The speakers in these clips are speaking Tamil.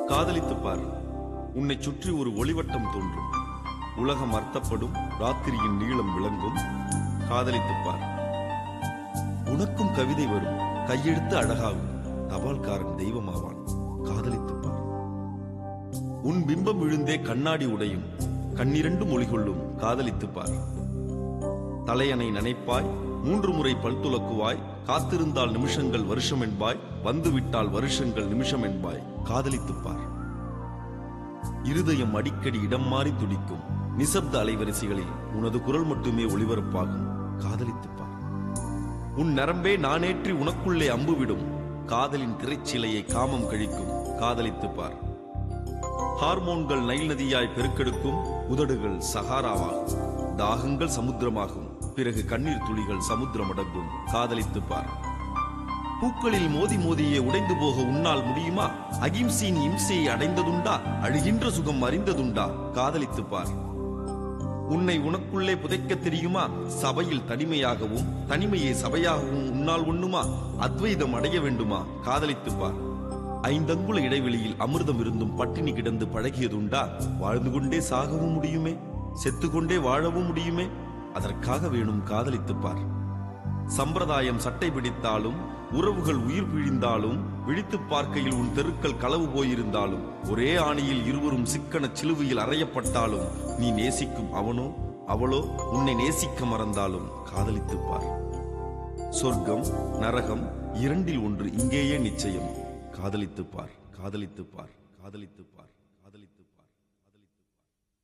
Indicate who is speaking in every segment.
Speaker 1: காதலித்துப் பார் உன்னை சுற்றி ஒரு ஒளிவட்டம் தோன்றும் உலகம் அர்த்தப்படும் ராத்திரியின் நீளம் விளங்கும் காதலித்துப் பார் உனக்கும் கவிதை வரும் கையெழுத்து அழகாகும் தபால்காரன் தெய்வமாவான் காதலித்துப் பார் உன் பிம்பம் விழுந்தே கண்ணாடி உடையும் கண்ணிரண்டு மொழி கொள்ளும் காதலித்துப் பார் தலையணை நனைப்பாய் மூன்று முறை பல் துலக்குவாய் காத்திருந்தால் நிமிஷங்கள் வருஷம் என்பாய் வந்துவிட்டால் வருஷங்கள் நிமிஷம் என்பாய் காதலித்துப் பார் இருதயம் அடிக்கடி இடம் மாறி துடிக்கும் நிசப்த அலைவரிசைகளில் உனது குரல் மட்டுமே ஒளிபரப்பாகும் காதலித்துப் பார் உன் நரம்பே நானேற்றி உனக்குள்ளே அம்பு விடும் காதலின் திரைச்சிலையை காமம் கழிக்கும் காதலித்துப் பார் ஹார்மோன்கள் நைல் நதியாய் பெருக்கெடுக்கும் உதடுகள் சஹாராவாகும் தாகங்கள் சமுத்திரமாகும் பிறகு கண்ணீர் துளிகள் சமுத்திரமடங்கும் காதலித்துப் பார் பூக்களில் மோதி மோதியே உடைந்து போக உன்னால் முடியுமா அகிம்சையின் இம்சையை அடைந்ததுண்டா அழுகின்ற சுகம் அறிந்ததுண்டா காதலித்துப் பார் உன்னை உனக்குள்ளே புதைக்க தெரியுமா சபையில் தனிமையாகவும் தனிமையை சபையாகவும் உன்னால் ஒண்ணுமா அத்வைதம் அடைய வேண்டுமா காதலித்துப் பார் ஐந்தங்குல இடைவெளியில் அமிர்தம் இருந்தும் பட்டினி கிடந்து பழகியதுண்டா வாழ்ந்து கொண்டே சாகவும் முடியுமே செத்துக்கொண்டே வாழவும் முடியுமே அதற்காக வேணும் காதலித்துப் பார் சம்பிரதாயம் சட்டை பிடித்தாலும் உறவுகள் உயிர் பிழிந்தாலும் விழித்துப் பார்க்கையில் உன் தெருக்கள் களவு போயிருந்தாலும் ஒரே ஆணியில் இருவரும் சிக்கன சிலுவையில் அறையப்பட்டாலும் நீ நேசிக்கும் அவனோ அவளோ உன்னை நேசிக்க மறந்தாலும் காதலித்துப் பார் சொர்க்கம் நரகம் இரண்டில் ஒன்று இங்கேயே நிச்சயம் காதலித்துப் பார் காதலித்துப் பார் காதலித்துப் பார் காதலித்துப் பார் காதலித்துப் பார்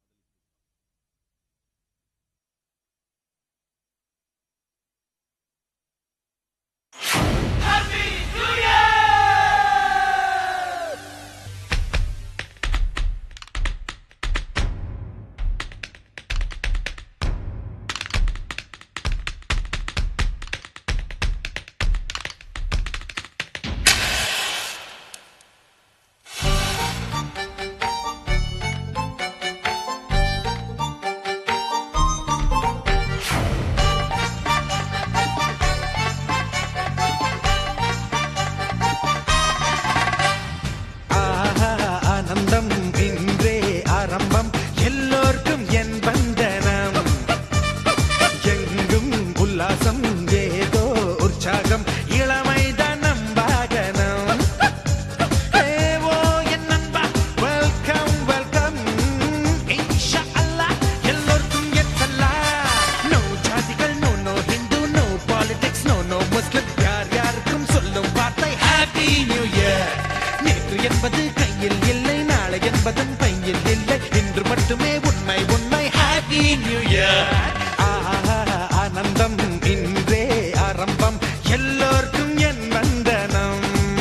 Speaker 2: ஆஹா ஆனந்தம் இன்றே ஆரம்பம் எல்லோர்க்கும் என் வந்தனம் எங்கும் உல்லாசம் ஏதோ உற்சாகம் இளமைதான் நம்பாகனம் ஏவோ என் நண்பா வெல்கம் வெல்கம் இன்ஷா அல்லாஹ் எல்லோர்க்கும் எத்தல்லா நோ ஜாதிகள் நோ நோ ஹிந்து நோ பாலிடிக்ஸ் நோ நோ முஸ்லிம் யார் யாருக்கும் சொல்லும் வார்த்தை ஹாப்பி நியூ இயர் நேற்று என்பது கையில் இல்லை நாளை என்பதும் பையில் இல்லை இன்று மட்டுமே உண்மை உண்மை ஹாப்பி நியூ இயர் ஆனந்தம் இன்றே ஆரம்பம் எல்லோர்க்கும் என் வந்தனம்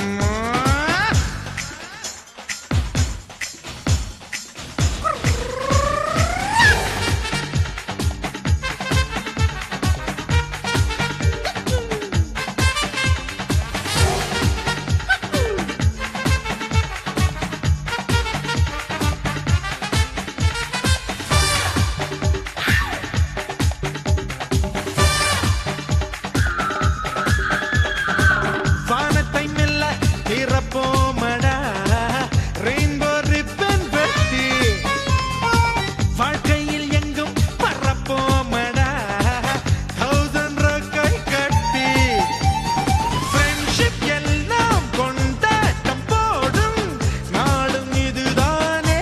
Speaker 2: வானத்தை மெல்ல திறப்போமடா ரெயின்போ ரிப்பன் வெட்டி வாழ்க்கையில் எங்கும் பறப்போமடா தௌசண்ட் ரொக்கை கட்டி ஃப்ரெண்ட்ஷிப் எல்லாம் கொண்டாட்டம் போடும் நாளும் இதுதானே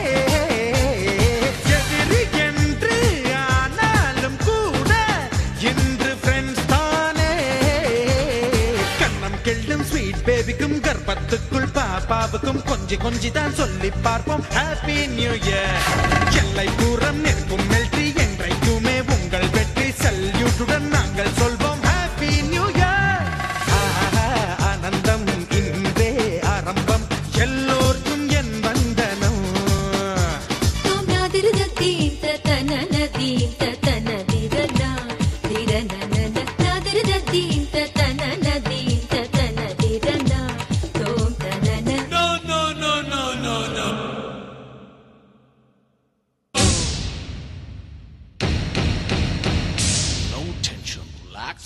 Speaker 2: எதிரி என்று ஆனாலும் கூட இன்று ஃப்ரெண்ட்ஸ் தானே கண்ணம் கெள்ளும் ஸ்வீட் பேபிக்கும் கர்ப்பத்துக்குள் பாப்பாவுக்கும் கொஞ்சி கொஞ்சி தான் சொல்லி பார்ப்போம் ஹாப்பி நியூ இயர் எல்லை தூரம் நிற்கும் மெல்ட்ரி என்றைக்குமே உங்கள் வெற்றி சல்யூட்டுடன் நாங்கள் சொல்வோம் ஹாப்பி நியூ இயர் ஆனந்தம் இன்றே ஆரம்பம் எல்லோர்க்கும் என் வந்தனம்
Speaker 3: No, no, no, no, no, no. No tension, relax.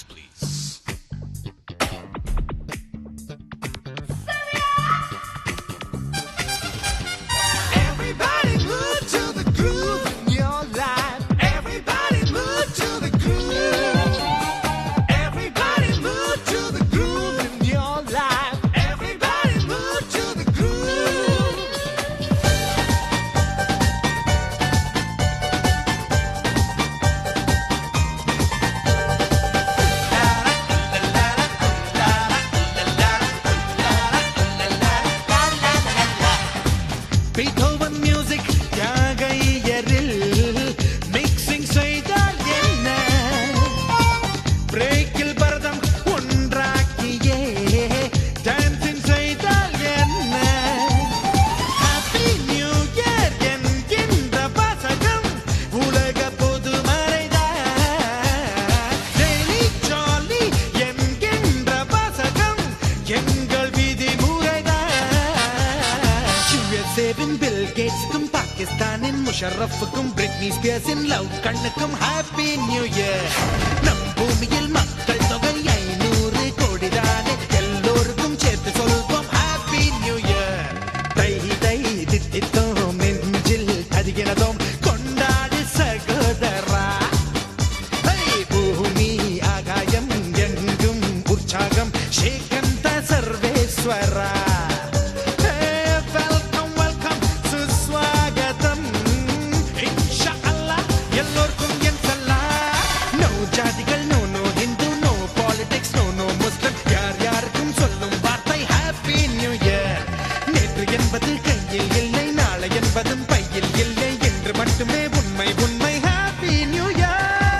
Speaker 2: கேட்ஸ்க்கும் பாகிஸ்தானின் முஷரஃபுக்கும் பிரிட்னி ஸ்பியர்ஸின் லவ் கண்ணுக்கும் ஹாப்பி நியூ இயர் நம் பூமியில் மக்கள் தொகை ஐநூறு கோடிதானே எல்லோருக்கும் சேர்த்து சொல்வோம் ஹாப்பி நியூ இயர் தை தை தித்தித்தோம் நெஞ்சில் அதிகினதோம் கொண்டாடு சகோதரா ஹே, பூமி ஆகாயம் எங்கும் உற்சாகம் ஸ்ரீகந்த சர்வேஸ்வரா ஹே, வெல்கம் வெல்கம் சுஸ்வாகதம் இன்ஷா அல்லாஹ் எல்லோருக்கும் என் சல்லா நோ ஜாதிகள் நோ நோ ஹிந்து நோ பாலிடிக்ஸ் நோ நோ முஸ்லிம் யார் யாருக்கும் சொல்லும் வார்த்தை ஹாப்பி நியூ இயர் நேற்று என்பது கையில் இல்லை நாளை என்பதும் பையில் இல்லை என்று மட்டுமே உண்மை உண்மை ஹாப்பி நியூ இயர்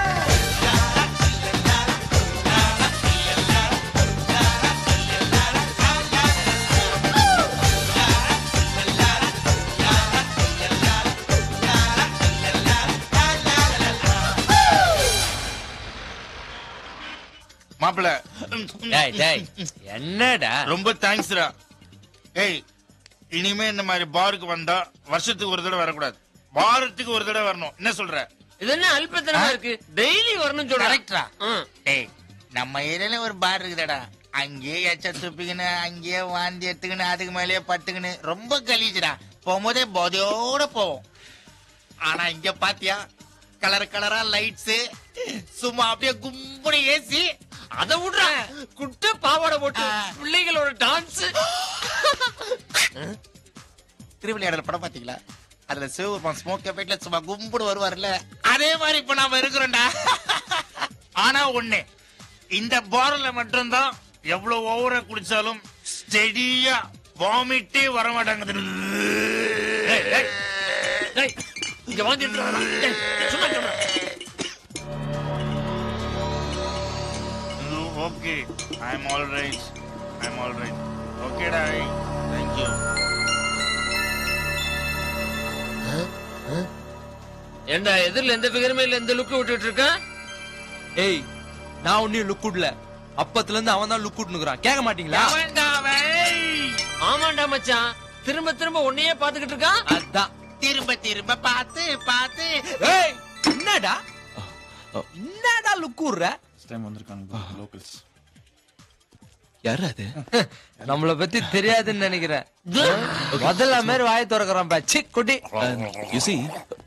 Speaker 4: மாப்பிள
Speaker 5: டேய் டேய் என்னடா
Speaker 4: ரொம்ப தேங்க்ஸ்டா ஏய் இனிமே இந்த மாதிரி பாருக்கு வந்தா வருஷத்துக்கு ஒரு தடவை வரக்கூடாது வாரத்துக்கு ஒரு தடவை வரணும் என்ன சொல்ற
Speaker 5: இது என்ன அல்பத்தனமா இருக்கு டெய்லி வரணும் சொல்ற
Speaker 4: கரெக்டா ஏய் நம்ம ஏரியால ஒரு பார் இருக்குதாடா அங்கேயே எச்ச துப்பிக்கின்னு அங்கேயே வாந்தி எடுத்துக்கின்னு அதுக்கு மேலேயே பத்துக்கின்னு ரொம்ப கலீஜுடா போகும்போதே போதையோட போவோம் ஆனா இங்க பாத்தியா கலர் கலரா லைட்ஸ் சும்மா அப்படியே கும்படி ஏசி
Speaker 5: அத விடுறா குட்ட பாவாடை போட்டு
Speaker 4: ஆ.
Speaker 5: பிள்ளைகளோட டான்ஸ்
Speaker 4: திருவிளையாடல் படம் பாத்தீங்களா அதுல சிவபெருமான் ஸ்மோக் எஃபெக்ட்ல சும்மா கும்பிடு வருவார்ல அதே மாதிரி இப்ப நாம இருக்கிறோம்டா ஆனா ஒண்ணு இந்த பாரல மட்டும்தான் எவ்வளவு ஓவரா குடிச்சாலும் ஸ்டெடியா வாமிட்டே வர மாட்டாங்குது
Speaker 5: டேய் இங்க வாந்தி எடுத்துறாடா டேய் சும்மா சொல்றா
Speaker 4: okay I am all right I am all right ஓகேடா தேங்க்யூ
Speaker 5: ஏண்டா எதிரில எந்த ஃபிகருமே இல்ல இந்த லுக் விட்டுட்டு இருக்க
Speaker 6: ஏய் நான் ஒன்னும் லுக் விடல அப்பத்துல இருந்து அவன் தான் லுக் விட்டுனுக்குறான் கேட்க மாட்டீங்களா
Speaker 5: ஆமாண்டா மச்சான் திரும்ப திரும்ப உன்னையே பாத்துக்கிட்டு இருக்கான்
Speaker 6: அதான்
Speaker 4: திரும்ப திரும்ப பார்த்து பார்த்து
Speaker 6: ஏய் என்னடா என்னடா லுக் விடுற
Speaker 7: யாரு அது
Speaker 6: நம்மள பத்தி தெரியாதுன்னு நினைக்கிறேன் முதல்ல மாதிரி வாய் திறக்கிறான் பாச்சி குட்டி
Speaker 7: யூ சி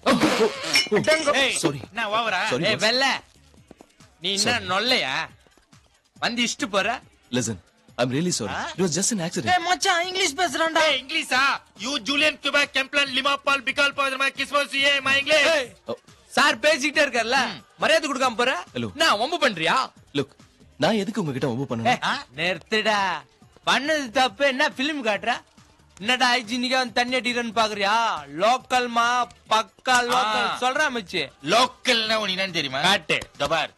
Speaker 7: Sorry.
Speaker 4: என்ன ஓவரா
Speaker 7: Sorry.
Speaker 6: ஏய் வெள்ள நீ என்ன நொல்லையா வந்து இஷ்டு போற
Speaker 7: listen I am really sorry it was just an accident
Speaker 6: ஏய் மச்சான் இங்கிலீஷ் பேசுறான்டா
Speaker 4: Hey, இங்கிலீஷா யூ ஜூலியன் குபேக் கெம்ப்ளன் லிமாபால் பிகால் பாதர்மா Christmas a my English
Speaker 7: Oh,
Speaker 6: sir பேசிக்கிட்டே இருக்கார்ல மரியாதை கொடுக்காம போற
Speaker 7: Hello.
Speaker 6: என்ன வம்பு பண்றியா
Speaker 7: லுக் நான் எதுக்கு உங்ககிட்ட ஒம்பு
Speaker 6: ஏய்,
Speaker 7: பண்ணணும்
Speaker 6: நிறுத்துடா பண்ணது தப்பு என்ன பிலிம் காட்டுற என்னடா ஹைஜீனிக்கா வந்து தண்ணி அடிக்கிறேன்னு பாக்குறியா லோக்கல்மா பக்கா லோக்கல் சொல்றா மச்சி
Speaker 4: லோக்கல்னா உனக்கு என்னன்னு தெரியுமா
Speaker 6: காட்டு
Speaker 4: தபார்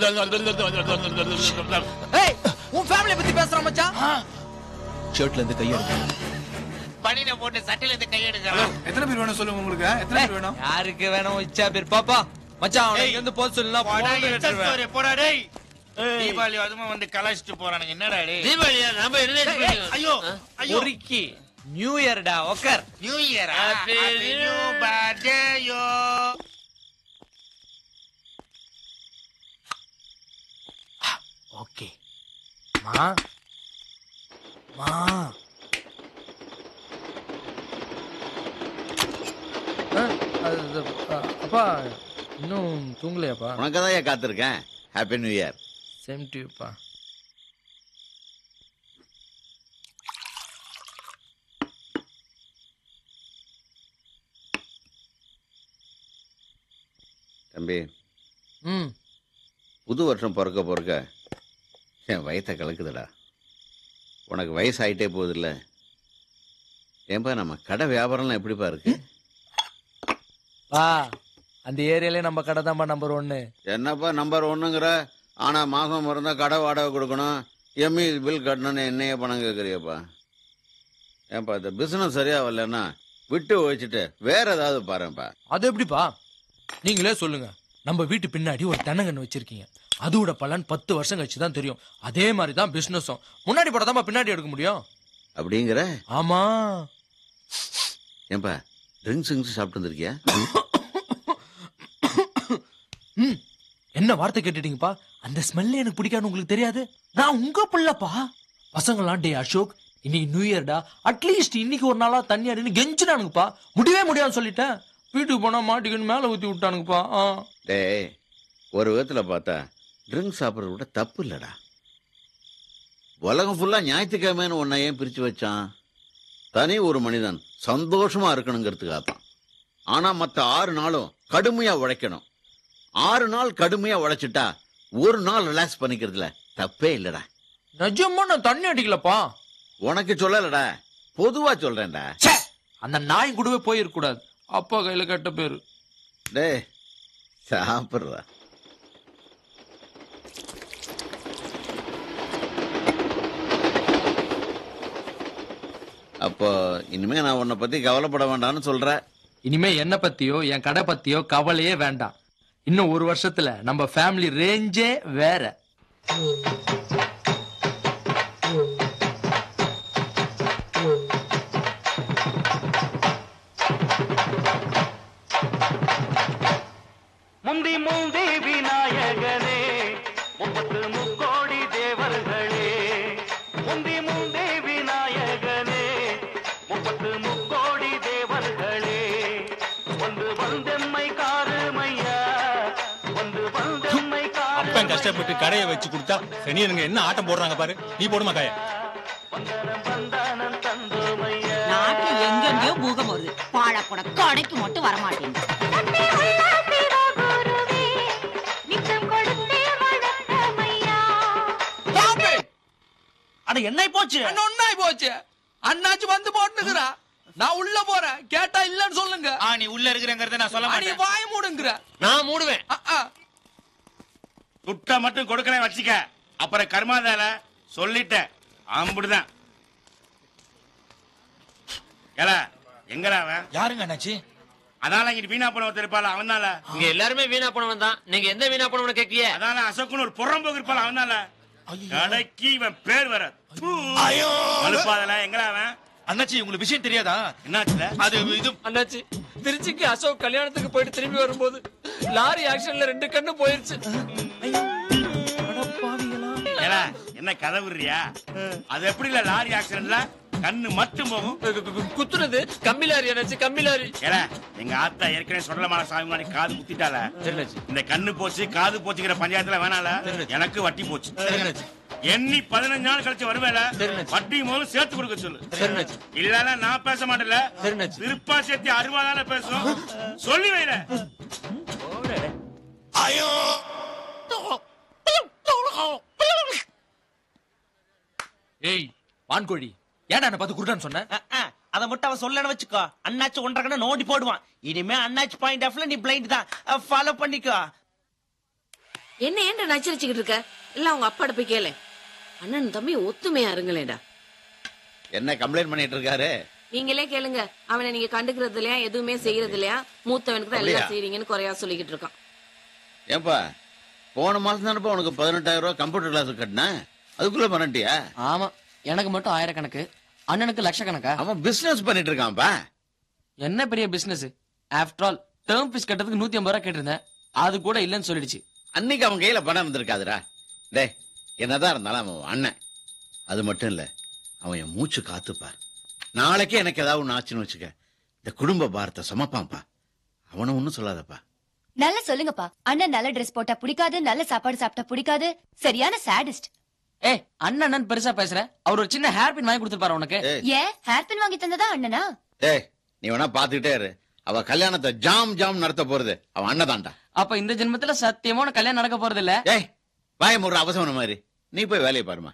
Speaker 6: ஏய் உன் ஃபேமிலி பத்தி பேசுற மச்சான்
Speaker 7: ஷர்ட்ல இருந்து கையெடுங்க
Speaker 4: பனின போட்டு சட்டையில இருந்து கையெடுக்கிறான்
Speaker 8: எத்தனை பேர் வேணும் சொல்லுங்க உங்களுக்கு எத்தனை பேர் வேணும்
Speaker 6: யாருக்கு வேணும் இச்சா பேர் பாப்பா மச்சான் அவனை இங்க இருந்து போக சொல்லலாம்
Speaker 4: போடா,
Speaker 6: போன்
Speaker 4: எச்ச
Speaker 6: எடுத்துருவேன்.
Speaker 4: story, போடா டேய் தீபாவளி அதுமா வந்து கலாச்சிட்டு போறானுங்க என்னடா டேய்
Speaker 5: தீபாவளியா நம்ம
Speaker 4: ஏய், ஏய், ஐயோ ஐயோ
Speaker 6: பொறுக்கி நியூ இயர்டா ஒக்கர்
Speaker 4: new year
Speaker 5: Happy
Speaker 4: new
Speaker 5: New
Speaker 4: birthday yo
Speaker 6: okay மா மா அப்பா இன்னும் தூங்கலையாப்பா
Speaker 9: உனக்கு தான் காத்திருக்கேன் ஹாப்பி நியூ இயர்
Speaker 6: சேம் டியூப்பா
Speaker 9: தம்பி
Speaker 6: ம்
Speaker 9: புது வருஷம் பிறக்க பிறக்க என் வயத்தை கலக்குதுடா உனக்கு வயசாயிட்டே போகுதுல்ல ஏன்பா நம்ம கடை வியாபாரம்லாம் எப்படிப்பா இருக்கு
Speaker 6: பா அந்த ஏரியாலே நம்ம கடை தான்ப்பா நம்பர் ஒன்னு
Speaker 9: என்னப்பா நம்பர் ஒன்றுங்கிற ஆனா மாசம் பிறந்தா கடை வாடகை கொடுக்கணும் எம்இ பில் கட்டணும்னு என்னையே பணம் கேட்குறியப்பா ஏன்பா இந்த பிசினஸ் சரியா வரலன்னா விட்டு வச்சுட்டு வேற ஏதாவது பாருப்பா
Speaker 6: அது எப்படிப்பா நீங்களே சொல்லுங்க நம்ம வீட்டு பின்னாடி ஒரு தென்னங்கன்று வச்சிருக்கீங்க அதோட பலன் பத்து வருஷம் கழிச்சு தான் தெரியும் அதே மாதிரி தான் பிசினஸும் முன்னாடி போட பின்னாடி எடுக்க முடியும்
Speaker 9: அப்படிங்கிற
Speaker 6: ஆமா
Speaker 9: ஏன்பா ட்ரிங்க்ஸ் ட்ரிங்க்ஸ் சாப்பிட்டு வந்திருக்கியா
Speaker 6: ம், என்ன வார்த்தை கேட்டுட்டீங்கப்பா அந்த ஸ்மெல்ல எனக்கு பிடிக்காது உங்களுக்கு தெரியாது நான் உங்க பிள்ளைப்பா பசங்களாம் டே அசோக் இன்னைக்கு நியூ இயர்டா அட்லீஸ்ட் இன்னைக்கு ஒரு நாளா தண்ணி அடின்னு கெஞ்சினானுங்கப்பா முடியவே முடியாதுன்னு சொல்லிட்டேன் வீட்டுக்கு போனா மாட்டிக்கின்னு மேல ஊத்தி விட்டானுங்கப்பா ஆ.
Speaker 9: டேய் ஒரு விதத்துல பார்த்தா ட்ரிங்க்ஸ் சாப்பிட்றத விட தப்பு இல்லடா உலகம் ஃபுல்லா ஞாயிற்றுக்கிழமைன்னு உன்னை ஏன் பிரிச்சு வச்சான் தனி ஒரு மனிதன் சந்தோஷமா இருக்கணுங்கிறதுக்காக தான் ஆனா மத்த ஆறு நாளும் கடுமையா உழைக்கணும் ஆறு நாள் கடுமையா உழைச்சிட்டா ஒரு நாள் ரிலாக்ஸ் பண்ணிக்கிறதுல தப்பே இல்லடா
Speaker 6: நிஜமா நான் தண்ணி அடிக்கலப்பா
Speaker 9: உனக்கு சொல்லலடா பொதுவா சொல்றேன்டா
Speaker 6: ச்சே, அந்த நாய் கூடவே போயிருக்க கூடாது அப்பா கையில கெட்ட பேரு
Speaker 9: டேய் சாப்பிட்றா அப்போ இனிமே நான் உன்னை பத்தி கவலைப்பட வேண்டாம்னு சொல்ற
Speaker 6: இனிமே என்ன பத்தியோ என் கடை பத்தியோ கவலையே வேண்டாம் இன்னும் ஒரு வருஷத்துல நம்ம ஃபேமிலி ரேஞ்சே வேற
Speaker 2: முந்தி முந்தி விநாயகனே முப்பத்து முக்கோடி தேவர்களே முந்தி முந்தி விநாயகனே முப்பத்து முக்கோடி தேவர்களே வந்து வந்தெம்மை காருமையா வந்து வந்தெம்மை
Speaker 3: அப்பன்
Speaker 2: காரு
Speaker 3: கஷ்டப்பட்டு கடையை வச்சு கொடுத்தா சனியனுங்க என்ன ஆட்டம் போடுறாங்க பாரு நீ போடுமா காய
Speaker 2: வந்தானம் தந்தோமையா
Speaker 10: நாட்டுல எங்கெங்கயோ பூகம் வருது பாழக்கூட கடைக்கு மட்டும் வரமாட்டேங்குது
Speaker 6: அட என்ன போச்சு ஒன்னாய் போச்சு அண்ணாச்சு வந்து போட்டுக்கிறா நான் உள்ள போறேன் கேட்டா இல்லன்னு சொல்லுங்க
Speaker 4: ஆ நீ உள்ள இருக்கிறங்கிறத நான் சொல்ல
Speaker 6: நீ
Speaker 4: மாட்டேன்
Speaker 6: வாய மூடுங்கிற
Speaker 5: நான் மூடுவேன்
Speaker 6: ஆ, ஆ.
Speaker 11: துட்டை மட்டும் கொடுக்கல வச்சுக்க அப்புறம் கர்மாதால சொல்லிட்டேன் அம்புடுதான் ஏல எங்கடா அவன்
Speaker 4: யாருங்க அண்ணாச்சி
Speaker 11: அதால இங்க வீணா போனவன் இருப்பாள் அவனால
Speaker 5: இங்க எல்லாருமே வீணா போனவன் தான் நீங்க எந்த வீணா போனவன கேக்கிய
Speaker 11: அதால அசோக்குன்னு ஒரு புறம்போக்கு இருப்பாள் அவனால கடைக்கு இவன் பேர் வர அனுப்பாதல எங்கடா அவன்
Speaker 4: அண்ணாச்சி உங்களுக்கு விஷயம் தெரியாதா
Speaker 11: என்னாச்சுல
Speaker 4: அது இது
Speaker 5: அண்ணாச்சி திருச்சிக்கு அசோக் கல்யாணத்துக்கு போயிட்டு திரும்பி வரும்போது லாரி ஆக்சிடென்ட்ல ரெண்டு கண்ணு போயிருச்சு
Speaker 11: ஏல என்ன கதை விடுறியா அது எப்படி இல்ல லாரி ஆக்சிடென்ட்ல கண்ணு மட்டும் போகும்
Speaker 5: கு- கு- கு- குத்துனது கம்பி லாரி அண்ணாச்சி கம்பி லாரி
Speaker 11: ஏல எங்க ஆத்தா ஏற்கனவே சொல்லமான சாமி மாதிரி காது குத்திட்டால இந்த கண்ணு போச்சு காது போச்சுங்கிற பஞ்சாயத்துல வேணால எனக்கு வட்டி போச்சு எண்ணி பதினஞ்சு நாள் கழிச்சு வருவேல வட்டி முதல்ல சேர்த்து கொடுக்க சொல்லு இல்லன்னா நான் பேச மாட்டேன்ல திருப்பா சேர்த்து அறுபதால பேசணும் சொல்லி வைல
Speaker 6: ஏய் வான்கோழி ஏன்டா என்ன பார்த்து குருடான்னு சொன்ன
Speaker 12: அத மட்டும் அவன் சொல்லணும் வச்சுக்கோ அண்ணாச்சி ஒன்றரை கண்ணை நோண்டி போடுவான் இனிமே அண்ணாச்சி பாயிண்ட் ஆஃப்ல நீ பிளைண்ட் தான் ஃபாலோ பண்ணிக்கோ
Speaker 10: என்ன ஏன்டா நச்சரிச்சுக்கிட்டு இருக்க எல்லாம் உங்க அப்பாட்ட போய் கேளு அண்ணன் தம்பி ஒத்துமையா இருங்களேடா
Speaker 9: என்ன கம்ப்ளைண்ட் பண்ணிட்டு இருக்காரு
Speaker 10: நீங்களே கேளுங்க அவனை நீங்க கண்டுக்கிறது இல்லையா எதுவுமே செய்யறது இல்லையா மூத்தவனுக்கு தான் எல்லாம்
Speaker 9: அப்படியா?
Speaker 10: செய்றீங்கன்னு குறையா சொல்லிக்கிட்டு இருக்கான்
Speaker 9: ஏன்பா போன மாசம் தானப்பா உனக்கு பதினெட்டாயிரம் ரூபாய் கம்ப்யூட்டர் கிளாஸ் கட்டினேன் அதுக்குள்ள பண்ணிட்டியா
Speaker 13: ஆமா எனக்கு மட்டும் ஆயிரக்கணக்கு அண்ணனுக்கு லட்சக்கணக்கா
Speaker 9: அவன் பிசினஸ் பண்ணிட்டு இருக்கான்ப்பா
Speaker 13: என்ன பெரிய business after all term fees கட்டுறதுக்கு நூத்தி ஐம்பது ரூபா கேட்டிருந்தேன் அது கூட இல்லைன்னு சொல்லிடுச்சு
Speaker 9: அன்னைக்கு அவன் கையில பணம் இருந்திருக்காதுடா டேய் என்னதான் இருந்தாலும் அவன் அண்ணன் அது மட்டும் இல்ல அவன் என் மூச்சு காத்துப்பா நாளைக்கே எனக்கு ஏதாவது ஒண்ணு ஆச்சுன்னு வச்சுக்க இந்த குடும்ப பாரத்தை சமப்பான்ப்பா அவனை ஒண்ணும் சொல்லாதப்பா
Speaker 14: நல்லா சொல்லுங்கப்பா அண்ணன் நல்ல ட்ரெஸ் போட்டா பிடிக்காது நல்ல சாப்பாடு சாப்பிட்டா பிடிக்காது சரியான சாடிஸ்ட்
Speaker 13: ஏய் அண்ணன் அண்ணன் பெருசா பேசுற அவர் ஒரு சின்ன ஹேர் பின் வாங்கி கொடுத்துருப்பாரு உனக்கு
Speaker 14: ஏன் ஹேர் பின் வாங்கி தந்ததா அண்ணனா
Speaker 9: டேய் நீ வேணா பாத்துக்கிட்டே இரு அவ கல்யாணத்தை ஜாம் ஜாம் நடத்த போறது அவன் அண்ணதான்டா
Speaker 13: அப்ப இந்த ஜென்மத்துல சத்தியமா உனக்கு கல்யாணம் நடக்க போறது இல்ல
Speaker 9: ஏய் வாய முடுற அவசரம் மாதிரி நீ போய் வேலையை பாருமா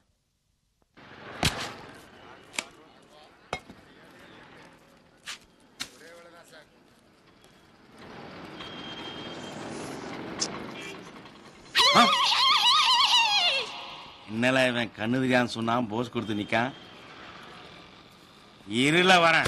Speaker 11: என்னல இவன் கண்ணு தெரியான்னு சொன்னான் போஸ் கொடுத்து நிக்கான் இருல வரேன்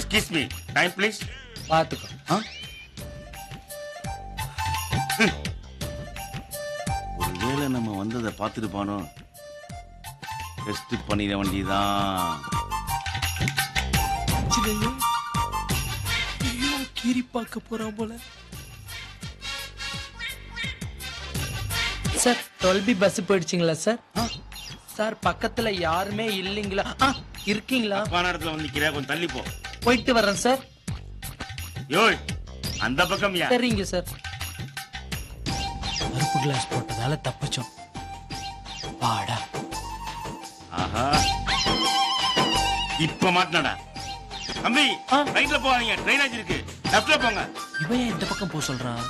Speaker 11: எக்ஸ்கியூஸ் மீ டைம் ப்ளீஸ்
Speaker 6: பாத்துக்கோ
Speaker 11: ஒருவேளை நம்ம வந்ததை பார்த்துட்டு பானோ டெஸ்ட் பண்ணிட வேண்டியதான்
Speaker 6: ஐயோ கீரி பார்க்க போறான் போல சார் டுவெல் பி பஸ் போயிடுச்சுங்களா சார் சார் பக்கத்துல யாருமே இல்லைங்களா ஆ, இருக்கீங்களா
Speaker 11: தப்பான இடத்துல வந்து நிக்கிற கொஞ்சம் தள்ளி போ
Speaker 6: போயிட்டு வர்றேன் சார்
Speaker 11: யோய் அந்த பக்கம் யா
Speaker 6: சரிங்க சார் கருப்பு கிளாஸ் போட்டதால தப்பிச்சோம் வாடா
Speaker 11: ஆஹா இப்ப மாட்டினடா தம்பி ரைட்ல போவாதீங்க ட்ரைனேஜ் இருக்கு லெஃப்ட்ல போங்க
Speaker 6: இவன் ஏன் இந்த பக்கம் போக சொல்றான்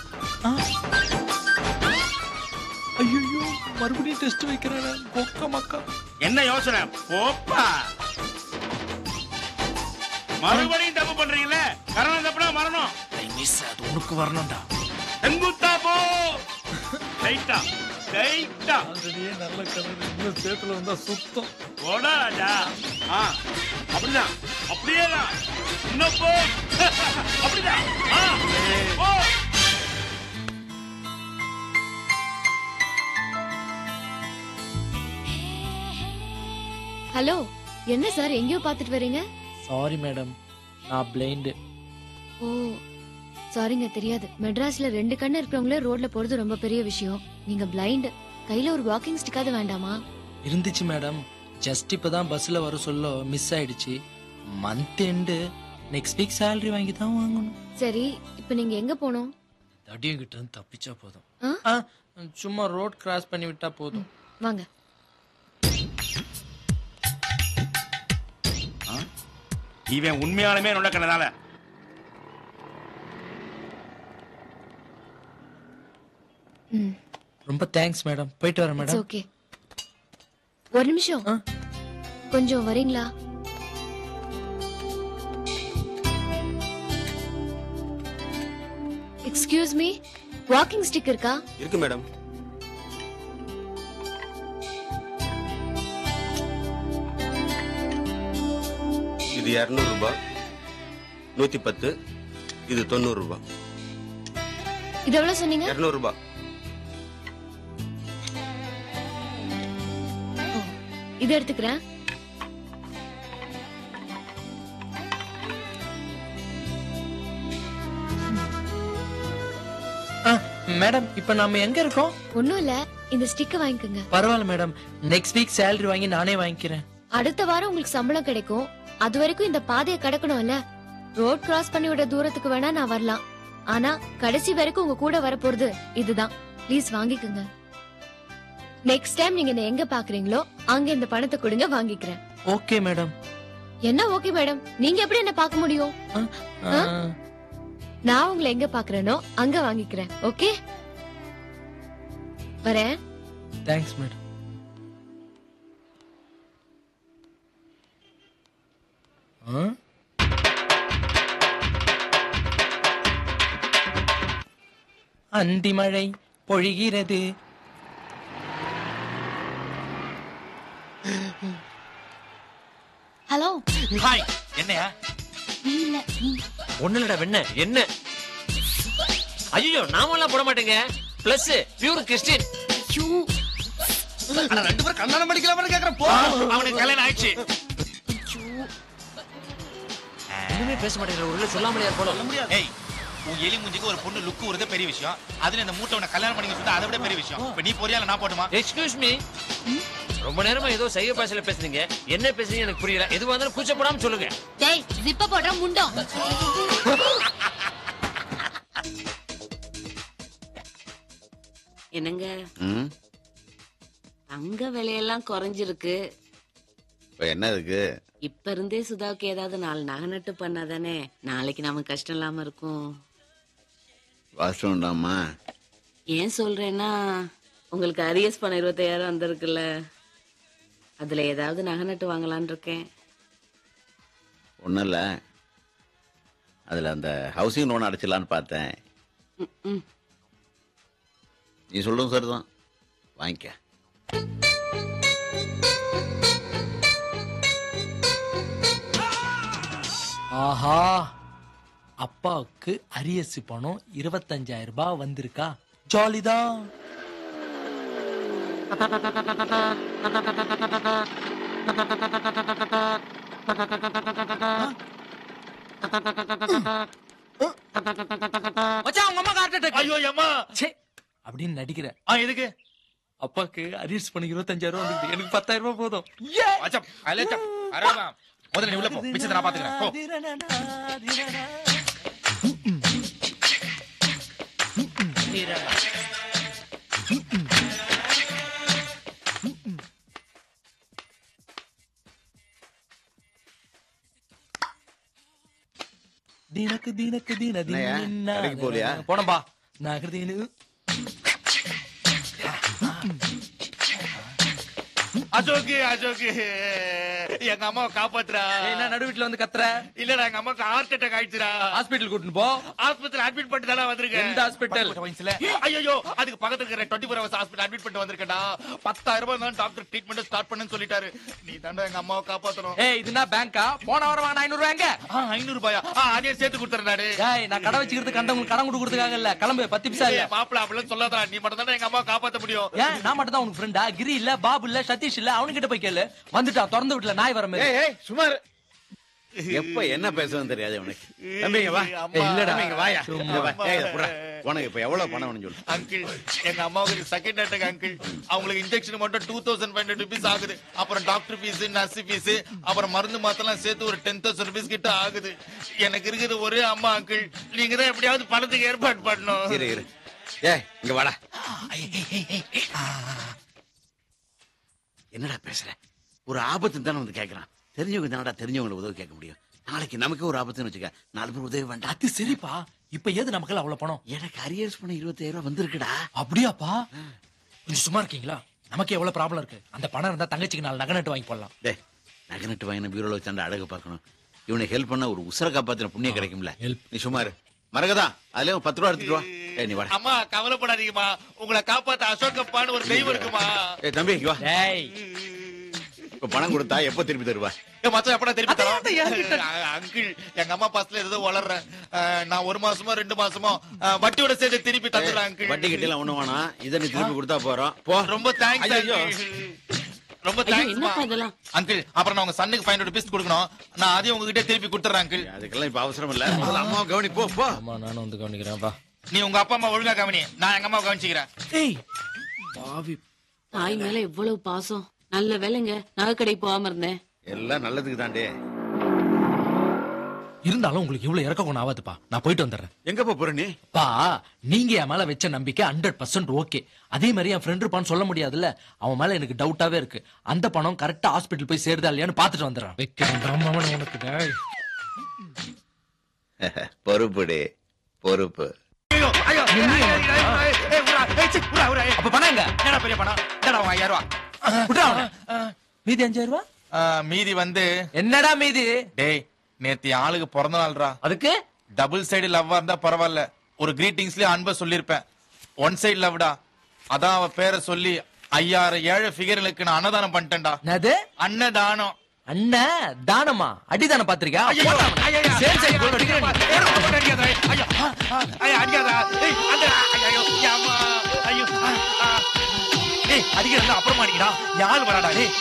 Speaker 6: ஐயோ மறுபடியும் டெஸ்ட் வைக்கிறேன் கொக்க மக்கா
Speaker 11: என்ன யோசனை போப்பா மறுபடியும் தப்பு பண்றீங்களே கரணம் தப்புனா மரணம்
Speaker 6: மிஸ் அது உனக்கு வரணும்டா
Speaker 11: செங்குத்தா போ ரைட்டா ரைட்டா
Speaker 6: நல்ல கலர் இன்னும் சேத்துல வந்தா சுத்தம்
Speaker 11: போடா ராஜா ஆ அப்படிதான் அப்படியே தான் இன்னும் போ அப்படிதான் ஆ போ
Speaker 14: ஹலோ என்ன சார் எங்கேயோ பாத்துட்டு வரீங்க
Speaker 6: சாரி மேடம் நான் பிளைண்டு
Speaker 14: ஓ சாரிங்க தெரியாது மெட்ராஸ்ல ரெண்டு கண்ணு இருக்கிறவங்களே ரோட்ல போறது ரொம்ப பெரிய விஷயம் நீங்க பிளைண்ட் கையில ஒரு வாக்கிங் ஸ்டிக்காவது வேண்டாமா
Speaker 6: இருந்துச்சு மேடம் ஜஸ்ட் இப்பதான் பஸ்ல வர சொல்ல மிஸ் ஆயிடுச்சு month end next week salary வாங்கி தான் வாங்கணும்
Speaker 14: சரி இப்ப நீங்க எங்க போகணும்
Speaker 6: தடியும் கிட்ட இருந்து தப்பிச்சா போதும்
Speaker 14: ஆ?
Speaker 6: ஆ, சும்மா ரோட் கிராஸ் பண்ணி விட்டா போதும்
Speaker 14: வாங்க
Speaker 11: இவன் உண்மையாலுமே நுழைக்கிறதால
Speaker 14: ம்
Speaker 6: ரொம்ப தேங்க்ஸ் மேடம் போயிட்டு வரேன்
Speaker 14: இட்ஸ்
Speaker 6: மேடம்
Speaker 14: ஓகே ஒரு நிமிஷம் கொஞ்சம் வரீங்களா எக்ஸ்கியூஸ் மீ வாக்கிங் ஸ்டிக் இருக்கா
Speaker 15: இருக்கு மேடம் இது இரநூறு ரூபாய் நூத்தி பத்து இது தொண்ணூறு ரூபாய்
Speaker 14: இது எவ்வளவு சொன்னீங்க
Speaker 15: இருநூறு ரூபாய்
Speaker 14: இது எடுத்துக்கிறேன்
Speaker 6: மேடம் இப்ப நாம எங்க இருக்கோம்
Speaker 14: ஒண்ணும் இல்ல இந்த ஸ்டிக்க வாங்கிக்கோங்க
Speaker 6: பரவாயில்ல மேடம் நெக்ஸ்ட் வீக் salary வாங்கி நானே வாங்கிக்கிறேன்
Speaker 14: அடுத்த வாரம் உங்களுக்கு சம்பளம் கிடைக்கும் அது வரைக்கும் இந்த பாதையை கடக்கணும்ல ரோட் கிராஸ் பண்ணி விட தூரத்துக்கு வேணா நான் வரலாம் ஆனா கடைசி வரைக்கும் உங்க கூட வர போறது இதுதான் ப்ளீஸ் வாங்கிக்கோங்க நெக்ஸ்ட் டைம் நீங்க என்ன எங்க பாக்குறீங்களோ அங்க இந்த பணத்தை கொடுங்க வாங்கிக்கிறேன்
Speaker 6: ஓகே மேடம்
Speaker 14: என்ன ஓகே மேடம் நீங்க எப்படி என்ன பார்க்க முடியும் ஆ? நான் உங்களை எங்க பாக்குறேனோ அங்க வாங்கிக்கிறேன் ஓகே வரேன்
Speaker 6: தேங்க்ஸ் மேடம் அந்தி மழை பொழிகிறது
Speaker 14: ஹலோ
Speaker 16: ஹாய் என்னையா
Speaker 14: இல்ல
Speaker 5: ஒண்ணு இல்லடா வெண்ண என்ன ஐயோ நாமெல்லாம் போட மாட்டேங்க பிளஸ் பியூர் கிறிஸ்டின்
Speaker 16: ரெண்டு பேரும் கல்யாணம் பண்ணிக்கலாம்னு கேக்குறேன் போ அவனுக்கு கல்யாணம் ஆயிடுச்சு
Speaker 5: ஒண்ணுமே பேச மாட்டேங்கிற ஒரு சொல்லாமலையா போல
Speaker 16: ஏய் உன் எலி மூஞ்சிக்கு ஒரு பொண்ணு லுக்கு வரதே பெரிய விஷயம் அதுல இந்த மூட்டை உன்னை கல்யாணம் பண்ணிக்க சொன்னா அதை விட பெரிய விஷயம் இப்ப நீ போறியா இல்ல நான் போட்டுமா
Speaker 5: எக்ஸ்கியூஸ் மீ ரொம்ப நேரமா ஏதோ சைவ பாஷையில பேசுறீங்க என்ன பேசுறீங்க எனக்கு புரியல எதுவா இருந்தாலும் கூச்சப்படாம சொல்லுங்க
Speaker 14: டேய் ஜிப்ப போடுற முண்டம்
Speaker 10: என்னங்க
Speaker 9: ம்
Speaker 10: தங்க விலையெல்லாம் குறைஞ்சிருக்கு
Speaker 9: இப்ப என்ன இருக்கு
Speaker 10: இப்ப இருந்தே சுதாவுக்கு ஏதாவது நாலு நகை நட்டு பண்ணாதானே நாளைக்கு நமக்கு கஷ்டம் இல்லாம இருக்கும்
Speaker 9: வாஸ்தவம்டாமா
Speaker 10: ஏன் சொல்றேன்னா உங்களுக்கு அரியஸ் பணம் இருபத்தாயிரம் வந்திருக்குல்ல அதுல ஏதாவது நகை நட்டு வாங்கலாம்னு இருக்கேன்
Speaker 9: ஒன்றும் இல்லை அதில் அந்த ஹவுசிங் லோன் அடைச்சிடலான்னு பார்த்தேன்
Speaker 10: ம், ம்.
Speaker 9: நீ சொல்றதும் சரிதான் வாங்கிக்க
Speaker 6: ஆஹா ஆஹா அப்பாவுக்கு அரியசி பணம் இருபத்தஞ்சாயிரம் ரூபாய் வந்திருக்கா ஜாலிதான்
Speaker 5: மச்சான் உங்க அம்மா ஹார்ட் அட்டாக்
Speaker 6: ஐயோ அம்மா ச்சே அப்படின்னு நடிக்கிற
Speaker 5: ஆ எதுக்கு
Speaker 6: அப்பாக்கு அரியர்ஸ் பண்ணி இருபத்தஞ்சாயிரம் ரூபாய் வந்துருக்கு எனக்கு பத்தாயிரம் ரூபாய் போதும்
Speaker 16: மச்சான் அலேச்சா அரவா முதல்ல நீ உள்ள போ மிச்சத்தை நான் பாத்துக்கிறேன் போ
Speaker 6: தீனக்கு தீனக்கு தீன
Speaker 9: என்னய்யா,
Speaker 6: தீன
Speaker 9: கடைக்கு போகலையா?
Speaker 6: போனப்பா நகர்தீனு
Speaker 16: அசோக்கு அசோக்கு எங்க அம்மாவை காப்பாத்துறா
Speaker 6: என்ன நடு வீட்டுல வந்து கத்துற
Speaker 16: இல்லடா எங்க அம்மாக்கு ஹார்ட் அட்டாக் ஆயிடுச்சுடா
Speaker 6: ஹாஸ்பிட்டல் கூட்டிட்டு போ
Speaker 16: ஆஸ்பத்திரி அட்மிட் பண்ணிட்டு தானே வந்திருக்கேன்
Speaker 6: எந்த ஹாஸ்பிட்டல்
Speaker 16: ஐயோ அதுக்கு பக்கத்துல இருக்கிற twenty four hours hospital admit பண்ணிட்டு வந்திருக்கேன்டா பத்தாயிரம் ரூபாய் தான் டாக்டர் ட்ரீட்மெண்ட் ஸ்டார்ட் பண்ணுன்னு சொல்லிட்டாரு நீ தாண்டா எங்க அம்மாவை காப்பாத்தணும்
Speaker 6: ஏய் இதுனா பேங்கா போன வாரம் வாங்க ஐநூறு ரூபாங்க
Speaker 16: ஐநூறு ரூபாயா ஆ, அதையும் சேர்த்து கொடுத்துறேன் நானு
Speaker 6: ஏய் நான் கடை வச்சுக்கிறது கண்டவங்களுக்கு கடன் கொடுக்கறதுக்காக இல்ல கிளம்பு பத்து பிசா இல்ல
Speaker 16: மாப்பிள்ள அப்படிலாம் சொல்லாதடா நீ மட்டும் தானே எங்க அம்மாவை காப்பாத்த முடியும்
Speaker 6: ஏன் நான் மட்டும் தான் உனக்கு ஃப்ரெண்டா கிரி இல்ல பாபு இல்ல சதீஷ் இல்ல அவனுக்கிட்ட போய் கேளு வந்துட்டா திறந்து விட்டுல நாய் வர மாதிரி
Speaker 9: ஏய் ஏய் சுமார் எப்ப என்ன பேசுறது தெரியாது உனக்கு தம்பிங்க வா
Speaker 16: அம்மா.
Speaker 9: இல்லடா தம்பிங்க வாயா
Speaker 16: சும்மா.
Speaker 9: இங்க வா. ஏய், இதை புடுறா. உனக்கு இப்ப எவ்வளவு பணம் வேணும்னு சொல்லு
Speaker 16: அங்கிள் எங்க அம்மாவுக்கு செகண்ட் அட்டாக் அங்கிள் அவங்களுக்கு இன்ஜெக்ஷன் மட்டும் two thousand five hundred rupees ஆகுது அப்புறம் டாக்டர் ஃபீஸ் நர்ஸ் ஃபீஸ் அப்புறம் மருந்து மாத்தெல்லாம் சேர்த்து ஒரு டென் தௌசண்ட் ருபீஸ் கிட்ட ஆகுது எனக்கு இருக்குது ஒரே அம்மா அங்கிள் நீங்க தான் எப்படியாவது பணத்துக்கு ஏற்பாடு பண்ணணும்
Speaker 9: இரு இரு ஏய் இங்க வாடா என்னடா பேசுற ஒரு ஆபத்து தானே வந்து கேக்குறான் தெரிஞ்சவங்க தானடா தெரிஞ்சவங்களை உதவி கேட்க முடியும் நாளைக்கு நமக்கு ஒரு ஆபத்துன்னு வச்சுக்க நாலு பேர் உதவி வேண்டாம்
Speaker 6: அது சரிப்பா இப்ப ஏது நமக்கு அவ்வளவு பணம்
Speaker 9: எனக்கு அரியர்ஸ் பண்ண இருபத்தாயிரம் ரூபாய் வந்திருக்குடா
Speaker 6: அப்படியாப்பா கொஞ்சம் சும்மா இருக்கீங்களா நமக்கு எவ்வளவு ப்ராப்ளம் இருக்கு அந்த பணம் இருந்தா தங்கச்சிக்கு நாலு நகை நட்டு வாங்கி போடலாம்
Speaker 9: டேய் நகை நட்டு வாங்கின பீரோல வச்சாண்ட அழகு பார்க்கணும் இவனை ஹெல்ப் பண்ண ஒரு உசுர காப்பாத்தின புண்ணியம் கிடைக்கும்ல நீ சும்மா இரு மறக்கதா அதுல ஒரு பத்து ரூபா எடுத்துட்டு வா ஏய் நீ வாடா
Speaker 16: அம்மா கவலைப்படாதீங்கம்மா உங்களை காப்பாத்த அசோகப்பான்னு ஒரு தெய்வம் இருக்குமா
Speaker 9: ஏய் தம்பி இங்க வா
Speaker 6: டேய்
Speaker 9: இப்ப பணம் கொடுத்தா எப்ப திருப்பி தருவா
Speaker 16: ஏ மச்சான் எப்படா திருப்பி தரோம் அங்கிள் எங்க அம்மா பாசத்துல ஏதோ வளர்றேன் அஹ், நான் ஒரு மாசமோ ரெண்டு மாசமோ அஹ், வட்டியோட சேர்த்து திருப்பி தந்துடுறேன் அங்கிள்
Speaker 9: வட்டி கட்டிலாம் ஒண்ணு வேணாம் இதை நீ திருப்பி கொடுத்தா போறோம் போ
Speaker 16: ரொம்ப தேங்க்ஸ்
Speaker 9: ஐயோ.
Speaker 16: ரொம்ப
Speaker 10: ஐயோ,
Speaker 16: தேங்க்ஸ்
Speaker 10: என்னப்பா இதெல்லாம்
Speaker 16: அங்கிள் அப்புறம் நான் உங்க சன்னுக்கு ஃபைவ் ஹண்ட்ரட் ருபீஸ் கொடுக்கணும் நான் அதையும் உங்ககிட்ட திருப்பி கொடுத்துறேன் அங்கிள்
Speaker 9: அதுக்கெல்லாம் இப்ப அவசரம் இல்ல முதல்ல அம்மாவை கவனி போ போ
Speaker 6: அம்மா நானும் வந்து கவனிக்கிறேன்ப்பா
Speaker 16: நீ உங்க அப்பா அம்மா ஒழுங்கா கவனி நான் எங்க அம்மாவை கவனிச்சுக்கிறேன்
Speaker 6: ஏய் பாவி
Speaker 10: தாய் மேல எவ்வளவு பாசம் நல்ல வேலைங்க நகை கடைக்கு போகாம இருந்தேன்
Speaker 9: எல்லாம் நல்லதுக்கு தாண்டே
Speaker 6: இருந்தாலும் உங்களுக்கு இவ்வளவு இறக்க கொண்டு ஆகாதுப்பா நான் போயிட்டு வந்துடுறேன்
Speaker 9: எங்க போற நீ
Speaker 6: பா நீங்க என் மேல வச்ச நம்பிக்கை ஹண்ட்ரட் பர்சன்ட் ஓகே அதே மாதிரி என் ஃப்ரெண்ட் இருப்பான்னு சொல்ல முடியாதுல்ல அவன் மேல எனக்கு டவுட்டாவே இருக்கு அந்த பணம் கரெக்டா ஹாஸ்பிட்டல் போய் சேருதா இல்லையான்னு பாத்துட்டு வந்துடுறேன் வைக்கிறேன் ராமவன் உனக்கு டேய்.
Speaker 9: பொறுப்புடே பொறுப்பு
Speaker 6: அப்ப பணம் எங்க
Speaker 16: என்னடா பெரிய பணம் என்னடா உங்க ஐயாயிரம் ரூபா
Speaker 6: விட்றா அவனை. மீதி அஞ்சாயிரம் ரூபாய்
Speaker 16: அஹ், மீதி வந்து
Speaker 6: என்னடா மீதி
Speaker 16: டேய் நேத்து என் ஆளுக்கு பிறந்த நாள்ரா
Speaker 6: அதுக்கு
Speaker 16: டபுள் சைடு லவ்வா இருந்தா பரவாயில்ல ஒரு கிரீட்டிங்ஸ்லயே அன்பை சொல்லிருப்பேன் ஒன் சைடு லவ்டா அதான் அவ பேரை சொல்லி ஐயாயிரம் ஏழை ஃபிகர்களுக்கு நான் அன்னதானம் பண்ணிட்டேன்டா
Speaker 6: என்னது
Speaker 16: அன்னதானம்
Speaker 6: அண்ணன் தானமா அடிதானம் பாத்திருக்கா
Speaker 16: ஐயோ, ஐயோ, ஐயோ,
Speaker 6: சரி சரி
Speaker 16: ஐயோ,
Speaker 6: போய் அடிக்கிறேன் நீ.
Speaker 16: ஏய், ரொம்ப போட்டு அடிக்காத, ஐயோ, ஆ, ஆ, ஐயோ, அடிக்காத, ஏய், அந்த, ஐயோ, என் அம்மா, ஐயோ, ஆ, ஆ. ஏய், அடிக்கிறதா அப்புறமா அடிக்கடா என் ஆள் வராடா டேய்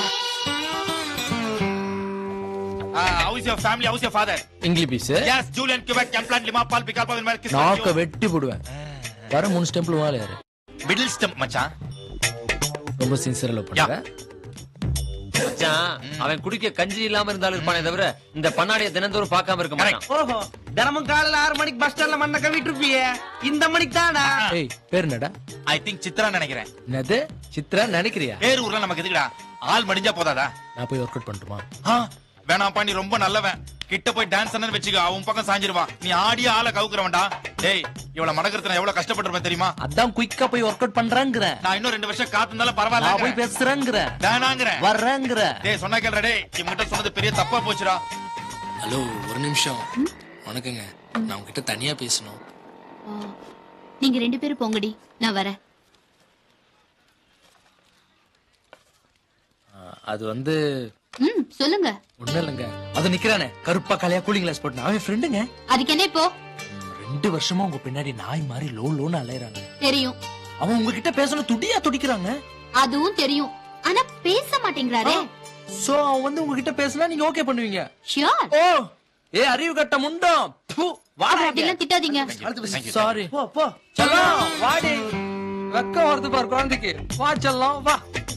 Speaker 16: how's your family how's your father
Speaker 6: English peace
Speaker 16: yes Julian Quebec எம்ப்ளான் லிமா பால் பிகால் பால் மேல்
Speaker 6: நாக்க வெட்டி போடுவேன் வர மூணு ஸ்டெம்பிள் மேல யாரு
Speaker 16: மிடில் ஸ்டெப் மச்சான்
Speaker 6: ரொம்ப சின்சியரா லவ் பண்ற
Speaker 13: மச்சான் அவன் குடிக்க கஞ்சி இல்லாம இருந்தாலும் இருப்பானே தவிர இந்த பண்ணாடிய தினந்தோறும் பார்க்காம இருக்க மாட்டான்
Speaker 12: ஓஹோ தினமும் காலையில ஆறு மணிக்கு பஸ் ஸ்டாண்ட்ல மண்ண கவிட்டு இருப்பியே இந்த மணிக்கு தானா
Speaker 6: ஏய் பேர் என்னடா
Speaker 16: ஐ திங்க் சித்ரா நினைக்கிறேன்
Speaker 6: என்னது சித்ரா நினைக்கிறியா
Speaker 16: பேர் ஊர்ல நமக்கு எதுக்குடா ஆள் மடிஞ்சா போதாதா
Speaker 6: நான் போய் ஒர்க் அவுட் பண்ணட்டுமா
Speaker 16: ஆ, வேணாம்ப்பா நீ ரொம்ப நல்லவன் கிட்ட போய் டான்ஸ் பண்ணு வச்சுக்க அவன் பக்கம் சாஞ்சிருவான் நீ ஆடிய ஆளை கவுக்குறவன்டா டேய் இவ்வளவு மடக்கிறதுல எவ்வளவு கஷ்டப்பட்டிருப்பேன் தெரியுமா
Speaker 6: அதான் குயிக்கா போய் ஒர்க் அவுட் பண்றாங்கற
Speaker 16: நான் இன்னும் ரெண்டு வருஷம் காத்திருந்தாலும்
Speaker 6: நான் போய்
Speaker 16: பரவாயில்ல
Speaker 6: பேசுறேங்கற
Speaker 16: வேணாங்கிறேன்
Speaker 6: வர்றேங்கற
Speaker 16: டேய் சொன்னா கேள்ற டேய் இவங்கிட்ட சொன்னது பெரிய தப்பா போச்சுடா
Speaker 6: ஹலோ ஒரு நிமிஷம் வணக்கங்க நான் உங்ககிட்ட தனியா பேசணும்
Speaker 17: நீங்க ரெண்டு பேரும் போங்கடி நான் வரேன்
Speaker 6: அது வந்து
Speaker 17: ம் சொல்லுங்க
Speaker 6: ஒண்ணும் இல்லைங்க அது நிக்கிறானே கருப்பா கலையா கூலிங் கிளாஸ் போட்டு அவன் ஃப்ரெண்டுங்க
Speaker 17: அதுக்கு என்ன இப்போ
Speaker 6: ரெண்டு வருஷமா உங்க பின்னாடி நாய் மாதிரி லோ லோன்னு அலையறாங்க
Speaker 17: தெரியும்
Speaker 6: அவன் உங்ககிட்ட பேசணும் துடியா துடிக்கிறாங்க
Speaker 17: அதுவும் தெரியும் ஆனா பேச மாட்டேங்கிறாரே
Speaker 6: சோ அவன் வந்து உங்ககிட்ட பேசினா நீங்க ஓகே பண்ணுவீங்க
Speaker 17: ஷியோர்
Speaker 6: ஓ ஏ அறிவு கட்ட முண்டம் ப்பு, வாடா இங்க.
Speaker 17: அப்படிலாம் திட்டாதீங்க
Speaker 6: சாரி போ போ செல்லம் வாடி வெக்கம் வருது பாரு குழந்தைக்கு வா செல்லம் வா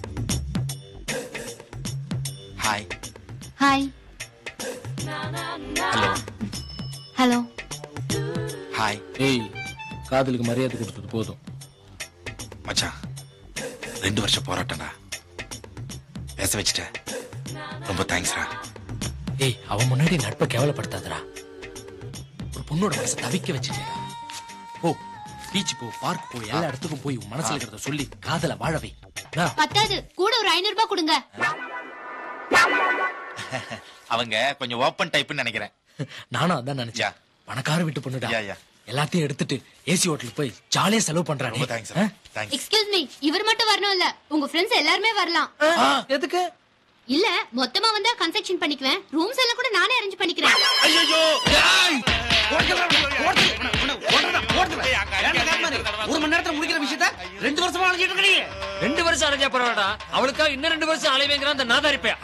Speaker 16: hi
Speaker 17: hi
Speaker 16: hello
Speaker 17: hello
Speaker 16: hi
Speaker 6: ஏய் காதலுக்கு மரியாதை கொடுத்தது போதும்
Speaker 16: மச்சான் ரெண்டு வருஷம் போராட்டம்டா பேச வச்சுட்ட ரொம்ப தேங்க்ஸ்டா
Speaker 6: ஏய் அவன் முன்னாடி நட்பை கேவலப்படுத்தாதடா ஒரு பொண்ணோட மனசை தவிக்க வச்சுட்டேடா போ பீச் போ பார்க் போ எல்லா இடத்துக்கும் போய் உன் மனசுல இருக்கிறத சொல்லி காதல வாழவை டா.
Speaker 17: பத்தாது கூட ஒரு ஐநூறு ரூபாய் கொடுங்க
Speaker 16: அவங்க கொஞ்சம் ஓப்பன் டைப்னு நினைக்கிறேன்
Speaker 6: நானும் அதான் நினைச்சேன் பணக்கார வீட்டு பொண்ணுடா
Speaker 16: யா, யா.
Speaker 6: எல்லாத்தையும் எடுத்துட்டு ஏசி ஹோட்டலுக்கு போய் ஜாலியா செலவு பண்றானே
Speaker 16: தேங்க்ஸ்
Speaker 6: ஆ?
Speaker 16: தேங்க்ஸ்
Speaker 17: எக்ஸ்கியூஸ் மீ இவர் மட்டும் வரணும் இல்ல உங்க ஃப்ரெண்ட்ஸ் எல்லாருமே வரலாம்
Speaker 6: ஆ, எதுக்கு
Speaker 17: இல்ல மொத்தமா வந்தா கன்ஸ்ட்ரக்ஷன் பண்ணிக்குவேன் ரூம்ஸ் எல்லாம் கூட நானே அரேஞ்ச் பண்ணிக்கிறேன்
Speaker 12: ஒரு மணி நேரத்துல முடிக்கிற விஷயத்த ரெண்டு வருஷமா அழைச்சிட்டு இருக்கீங்க
Speaker 13: ரெண்டு வருஷம் அடைஞ்சா பரவாடா அவளுக்கா இன்னும் ரெண்டு வருஷம் அலைவேங்கிற அந்த நாதாரி பையன்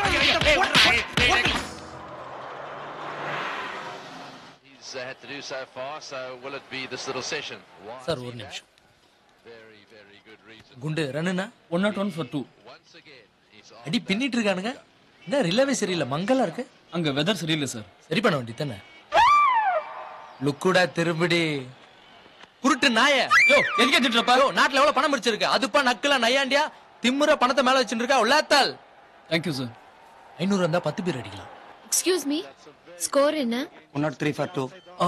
Speaker 18: He's uh, had to do so far, so will it be this little session? Why
Speaker 6: sir
Speaker 18: has
Speaker 6: ஒரு
Speaker 18: he
Speaker 6: நிமிஷம்
Speaker 18: Very, very good reason.
Speaker 6: குண்டு ரன்னுனா
Speaker 5: one nought one for two
Speaker 6: அடி பின்னிட்டு இருக்கானுங்க என்ன ரிலவே சரியில்லை மங்கலா இருக்கு
Speaker 5: அங்க வெதர் சரியில்லை சார்
Speaker 6: சரி பண்ண வேண்டி தானே லுக்குடா திரும்பிடி குருட்டு நாய யோ எதுக்கே திட்டுறப்பா யோ நாட்டுல எவ்வளவு பணம் முடிச்சிருக்கு அதுப்பா நக்கலா நையாண்டியா திம்முற பணத்தை மேல வச்சுட்டு இருக்கா உள்ளாத்தால்
Speaker 5: தேங்க்யூ சார்
Speaker 6: ஐநூறு வந்தா பத்து பேர் அடிக்கலாம்
Speaker 14: எக்ஸ்கியூஸ் மீ ஸ்கோர் என்ன
Speaker 12: one nought three for two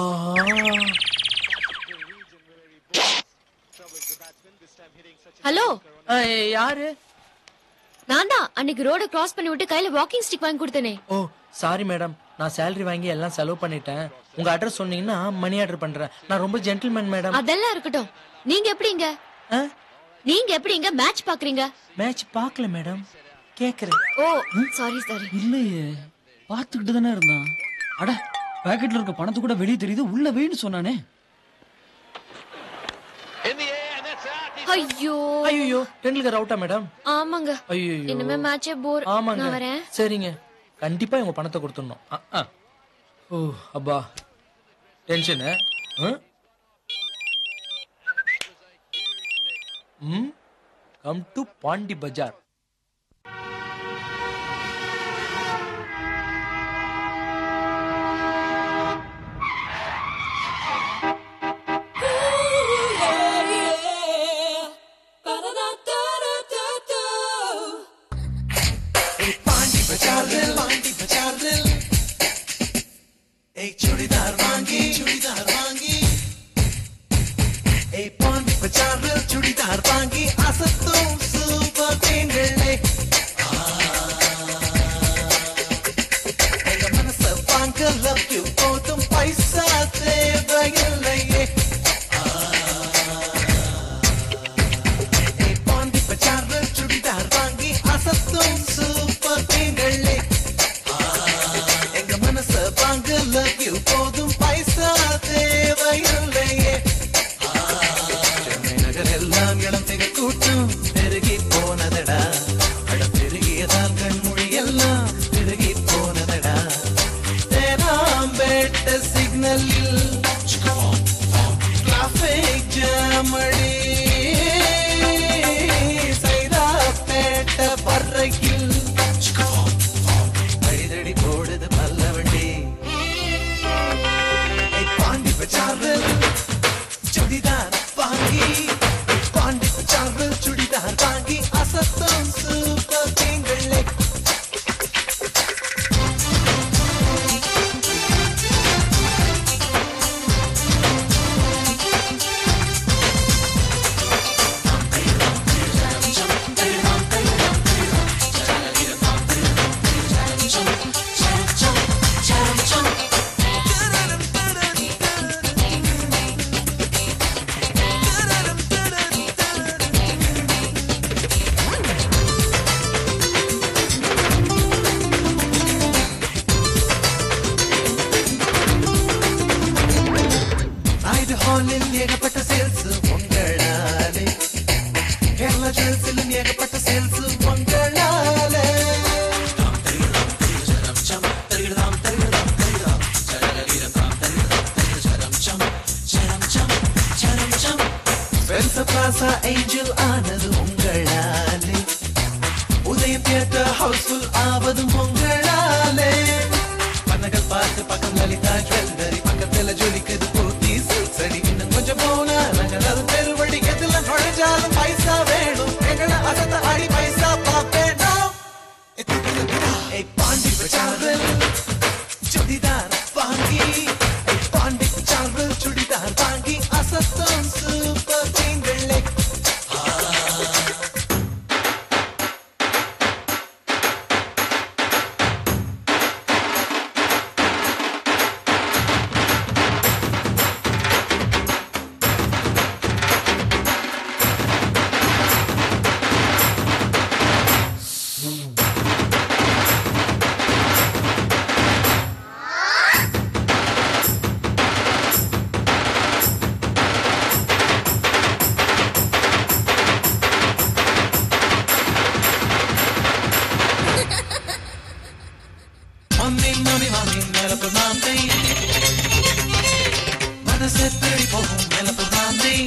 Speaker 14: hello
Speaker 6: யாரு
Speaker 14: நான் தான் அன்னைக்கு ரோட கிராஸ் பண்ணி விட்டு கையில வாக்கிங் ஸ்டிக் வாங்கி கொடுத்தனே
Speaker 6: ஓ சாரி மேடம் நான் சேலரி வாங்கி எல்லாம் செலவு பண்ணிட்டேன் உங்க அட்ரஸ் சொன்னீங்கன்னா மணி ஆர்டர் பண்றேன் நான் ரொம்ப ஜென்டில்மேன் மேடம்
Speaker 14: அதெல்லாம் இருக்கட்டும் நீங்க எப்படிங்க நீங்க எப்படிங்க மேட்ச் பாக்குறீங்க
Speaker 6: மேட்ச் பார்க்கல மேடம் கேக்குறேன்
Speaker 14: ஓ சாரி சாரி
Speaker 5: இல்லையே பார்த்துக்கிட்டு தானே இருந்தான் அட பாக்கெட்ல இருக்க பணத்து கூட வெளியே தெரியுது உள்ள வெயின்னு சொன்னானே
Speaker 14: ஐயோ
Speaker 6: ஐயோ டெண்டுல்கர் அவுட்டா மேடம்
Speaker 14: ஆமாங்க
Speaker 6: ஐயோ
Speaker 14: இனிமே மேட்சே போர்
Speaker 6: ஆமாங்க
Speaker 14: நான் வரேன்
Speaker 6: சரிங்க கண்டிப்பா இவங்க பணத்தை கொடுத்துடணும் அ, அ. ஓ அப்பா டென்ஷனு ம் கம் டு பாண்டி பஜார்
Speaker 2: பாண்டி பஜாரில் பாண்டி பஜாரில் ஏய் சுடிதார் வாங்கி சுடிதார் வாங்கி ஏய் பாண்டி பஜாரில் சுடிதார் வாங்கி அசத்தும் சூப்பர் பெண்களே எங்க மனச வாங்க லவ் யூ போதும் பைசா தேவையில்லையே ஏய் பாண்டி பஜாரில் சுடிதார் வாங்கி அசத்தும் சூப்பர் பெண்களே வீட்டு ஹவுஸ்ஃபுல் ஆவதும் உங்களாலே பன்னகள் பார்த்து பக்கம் லலிதா ஜுவல்லரி பக்கத்துல ஜொலிக்குது போத்தி சரி இன்னும் கொஞ்சம் போனா நகராது பெருவழி எதுல நுழைஞ்சாலும் பைசா வேணும் எங்களை அசத்த அடி பைசா பாப்பேனோ ஏய் பாண்டி பச்சாரல் சுடிதார் வாங்கி ஏய் பாண்டி பச்சாரல் சுடிதார் வாங்கி அசத்தம் சூப்பர் தீங்களே மம்மி மம்மி மம்மி நிலப்பு மாமி மனசு தேடி போகும் நிலப்பு மாமி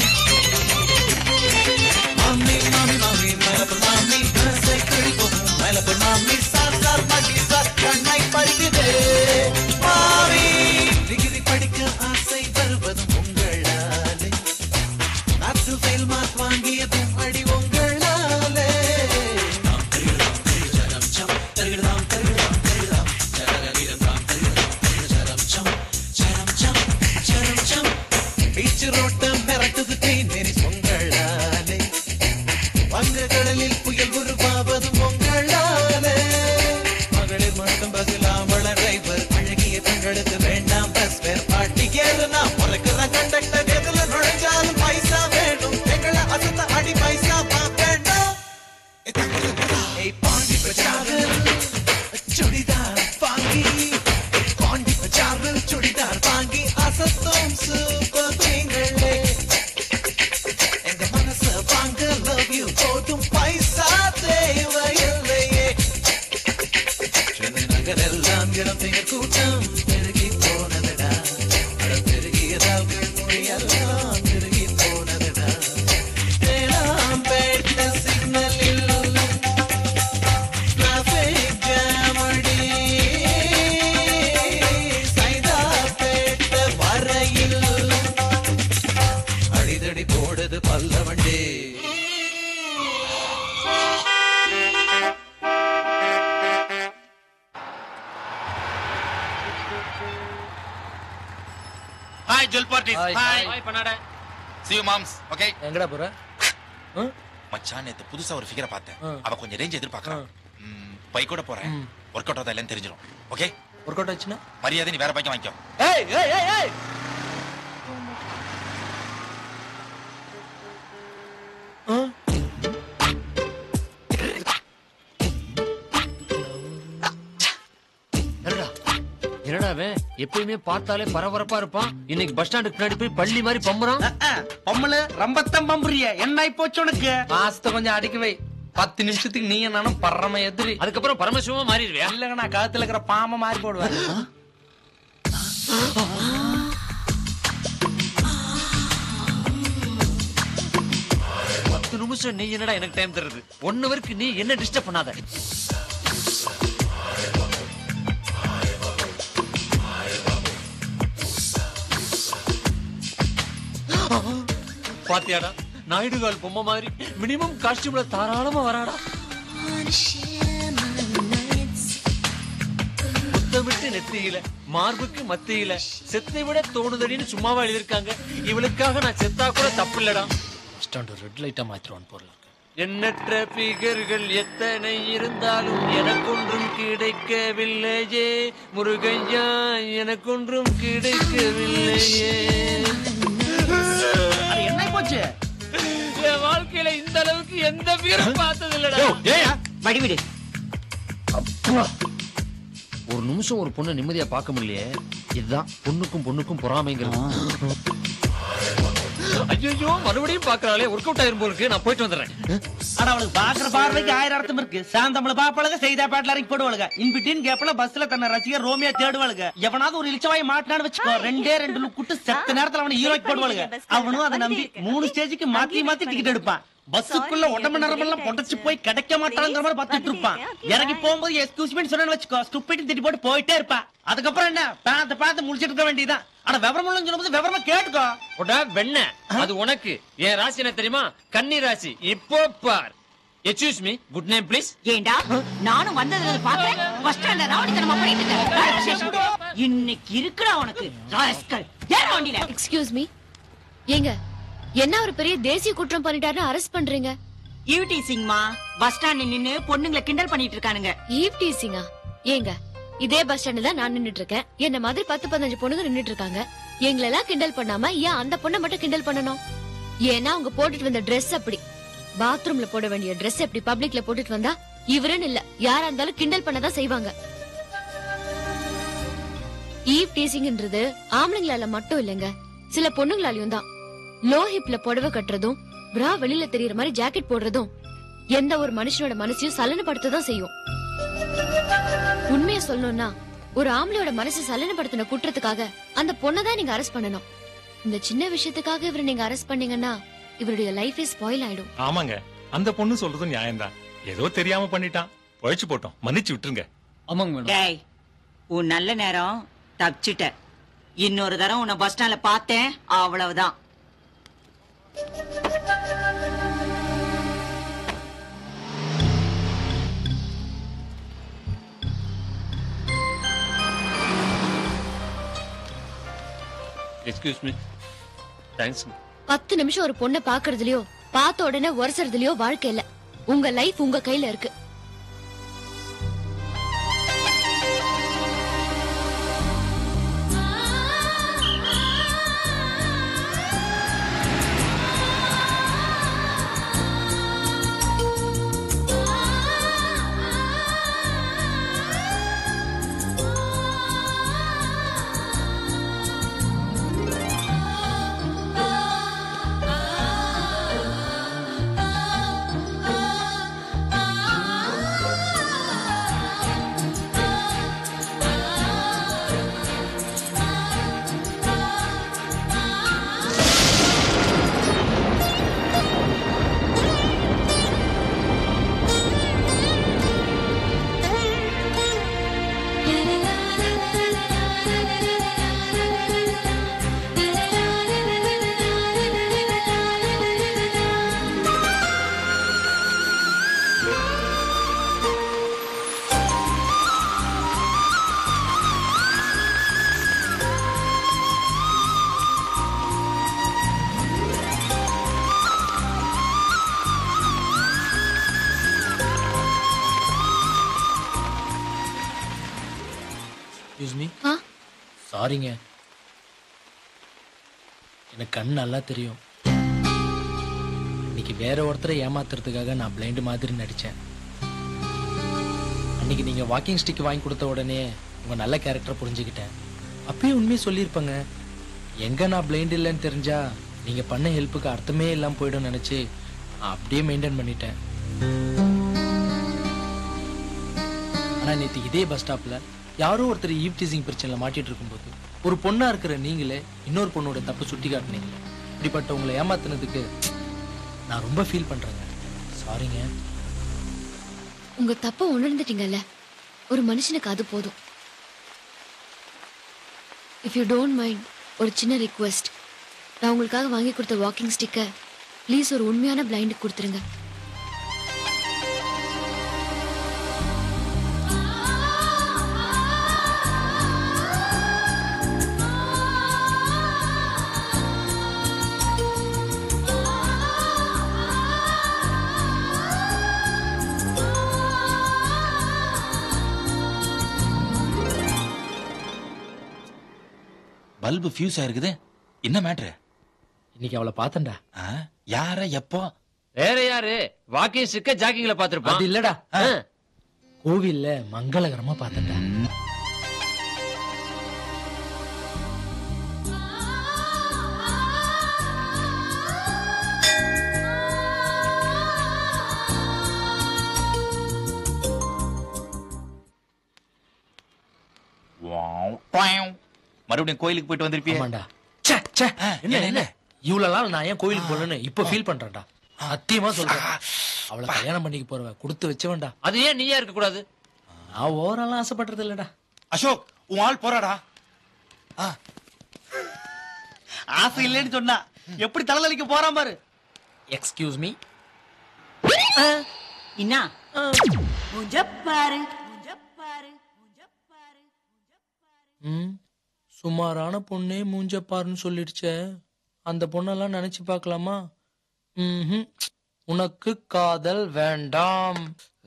Speaker 2: மம்மி மம்மி மம்மி நிலப்பு மாமி மனசை தேடி போகும் நிலப்பு மாமி சார் சார் மடி சார் கண்ணை பறிக்குதே மாமி டிகிரி படிக்க ஆசை வருவதும் உங்களாலே நாட்டு ஃபெயில் மார்க் வாங்கியதும் அடி உங்களாலே நாம் தருகிறோம் தருகிறோம் சம் தருகிறோம் தருகிறோம் தருகிறோம் சரகரிடம் தருகிறோம் சரம் சம் சரம் சம் சரம் சம் பீச் ரோட்டம் மிரட்டுது தேநெறி பொங்கலாலே வங்க கடலில் புயல் உருவாவதும் பொங்கலாலே மகளிர் மட்டும் பகிலாமள டிரைவர் அழகிய பெண்களுக்கு வேண்டாம் பஸ் பேர் பாட்டி கேளுனா பிறக்கிற கண்டக்டர் எதுல நுழைஞ்சாலும் பைசா வேணும் எங்களை அசத்த அடி பைசா பாப்பேண்டும் ஏய் பாண்டி பச்சாரல் சுடிதார் வாங்கி ஏய் பாண்டி பச்சாரல் சுடிதார் வாங்கி அசத்தம் சூப்பர் தீங்களே எங்க மனச வாங்க லவ் யூ போதும் பைசா தேவையில்லையே சென்னை நகர் எல்லாம் இடம் திங்கர் கூட்டம் பெருகி போனதடா அட பெருகியதால் மொழி எல்லாம் பெருகி போனதடா ஏழாம் பேட்ட சிக்னலில் டிராபிக் ஜாம் அடி சைதாப்பேட்ட வரையில் அடிதடி போடுது பல்ல வண்டி
Speaker 16: hi jewel parties hi
Speaker 5: hi பண்ணாட
Speaker 16: see you moms ஓகே
Speaker 6: எங்கடா போற
Speaker 16: மச்சான் நேத்து புதுசா ஒரு ஃபிகரை பார்த்தேன்
Speaker 6: ஆ.
Speaker 16: அவ கொஞ்சம் ரேஞ்ச் எதிர்பார்க்கறான் பை கூட போறேன் ஒர்க் அவுட் ஆகுதா இல்லைன்னு தெரிஞ்சிடும் ஓகே
Speaker 6: ஒர்க் அவுட் ஆச்சுன்னா
Speaker 16: மரியாதை நீ வேற பைக்கை வாங்கிக்கோ
Speaker 6: ஏய் ஏய் ஏய் ஏய்
Speaker 13: என்னடா என்னடா அவன் எப்பயுமே பார்த்தாலே பரபரப்பா இருப்பான் இன்னைக்கு பஸ் ஸ்டாண்டுக்கு பின்னாடி போய் பள்ளி மாதிரி பம்புறான்
Speaker 12: பொம்மல ரம்பத்தம் பம்புறிய என்ன போச்சு உனக்கு
Speaker 6: மாசத்தை கொஞ்சம் அடிக்க வை பத்து நிமிஷத்துக்கு நீ நானும் பரம எதிரி
Speaker 13: அதுக்கப்புறம் பரமசிவமா மாறிடுவியா
Speaker 12: இல்லங்க நான் கழுத்துல இருக்கிற பாம்பை மாறி போடுவேன்
Speaker 13: பத்து நிமிஷம் நீ என்னடா எனக்கு டைம் தருது ஒன் ஹவருக்கு நீ என்ன டிஸ்டர்ப் பண்ணாத பாத்தியாடா நாயுடுகால் பொம்மை மாதிரி மினிமம் காஸ்டியூம்ல தாராளமா வராடா முத்தமிட்டு நெத்தியில மார்புக்கு மத்தியில செத்தை விட தோணுதடின்னு சும்மாவா எழுதியிருக்காங்க இவளுக்காக நான் செத்தா கூட தப்பு இல்லடா
Speaker 6: ஸ்டாண்ட் ரெட் லைட்டா மாத்திருவான் போறல
Speaker 13: எண்ணற்ற பிகர்கள் எத்தனை இருந்தாலும் எனக்கொன்றும் கிடைக்கவில்லையே முருகையா எனக்கொன்றும் கிடைக்கவில்லையே
Speaker 12: என்ன போச்சு
Speaker 5: என் வாழ்க்கையில இந்த அளவுக்கு எந்த வீரம் பார்த்தது இல்லடா
Speaker 13: வடிவிடு ஒரு நிமிஷம் ஒரு பொண்ணை நிம்மதியா பார்க்க முடியலையே இதுதான் பொண்ணுக்கும் பொண்ணுக்கும் பொறாமைங்கிறது ஐயோ மறுபடியும் பாக்குறாளே ஒர்க் அவுட் ஆயிரும் போல இருக்கு நான் போயிட்டு வந்துடுறேன்
Speaker 12: ஆனா அவளுக்கு பாக்குற பார்வைக்கு ஆயிரம் அர்த்தம் இருக்கு சாந்தமள பாப்பாளுக செய்தா பாட்டுல இறங்கி போடுவாளுங்க இன்பிட்டின் கேப்ல பஸ்ல தன்னை ரசிகர் ரோமியா தேடுவாளுங்க எவனாவது ஒரு இழிச்சவாய் மாட்டினான்னு வச்சுக்கோ ரெண்டே ரெண்டு look குட்டு செத்த நேரத்துல அவனை ஹீரோக்கு போடுவாளுங்க அவனும் அதை நம்பி மூணு ஸ்டேஜுக்கு மாத்தி மாத்தி டிக்கெட் எடுப்பான் பஸ்ஸுக்குள்ள உடம்பு நரம்பெல்லாம் பொட்டச்சு போய் கிடைக்க மாட்டாங்கிற மாதிரி பாத்துட்டு இருப்பான் இறங்கி போகும்போது எக்ஸ்கியூஸ் மீ சொன்னு வச்சுக்கோ ஸ்டூபிட் திட்டி போட்டு போயிட்டே இருப்பா அதுக்கப்புறம் என்ன பார்த்து பார்த்து முடிச்சிட்டு இருக்க வேண்டியதான் ஆனா விவரம் சொல்லும்போது விவரமா கேட்டுக்கோ
Speaker 13: உடா வெண்ண அது உனக்கு என் ராசி என்ன தெரியுமா கன்னி ராசி இப்போ பார் excuse me good name please
Speaker 19: ஏண்டா நானும் வந்ததுல பாக்குறேன் பஸ் ஸ்டாண்ட்ல ராவடித்தனமா பண்ணிட்டு இருக்க. இன்னைக்கு இருக்குடா உனக்கு ராஸ்கல் ஏற வண்டியில
Speaker 14: எக்ஸ்கியூஸ் மீ ஏங்க என்ன ஒரு பெரிய தேசிய குற்றம் பண்ணிட்டாருன்னு அரெஸ்ட் பண்றீங்க
Speaker 19: ஈவ் டீசிங்மா பஸ் ஸ்டாண்ட்ல நின்னு பொண்ணுங்களை கிண்டல் பண்ணிட்டு இருக்கானுங்க
Speaker 14: ஈவ் டீசிங்கா ஏங்க இதே பஸ் ஸ்டாண்ட்ல தான் நான் நின்னுட்டு இருக்கேன் என்ன மாதிரி பத்து பதினஞ்சு பொண்ணுங்க நின்னுட்டு இருக்காங்க எங்களெல்லாம் கிண்டல் பண்ணாம ஏன் அந்த பொண்ணை மட்டும் கிண்டல் பண்ணணும் ஏன்னா அவங்க போட்டுட்டு வந்த Dress அப்படி பாத்ரூம்ல போட வேண்டிய Dress எப்படி பப்ளிக்ல போட்டுட்டு வந்தா இவருன்னு இல்ல யாரா இருந்தாலும் கிண்டல் பண்ணதான் செய்வாங்க ஈவ் டீசிங்ன்றது ஆம்பளைங்களால மட்டும் இல்லைங்க சில பொண்ணுங்களாலையும் தான் லோ ஹிப்ல புடவை கட்டுறதும் பிரா வெளியில தெரியற மாதிரி ஜாக்கெட் போடுறதும் எந்த ஒரு மனுஷனோட மனசையும் சலனப்படுத்த தான் செய்யும் உண்மையை சொல்லணும்னா ஒரு ஆம்பளையோட மனசை சலனப்படுத்தின குற்றத்துக்காக அந்த பொண்ணை தான் நீங்க அரெஸ்ட் பண்ணணும் இந்த சின்ன விஷயத்துக்காக இவரை நீங்க அரெஸ்ட் பண்ணீங்கன்னா இவருடைய லைஃபே ஸ்பாயில் ஆயிடும்
Speaker 20: ஆமாங்க அந்த பொண்ணு சொல்றதும் நியாயம்தான் ஏதோ தெரியாம பண்ணிட்டான் பழிச்சு போட்டோம் மன்னிச்சு விட்டுருங்க
Speaker 5: ஆமாங்க
Speaker 19: டேய் உன் நல்ல நேரம் தப்பிச்சிட்ட இன்னொரு தரம் உன்னை பஸ் ஸ்டாண்ட்ல பார்த்தேன் அவ்வளவுதான்
Speaker 13: எக்ஸ்கியூஸ் மீ தேங்க்ஸ்
Speaker 14: பத்து நிமிஷம் ஒரு பொண்ணை பாக்குறதுலயோ பார்த்த உடனே உரசறதுலயோ வாழ்க்கை இல்ல உங்க லைஃப் உங்க கையில இருக்கு
Speaker 6: எக்ஸ்கியூஸ் மீ
Speaker 14: ஆ?
Speaker 6: சாரிங்க எனக்கு கண் நல்லா தெரியும் இன்னைக்கு வேற ஒருத்தரை ஏமாத்துறதுக்காக நான் பிளைண்ட் மாதிரி நடிச்சேன் அன்னைக்கு நீங்க வாக்கிங் ஸ்டிக் வாங்கி கொடுத்த உடனே உங்க நல்ல கேரக்டர் புரிஞ்சுக்கிட்டேன் அப்பயும் உண்மையை சொல்லியிருப்பேங்க எங்க நான் பிளைண்ட் இல்லைன்னு தெரிஞ்சா நீங்க பண்ண ஹெல்ப்புக்கு அர்த்தமே இல்லாம போயிடும் நினைச்சு அப்படியே மெயின்டைன் பண்ணிட்டேன் ஆனா நேத்து இதே பஸ் ஸ்டாப்ல யாரோ ஒருத்தர் ஈவ் டீசிங் பிரச்சனைல மாட்டிட்டு இருக்கும்போது ஒரு பொண்ணா இருக்கிற நீங்களே இன்னொரு பொண்ணோட தப்பு சுட்டி காட்டுனீங்க இப்படிப்பட்ட உங்களை ஏமாத்துனதுக்கு நான் ரொம்ப ஃபீல் பண்றேங்க சாரிங்க
Speaker 14: உங்க தப்ப உணர்ந்துட்டீங்கல்ல ஒரு மனுஷனுக்கு அது போதும் இஃப் யூ டோன்ட் மைண்ட் ஒரு சின்ன ரிக்வெஸ்ட் நான் உங்களுக்காக வாங்கி கொடுத்த வாக்கிங் ஸ்டிக்கர் ப்ளீஸ் ஒரு உண்மையான பிளைண்டுக்கு கொடுத்துருங்க
Speaker 16: பல்பு ஃபியூஸ் ஆயிருக்குது என்ன மேட்ரு
Speaker 6: இன்னைக்கு அவளை பார்த்தேன்டா
Speaker 16: யார எப்போ
Speaker 13: வேற யாரு வாக்கிங் ஸ்டிக்க ஜாக்கிங்ல பாத்துருப்பான்
Speaker 6: அது இல்லடா கோவில்ல மங்களகரமா பார்த்தேன்டா
Speaker 16: மறுபடியும் கோயிலுக்கு போயிட்டு வந்திருப்பியே
Speaker 6: ஆமாண்டா என்ன என்ன இவ்வளவு நாள் நான் ஏன் கோயிலுக்கு போகணும்னு இப்ப ஃபீல் பண்றேன்டா சத்தியமா சொல்றேன் அவளை கல்யாணம் பண்ணிக்க போறவ கொடுத்து வச்ச வேண்டாம்
Speaker 5: அது ஏன் நீயா இருக்க கூடாது
Speaker 6: நான் ஓவராலாம் ஆசைப்படுறது இல்லடா
Speaker 12: அசோக் உன் ஆள் போறாடா ஆசை இல்லைன்னு சொன்னா எப்படி தலைதலிக்க போறான் பாரு
Speaker 6: எக்ஸ்கியூஸ் மீ
Speaker 19: என்ன மூஞ்ச பாரு
Speaker 6: ம் சுமாரான பொண்ணே மூஞ்ச பாருன்னு சொல்லிடுச்சே அந்த பொண்ணெல்லாம் நினைச்சு பார்க்கலாமா ம்ஹும். உனக்கு காதல் வேண்டாம்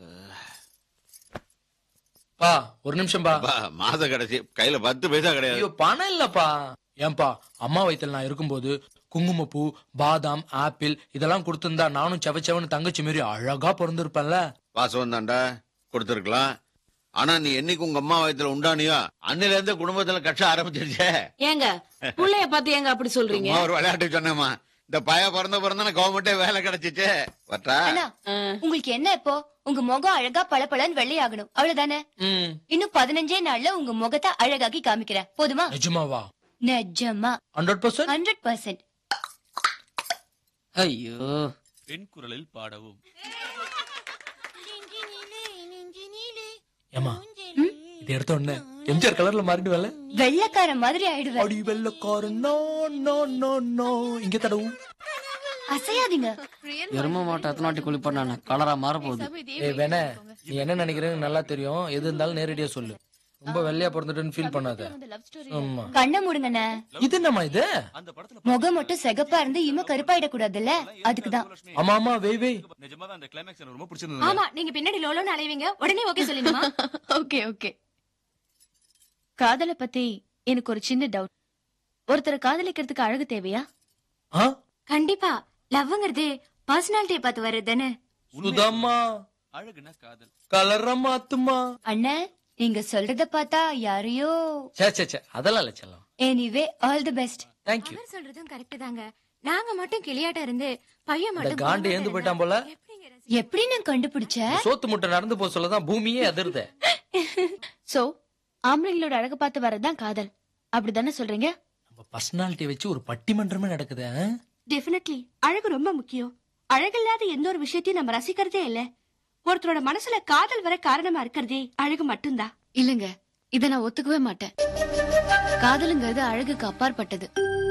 Speaker 6: பா ஒரு நிமிஷம் பா
Speaker 9: பா, மாச கடைசி கையில பத்து பைசா கிடையாது
Speaker 6: ஐயோ பணம் இல்லப்பா ஏன்பா அம்மா வயித்துல நான் இருக்கும்போது குங்குமப்பூ பாதாம் ஆப்பிள் இதெல்லாம் கொடுத்திருந்தா நானும் செவச்செவன்னு தங்கச்சி மாரி அழகா பிறந்திருப்பேன்ல
Speaker 9: வாசம் தான்டா கொடுத்துருக்கலாம் ஆனா நீ என்னைக்கு உங்க அம்மா வயத்துல உண்டானியோ அன்னில இருந்து குடும்பத்துல கஷ்டம் ஆரம்பிச்சிருச்சே
Speaker 10: ஏங்க புள்ளைய பார்த்து ஏங்க அப்படி சொல்றீங்க
Speaker 9: சும்மா ஒரு விளையாட்டு சொன்னேம்மா இந்த பய பிறந்த பிறந்தான கவர்மெண்டே வேலை கிடைச்சிச்சு வட்டா
Speaker 21: அண்ணா உங்களுக்கு என்ன இப்போ உங்க முகம் அழகா பளபளன்னு வெள்ளையாகணும் அவ்வளவுதானே இன்னும் பதினஞ்சே நாள்ல உங்க முகத்தை அழகாக்கி காமிக்கிறேன் போதுமா
Speaker 6: நிஜமாவா
Speaker 21: நிஜமா
Speaker 6: ஹண்ட்ரட் பர்சன்ட்
Speaker 21: ஹண்ட்ரட் பர்சன்ட்
Speaker 6: ஐயோ
Speaker 7: பெண் குரலில் பாடவும்
Speaker 6: ஏமா இது எடுத்த உடனே எம்ஜிஆர் கலர்ல மாறிடுவேல
Speaker 21: வெள்ளைக்கார மாதிரி ஆயிடுவேன்
Speaker 6: அடி வெள்ளக்காரன் நோ நோ நோ நோ இங்க தடவும்
Speaker 21: அசையாதீங்க
Speaker 22: எரும மாட்டை எத்தனை வாட்டி குளிப்பாடான கலரா மாற போகுது
Speaker 6: ஏய் வேணே நீ என்ன நினைக்கிறேன்னு நல்லா தெரியும் எது இருந்தாலும் நேரடியா சொல்லு ரொம்ப வெள்ளையா பிறந்துட்டுன்னு ஃபீல் பண்ணாத ஆமா
Speaker 21: கண்ணை மூடுங்கண்ணே
Speaker 6: இது என்னம்மா இது
Speaker 21: முகம் மட்டும் சிகப்பா இருந்து இம கருப்பாயிடக் கூடாதுல்ல அதுக்குதான்
Speaker 6: ஆமா ஆமா வெய் வெய்
Speaker 7: நிஜமா அந்த கிளைமேக்ஸ் எனக்கு ரொம்ப பிடிச்சிருந்தது
Speaker 17: ஆமா நீங்க பின்னாடி லோலோன்னு அலைவீங்க உடனே ஓகே சொல்லுங்கம்மா
Speaker 21: ஓகே ஓகே காதலை பத்தி எனக்கு ஒரு சின்ன டவுட் ஒருத்தரை காதலிக்கிறதுக்கு அழகு தேவையா
Speaker 17: கண்டிப்பா லவ்ங்கிறது பர்சனாலிட்டியை பார்த்து வர்றது தானே
Speaker 6: சுதாம்மா
Speaker 7: அழகுனா காதல்
Speaker 6: கலர மாத்துமா
Speaker 21: அண்ணே நீங்க சொல்றத பார்த்தா யாரையோ
Speaker 6: சே சே சே அதெல்லாம் இல்ல செல்லம்
Speaker 21: anyway all the best
Speaker 6: thank you
Speaker 17: அவர் சொல்றதும் கரெக்ட் தாங்க நாங்க மட்டும் கிளியாட்ட இருந்து பையன்
Speaker 6: இந்த
Speaker 17: மட்டும்
Speaker 6: காண்டு ஏந்து போயிட்டான் போல
Speaker 21: எப்படி நான் கண்டுபிடிச்ச
Speaker 6: சோத்து முட்டை நடந்து போக சொல்லதான் பூமியே அதிருத
Speaker 21: சோ ஆம்பளைங்களோட அழகு பார்த்து வரதுதான் காதல் அப்படிதானே சொல்றீங்க
Speaker 6: நம்ம பர்சனாலிட்டி வச்சு ஒரு பட்டிமன்றமே நடக்குது ஆ?
Speaker 23: டெஃபினெட்லி அழகு ரொம்ப முக்கியம் அழகில்லாத எந்த ஒரு விஷயத்தையும் நம்ம ரசிக்கிறதே இல்ல ஒருத்தரோட மனசுல காதல் வர காரணமா இருக்கிறதே அழகு மட்டும்தான்
Speaker 14: இல்லங்க இத நான் ஒத்துக்கவே மாட்டேன் காதலுங்கிறது அழகுக்கு அப்பாற்பட்டது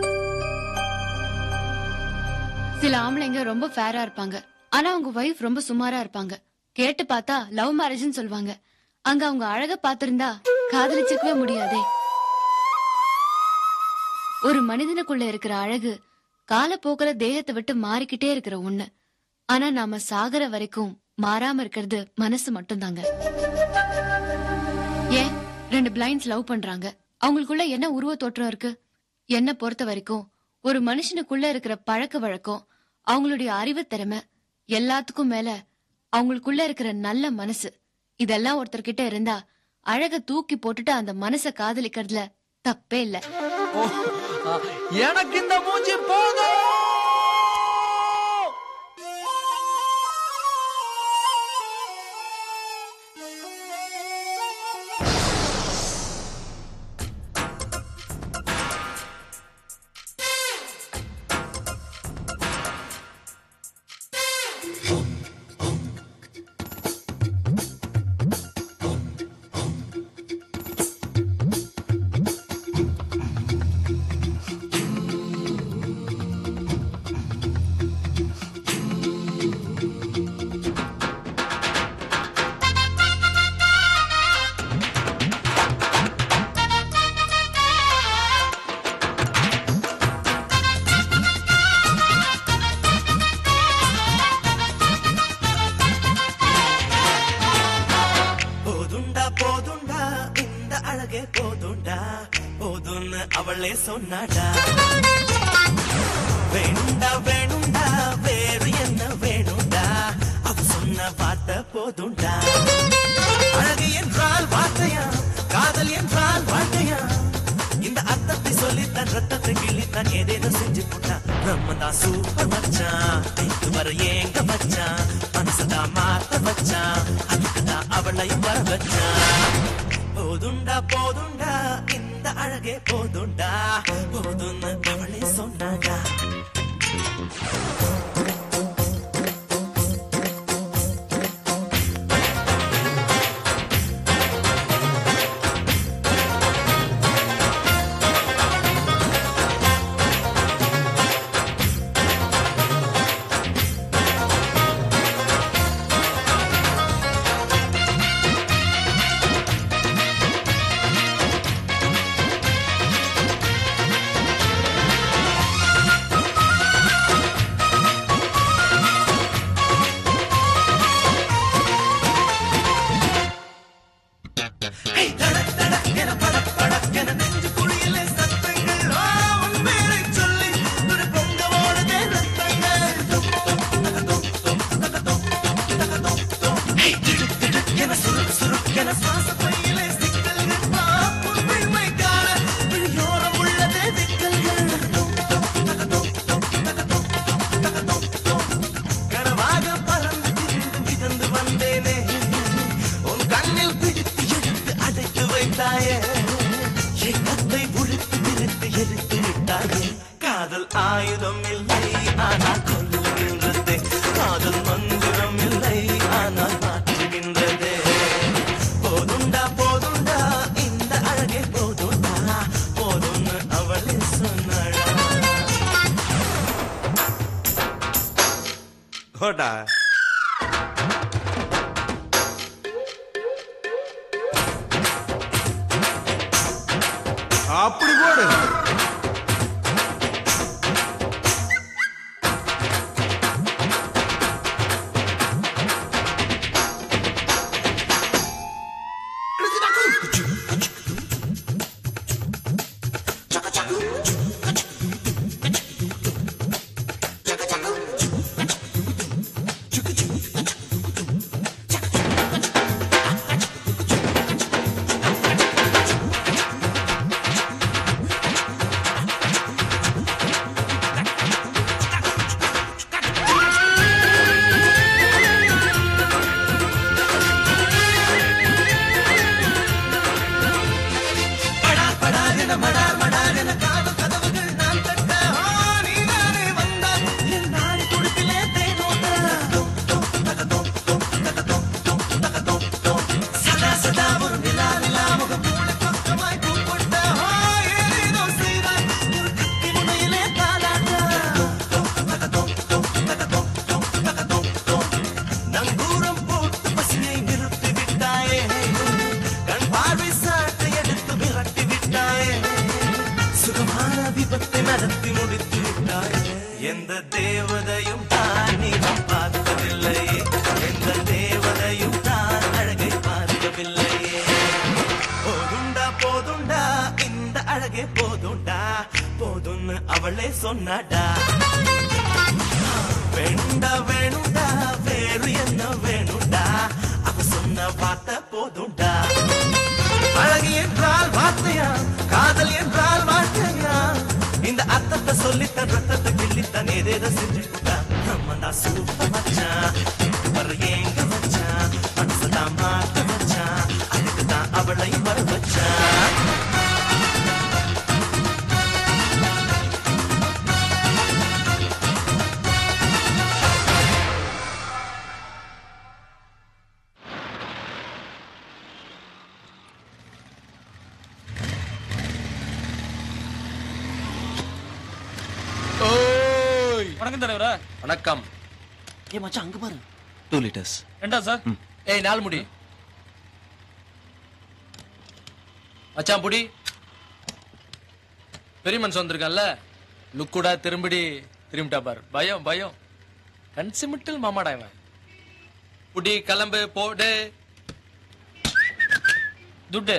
Speaker 14: சில ஆம்பளைங்க ரொம்ப ஃபேரா இருப்பாங்க ஆனா அவங்க வைஃப் ரொம்ப சுமாரா இருப்பாங்க கேட்டு பார்த்தா லவ் மேரேஜ்னு சொல்லுவாங்க அங்க அவங்க அழக பாத்திருந்தா காதலிச்சிருக்கவே முடியாதே ஒரு மனிதனுக்குள்ள இருக்கிற அழகு காலப்போக்குல தேகத்தை விட்டு மாறிக்கிட்டே இருக்கிற ஒண்ணு ஆனா நாம சாகர வரைக்கும் மாறாம இருக்கிறது மனசு மட்டும்தாங்க ஏன் ரெண்டு பிளைண்ட்ஸ் லவ் பண்றாங்க அவங்களுக்குள்ள என்ன உருவ தோற்றம் இருக்கு என்ன பொறுத்த வரைக்கும் ஒரு மனுஷனுக்குள்ள இருக்கிற பழக்க வழக்கம் அவங்களுடைய அறிவு திறமை எல்லாத்துக்கும் மேல அவங்களுக்குள்ள இருக்கிற நல்ல மனசு இதெல்லாம் ஒருத்தர்கிட்ட இருந்தா அழக தூக்கி போட்டுட்டு அந்த மனச காதலிக்கிறதுல தப்பே இல்ல
Speaker 6: எனக்கு இந்த மூஞ்சி போதும்
Speaker 2: போதுண்டா போதுண்டா இந்த அழகே போதுண்டா போதும்னு அவளே சொன்னாடா வேணுண்டா வேணுண்டா வேறு என்ன வேணுண்டா அவ சொன்ன வார்த்தை போதுண்டா அழகு என்றால் வார்த்தையா காதல் என்றால் வாழ்க்கையா இந்த அர்த்தத்தை சொல்லி தன் ரத்தத்தை கிள்ளி தான் ஏதேனும் செஞ்சு போட்டான் பிரம்மதான் சூப்பர் மச்சான் இது வர ஏங்க வச்சான் மனசுதான் மாத்த வச்சான் அதுக்குதான் அவளையும் வர வச்சான் போதுண்டா போதுண்டா இந்த அழகே போதுண்டா போதும்னு அவளே சொன்னாடா கனவாக பறந்து திரிந்து மிதந்து வந்தேனே உன் கண்ணில் பிடித்து எடுத்து அடைத்து வைத்தாயே என் கத்தை உழுத்து நிறுத்து எடுத்து விட்டாயே காதல் ஆயுதம் இல்லை ஆனால் கொல்லுகின்றதே காதல் மந்திரம் இல்லை ஆனால் மாற்றுகின்றதே போதுண்டா போதுண்டா இந்த அழகே போதுண்டா போதும்னு அவளே சொன்னாளா
Speaker 15: போடா
Speaker 2: அப்படி போடு படாதென மடார் மடாதென காதல் கதவுகள் நான் தட்ட ஆ, நீதானே வந்தாய் என் நாடி துடிப்பிலே தேனோட்ட சதா சதா ஒரு நிலா நிலா முகம் மூளை பக்கமாய் பூ கொட்ட ஆ, ஏதேதோ செய்தாய் ஒரு கத்தி முனையிலே தாலாட்ட நங்கூரம் போட்டு பசியை நிறுத்தி விட்டாயே கண் பார்வை சாட்டை எடுத்து விரட்டி விட்டாயே சுகமான விபத்தை நடத்தி முடித்து விட்டாயே எந்த தேவதையும் தான் நீ பார்த்ததில்லை எந்த தேவதையும் தான் அழகை பார்க்கவில்லையே போதுண்டா போதுண்டா இந்த அழகே போதுண்டா போதும்னு அவளே சொன்னாடா வேணுண்டா வேணுண்டா வேறு என்ன வேணுண்டா அவ சொன்ன வார்த்தை போதுண்டா அழகு என்றால் வார்த்தையா காதல் என்றால் வார்த்தையா இந்த அர்த்தத்தை சொல்லித்தான் ரத்தத்தை கிள்ளித்தான் ஏதேதோ செஞ்சுட்டான் நம்மண்டா சூப்பர் மச்சான் வர எங்க வச்சான் மனசுதான் மாத்த வச்சான் அதுக்கு தான் அவளை வர வச்சான்
Speaker 5: வணக்கம் தலைவரா
Speaker 6: வணக்கம்
Speaker 12: ஏ மச்சான் அங்க பாரு
Speaker 6: டூ லிட்டர்ஸ்
Speaker 5: ரெண்டா சார்
Speaker 6: ஏய் நாலு முடி மச்சான் புடி பெரிய மனுஷன் வந்திருக்கான்ல லுக்குடா திரும்பிடி திரும்பிட்டா பாரு பயம் பயம் கண் சிமிட்டல் மாமாடா இவன் புடி கிளம்பு போடு
Speaker 5: துட்டு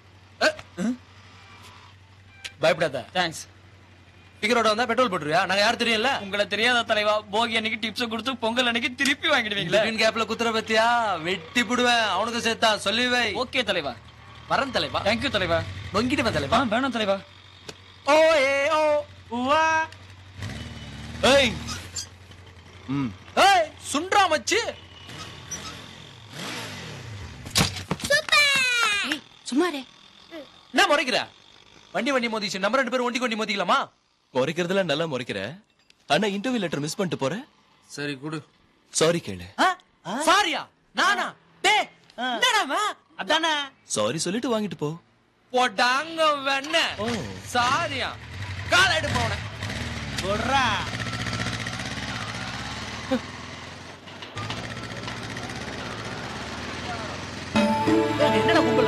Speaker 6: பயப்படாத
Speaker 5: தேங்க்ஸ்
Speaker 6: பிகரோட வந்தா பெட்ரோல் போட்டுருவியா நாங்க யார் தெரியும்ல
Speaker 5: உங்களை தெரியாத தலைவா போகி அன்னைக்கு டிப்ஸ் கொடுத்து பொங்கல் அன்னைக்கு திருப்பி வாங்கிடுவீங்களே
Speaker 6: பிட்வீன் கேப்ல குத்துற பத்தியா வெட்டி புடுவேன் அவனுக்கு சேர்த்தா சொல்லி வை
Speaker 5: ஓகே தலைவா
Speaker 6: வரேன் தலைவா
Speaker 5: தேங்க்யூ தலைவா
Speaker 6: நொங்கிடுவேன் தலைவா
Speaker 5: ஆ வேணாம் தலைவா
Speaker 6: ஓ ஏ ஓ உவா ஏய் ம் ஏய் சுண்டா மச்சி
Speaker 21: சும்மாரே
Speaker 6: என்ன முறைக்கிற வண்டி வண்டி மோதிச்சு நம்ம ரெண்டு பேரும் ஒண்டி கொண்டி மோதிக்கலாமா
Speaker 1: முறைக்கிறதுல நல்லா முறைக்கிற ஆனா இன்டர்வியூ லெட்டர் மிஸ் பண்ணிட்டு போற
Speaker 6: சரி குடு
Speaker 1: சாரி கேளு
Speaker 6: சாரியா நானா டே என்னடா
Speaker 12: அதானே
Speaker 1: சாரி சொல்லிட்டு வாங்கிட்டு போ
Speaker 6: போட்டாங்க வெண்ண சாரியா கால எடு போன
Speaker 12: சொல்றா
Speaker 6: என்னடா கும்பல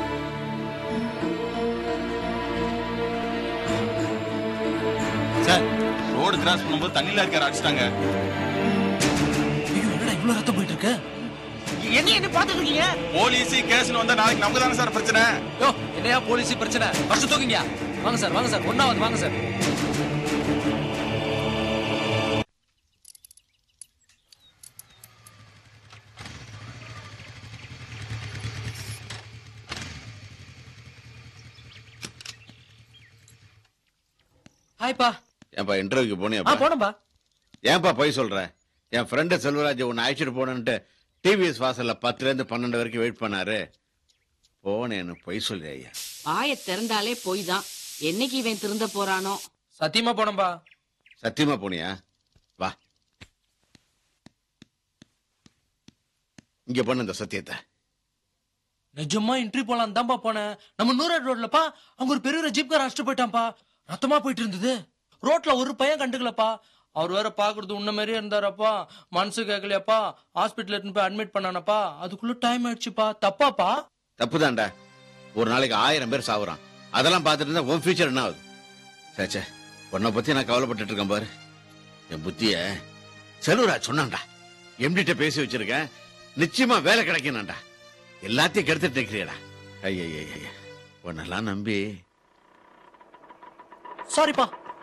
Speaker 16: சார் ரோடு கிராஸ் பண்ணும்போது தண்ணியில இருக்காரு அடிச்சிட்டாங்க
Speaker 6: என்னடா இவ்வளவு ரத்தம் போயிட்டு இருக்கு
Speaker 12: என்ன என்ன பாத்துட்டு இருக்கீங்க
Speaker 16: போலீஸ் கேஸ்னு வந்தா நாளைக்கு நமக்கு தானே சார் பிரச்சனை
Speaker 6: யோ என்னையா போலீஸ் பிரச்சனை ஃபர்ஸ்ட் தூக்குங்க வாங்க சார் வாங்க சார் ஒன்னாவது வாங்க சார் ஹாய்ப்பா
Speaker 9: ஏன்பா இன்டர்வியூக்கு
Speaker 6: ஆ
Speaker 9: போனியாப்பா
Speaker 6: போனப்பா
Speaker 9: ஏன்பா போய் சொல்ற என் ஃப்ரெண்டு செல்வராஜ் உன்னை அழைச்சிட்டு போனேன்ட்டு டிவிஎஸ் வாசல்ல பத்துல இருந்து பன்னெண்டு வரைக்கும் வெயிட் பண்ணாரு போனேன்னு பொய் சொல்லி ஐயா
Speaker 10: வாயை திறந்தாலே போய் தான் என்னைக்கு இவன் திருந்த போறானோ
Speaker 6: சத்தியமா போனப்பா
Speaker 9: சத்தியமா போனியா வா இங்க பண்ண இந்த சத்தியத்தை
Speaker 6: நிஜமா இன்ட்ரி போலாம் தான்ப்பா போனேன் நம்ம நூறாடு ரோட்லப்பா அங்க ஒரு பெரிய ஜீப் கார் அடிச்சுட்டு போயிட்டான்ப்பா ரத்தமா போயிட்டு இருந்தது ரோட்ல ஒரு பையன் கண்டுக்கலப்பா அவர் வேற பாக்குறது உன்ன மாதிரியே இருந்தாரப்பா மனசு கேட்கலையாப்பா ஹாஸ்பிட்டல் எடுத்துன்னு போய் அட்மிட் பண்ணானப்பா அதுக்குள்ள டைம் ஆயிடுச்சுப்பா தப்பாப்பா
Speaker 9: தப்புதான்டா ஒரு நாளைக்கு ஆயிரம் பேர் சாவுறான் அதெல்லாம் பார்த்துட்டு இருந்தா உன் ஃபியூச்சர் என்ன ஆகுது சேச்சே உன்னை பத்தி நான் கவலைப்பட்டுட்டு இருக்கேன் பாரு என் புத்திய செல்வராஜ் சொன்னான்டா எம்டிட்ட பேசி வச்சிருக்கேன் நிச்சயமா வேலை கிடைக்கணும்டா எல்லாத்தையும் கெடுத்துட்டு இருக்கிறியடா ஐயா உன்னெல்லாம் நம்பி
Speaker 6: சாரிப்பா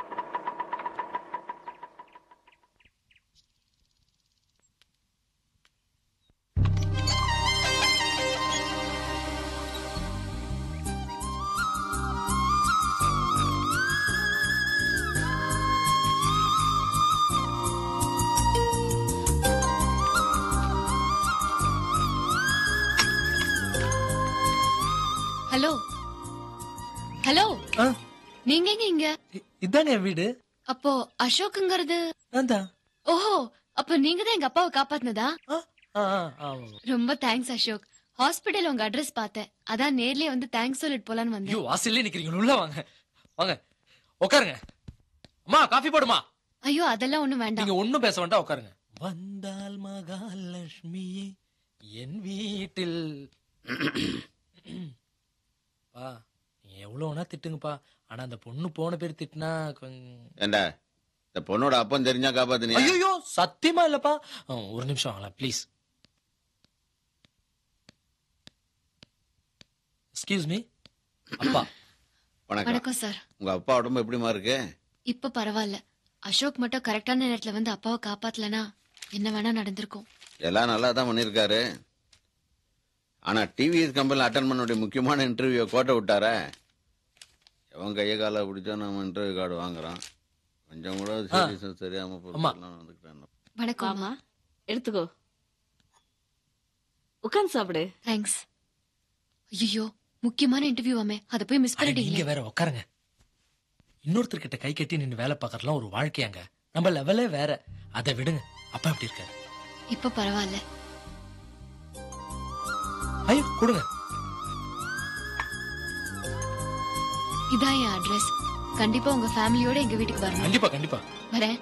Speaker 14: ஹலோ ஹலோ நீங்க எங்க இங்க
Speaker 6: இதானே என் வீடு
Speaker 14: அப்போ அசோக்குங்கிறது
Speaker 6: அதான்
Speaker 14: ஓஹோ அப்ப நீங்க தான் எங்க அப்பாவை காப்பாத்துனதா
Speaker 6: ஆ, ஆ, ஆ.
Speaker 14: ரொம்ப தேங்க்ஸ் அசோக் ஹாஸ்பிடல் உங்க அட்ரஸ் பார்த்தேன் அதான் நேர்லயே வந்து தேங்க்ஸ் சொல்லிட்டு போலான்னு
Speaker 6: ஐயோ
Speaker 14: வந்தேன்
Speaker 6: வாசல்லே நிக்கிறீங்க உள்ள வாங்க வாங்க உட்காருங்க அம்மா காஃபி போடுமா
Speaker 14: ஐயோ அதெல்லாம் ஒண்ணும் வேண்டாம்
Speaker 6: நீங்க ஒண்ணும் பேச வேண்டாம் உட்காருங்க வந்தால் மகாலட்சுமியே என் வீட்டில் பா நீங்க எவ்வளவு வேணா திட்டுங்கப்பா ஆனா அந்த பொண்ணு போன பேர் திட்டினா கொஞ்சம்
Speaker 9: ஏண்டா இந்த பொண்ணோட அப்பன் தெரிஞ்சா காப்பாத்தினியா
Speaker 6: ஐயோ சத்தியமா இல்லப்பா ஆ, ஒரு நிமிஷம் வாங்களேன் ப்ளீஸ் எக்ஸ்கியூஸ் மீ அப்பா
Speaker 9: வணக்கம்
Speaker 14: வணக்கம் சார்
Speaker 9: உங்க அப்பா உடம்பு எப்படிமா இருக்கு
Speaker 14: இப்ப பரவாயில்ல அசோக் மட்டும் கரெக்டான நேரத்துல வந்து அப்பாவை காப்பாத்தலனா என்ன வேணா நடந்திருக்கும்
Speaker 9: எல்லாம் நல்லா தான் பண்ணிருக்காரு ஆனா டிவிஎஸ் கம்பெனில அட்டன் பண்ண வேண்டிய முக்கியமான இன்டர்வியூ கோட்டை விட்டாரே எவன் கைய கால பிடிச்சா நம்ம இன்டர்வியூ கார்டு வாங்குறோம் கொஞ்சம் கூட சீரியஸா தெரியாம பொறுப்பெல்லாம் வந்துக்கிட்டான்
Speaker 14: வணக்கம்
Speaker 10: எடுத்துக்கோ உட்காந்து சாப்பிடு
Speaker 14: தேங்க்ஸ் ஐயோ முக்கியமான இன்டர்வியூ ஆமே அத போய் மிஸ்
Speaker 6: அட, நீங்க
Speaker 14: பண்ணிட்டீங்க
Speaker 6: வேற உட்காருங்க இன்னொருத்தர்கிட்ட கை கட்டி நின்னு வேலை பார்க்கறதுலாம் ஒரு வாழ்க்கையாங்க நம்ம லெவலே வேற அதை விடுங்க அப்பா எப்படி இருக்காரு
Speaker 14: இப்ப பரவாயில்ல
Speaker 6: ஐயோ கொடுங்க
Speaker 14: இதான் என் அட்ரஸ் கண்டிப்பா உங்க ஃபேமிலியோட எங்க வீட்டுக்கு வரணும்
Speaker 6: கண்டிப்பா கண்டிப்பா
Speaker 14: வரேன்